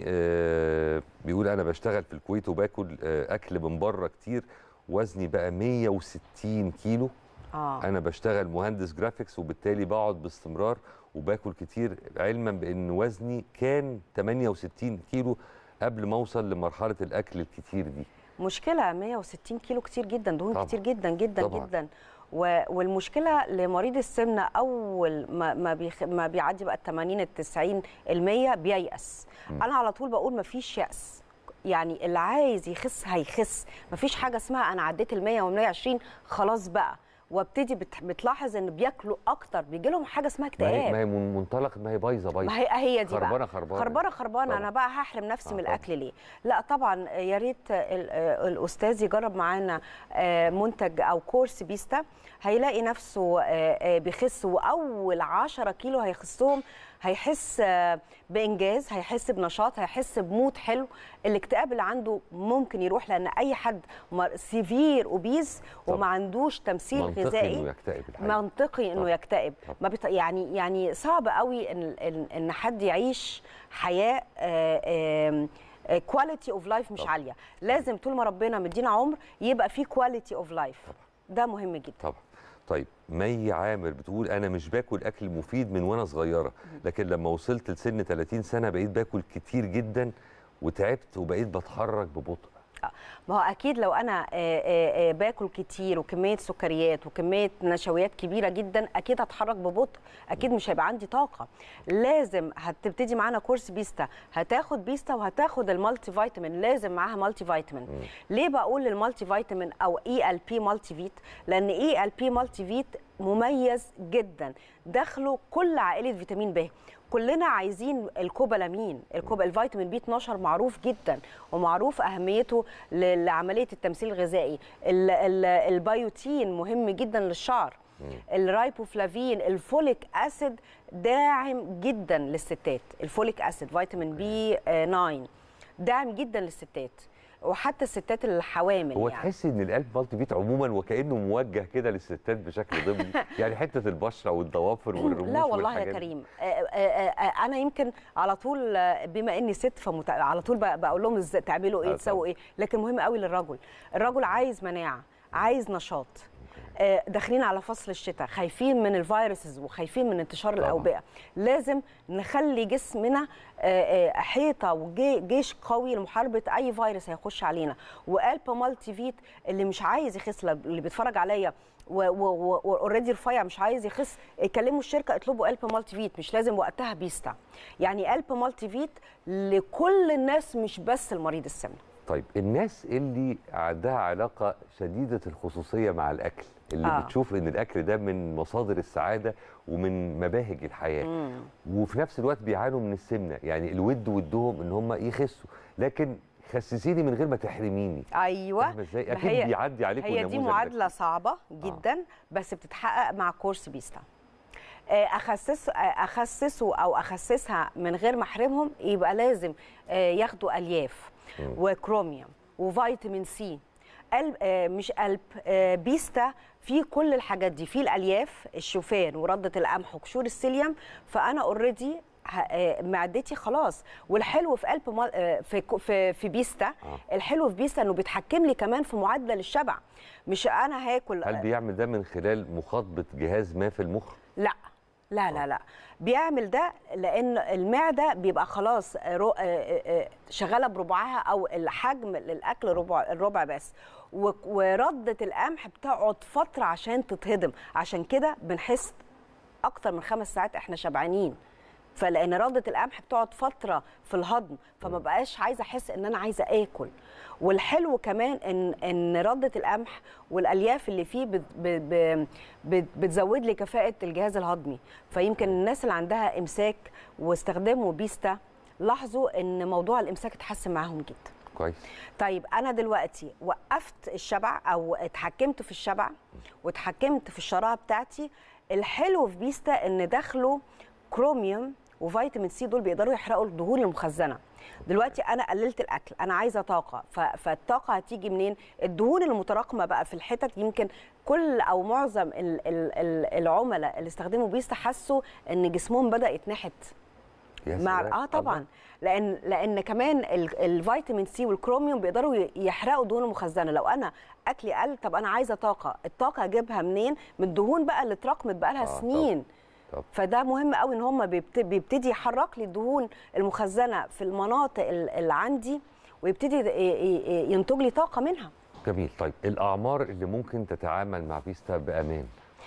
آه بيقول انا بشتغل في الكويت وباكل آه اكل من بره كتير وزني بقى 160 كيلو اه انا بشتغل مهندس جرافيكس وبالتالي بقعد باستمرار وباكل كتير علما بان وزني كان 68 كيلو قبل ما اوصل لمرحله الاكل الكتير دي مشكله 160 كيلو كتير جدا دهون طبعاً. كتير جدا جدا طبعاً. جدا و- والمشكله لمريض السمنه اول ما ما, بيخ ما بيعدي بقى ال 80 ال 90 ال 100 بييأس مم. انا على طول بقول ما فيش يأس يعني اللي عايز يخس هيخس ما فيش حاجه اسمها انا عديت ال 100 وال 120 خلاص بقى وابتدي بت- بتلاحظ ان بياكلوا اكتر بيجي لهم حاجه اسمها ما هي, اكتئاب ما هي من منطلق ما هي بايظه بايظه ما هي هي دي خربانه بقى خربانه خربانه خربانه طبعاً. انا بقى هحرم نفسي آه من طبعاً. الاكل ليه لا طبعا يا ريت ال- آه، الاستاذ يجرب معانا آه، منتج او كورس بيستا هيلاقي نفسه آه، آه، بيخس واول 10 كيلو هيخسهم هيحس آه، بانجاز هيحس بنشاط هيحس بمود حلو الاكتئاب اللي عنده ممكن يروح لان اي حد سيفير اوبيز وما طبعاً. عندوش تمثيل منطقي غذائي انه يكتئب الحقيقه منطقي انه طبعاً. يكتئب طبعاً. ما بت... يعني يعني صعب قوي ان ان, إن حد يعيش حياه كواليتي اوف لايف مش طبعاً. عاليه لازم طول ما ربنا مدينا عمر يبقى في كواليتي اوف لايف ده مهم جدا طبعا طيب مي عامر بتقول انا مش باكل اكل مفيد من وانا صغيره لكن لما وصلت لسن 30 سنه بقيت باكل كتير جدا وتعبت وبقيت بتحرك ببطء ما هو اكيد لو انا آه، آه، آه، باكل كتير وكميه سكريات وكميه نشويات كبيره جدا اكيد هتحرك ببطء اكيد مش هيبقى عندي طاقه لازم هتبتدي معانا كورس بيستا هتاخد بيستا وهتاخد المالتي فيتامين لازم معاها مالتي فيتامين ليه بقول المالتي فيتامين او اي ال بي مالتي فيت لان اي ال بي مالتي فيت مميز جدا داخله كل عائله فيتامين ب كلنا عايزين الكوبالامين الكوب الفيتامين بي 12 معروف جدا ومعروف اهميته ل- لعمليه التمثيل الغذائي ال- ال- البيوتين مهم جدا للشعر الرايبوفلافين الفوليك اسيد داعم جدا للستات الفوليك اسيد فيتامين بي 9 داعم جدا للستات وحتى الستات الحوامل هو يعني. تحسي ان القلب مالتي فيت عموما وكانه موجه كده للستات بشكل ضمني يعني حته البشره والضوافر والرموش لا والله يا والحاجات دي. كريم آه، آه، آه، انا يمكن على طول آه، بما اني ست فمت... على طول بق- بقول لهم ازاي تعملوا آه، ايه تسووا ايه لكن مهم قوي للرجل الرجل عايز مناعه عايز نشاط آه، داخلين على فصل الشتاء خايفين من الفيروسز وخايفين من انتشار طبعاً. الاوبئه لازم نخلي جسمنا آه، آه، حيطه وجيش قوي لمحاربه اي فيروس هيخش علينا وقلب مالتي فيت اللي مش عايز يخس اللي بيتفرج عليا واوريدي رفيع مش عايز يخس كلموا الشركه اطلبوا قلب مالتي فيت مش لازم وقتها بيستا يعني قلب مالتي فيت لكل الناس مش بس المريض السمنه طيب الناس اللي عندها علاقه شديده الخصوصيه مع الاكل اللي آه. آه. بتشوف ان الاكل ده من مصادر السعاده ومن مباهج الحياه مم. وفي نفس الوقت بيعانوا من السمنه يعني الود ودهم ان هم يخسوا لكن خسسيني من غير ما تحرميني ايوه فاهمة ازاي ما اكيد هي- بيعدي عليكم هي دي النموذج ده. معادله صعبه جدا آه. بس بتتحقق مع كورس بيستا آه، اخسس آه، اخسسه او اخسسها من غير ما احرمهم يبقى لازم آه، ياخدوا الياف مم. وكروميوم وفيتامين سي قلب آه، مش قلب آه، بيستا في كل الحاجات دي في الالياف الشوفان ورده القمح وقشور السيليوم فانا اوريدي معدتي خلاص والحلو في قلب مال- آه، في كو- في في بيستا الحلو في بيستا انه بيتحكم لي كمان في معدل الشبع مش انا هاكل هل بيعمل ده من خلال مخاطبه جهاز ما في المخ لا لا لا لا بيعمل ده لان المعده بيبقى خلاص رو- آه، آه، آه، شغاله بربعها او الحجم للاكل ربع الربع بس و- ورده القمح بتقعد فتره عشان تتهضم عشان كده بنحس اكتر من خمس ساعات احنا شبعانين فلان رده القمح بتقعد فتره في الهضم فما بقاش عايزه احس ان انا عايزه اكل والحلو كمان ان ان رده القمح والالياف اللي فيه بت بت بت بتزود لي كفاءه الجهاز الهضمي فيمكن الناس اللي عندها امساك واستخدموا بيستا لاحظوا ان موضوع الامساك اتحسن معاهم جدا كويس طيب انا دلوقتي وقفت الشبع او اتحكمت في الشبع واتحكمت في الشراهه بتاعتي الحلو في بيستا ان داخله كروميوم وفيتامين سي دول بيقدروا يحرقوا الدهون المخزنه دلوقتي انا قللت الاكل انا عايزه طاقه ف- فالطاقه هتيجي منين الدهون المتراكمه بقى في الحتت يمكن كل او معظم ال- ال- ال- العملاء اللي استخدموا بيستا حسوا ان جسمهم بدا يتنحت يا مع سلام. اه طبعا لان لان كمان ال- الفيتامين سي والكروميوم بيقدروا ي- يحرقوا دهون المخزنه لو انا اكلي قل طب انا عايزه طاقه الطاقه اجيبها منين من الدهون بقى اللي اتراكمت بقى لها آه، طبعاً. سنين طب. فده مهم قوي ان هم بيبت- بيبتدي يحرك لي الدهون المخزنه في المناطق ال- اللي عندي ويبتدي ي- ي- ينتج لي طاقه منها جميل طيب الاعمار اللي ممكن تتعامل مع بيستا بامان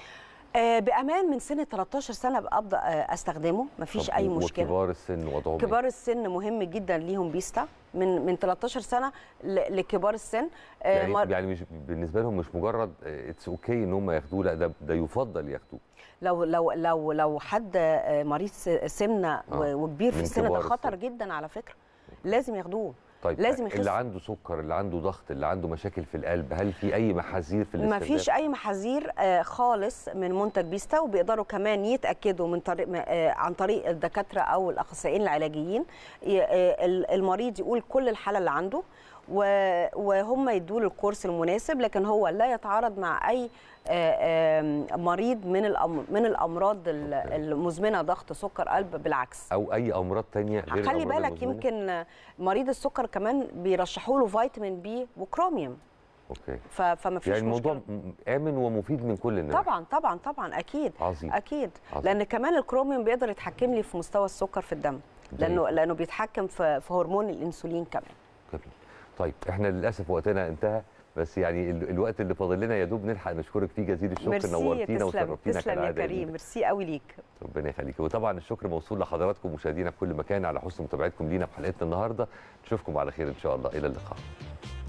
آه، بامان من سن 13 سنه ابدا آه، استخدمه مفيش طب اي و- مشكله وكبار السن وضعهم إيه؟ كبار السن مهم جدا ليهم بيستا من من 13 سنه ل- لكبار السن آه، يعني مر- يعني مش بالنسبه لهم مش مجرد اتس اوكي ان هم ياخدوه لا ده ده يفضل ياخدوه لو لو لو لو حد آه، مريض س- سمنه آه، و- وكبير في من السن ده كبار خطر جدا على فكره لازم ياخدوه طيب لازم يخس اللي عنده سكر اللي عنده ضغط اللي عنده مشاكل في القلب هل في اي محاذير في ما الاستخدام فيش اي محاذير آه، خالص من منتج بيستا وبيقدروا كمان يتاكدوا من طريق آه، عن طريق الدكاتره او الاخصائيين العلاجيين ي- آه، ال- المريض يقول كل الحاله اللي عنده و- وهم يدوا له الكورس المناسب لكن هو لا يتعارض مع اي آه، آم، مريض من الأم- من الامراض ال- المزمنه ضغط سكر قلب بالعكس او اي امراض تانية غير خلي الأمراض بالك المزمنة؟ يمكن مريض السكر كمان بيرشحوا له فيتامين بي وكروميوم اوكي ف- فما فيش يعني الموضوع مشكله م- امن ومفيد من كل الناحية طبعا طبعا طبعا اكيد عظيم. اكيد عظيم. لان كمان الكروميوم بيقدر يتحكم لي في مستوى السكر في الدم لانه جميل. لانه بيتحكم في في هرمون الانسولين كمان جميل طيب احنا للاسف وقتنا انتهى بس يعني ال- الوقت اللي فاضل لنا يا دوب نلحق نشكرك فيه جزيل الشكر ميرسي نورتينا تسلم وشرفتينا تسلم يا كالعاده كريم ميرسي قوي ليك ربنا يخليك وطبعا الشكر موصول لحضراتكم مشاهدينا في كل مكان على حسن متابعتكم لينا في حلقتنا النهارده نشوفكم على خير ان شاء الله الى اللقاء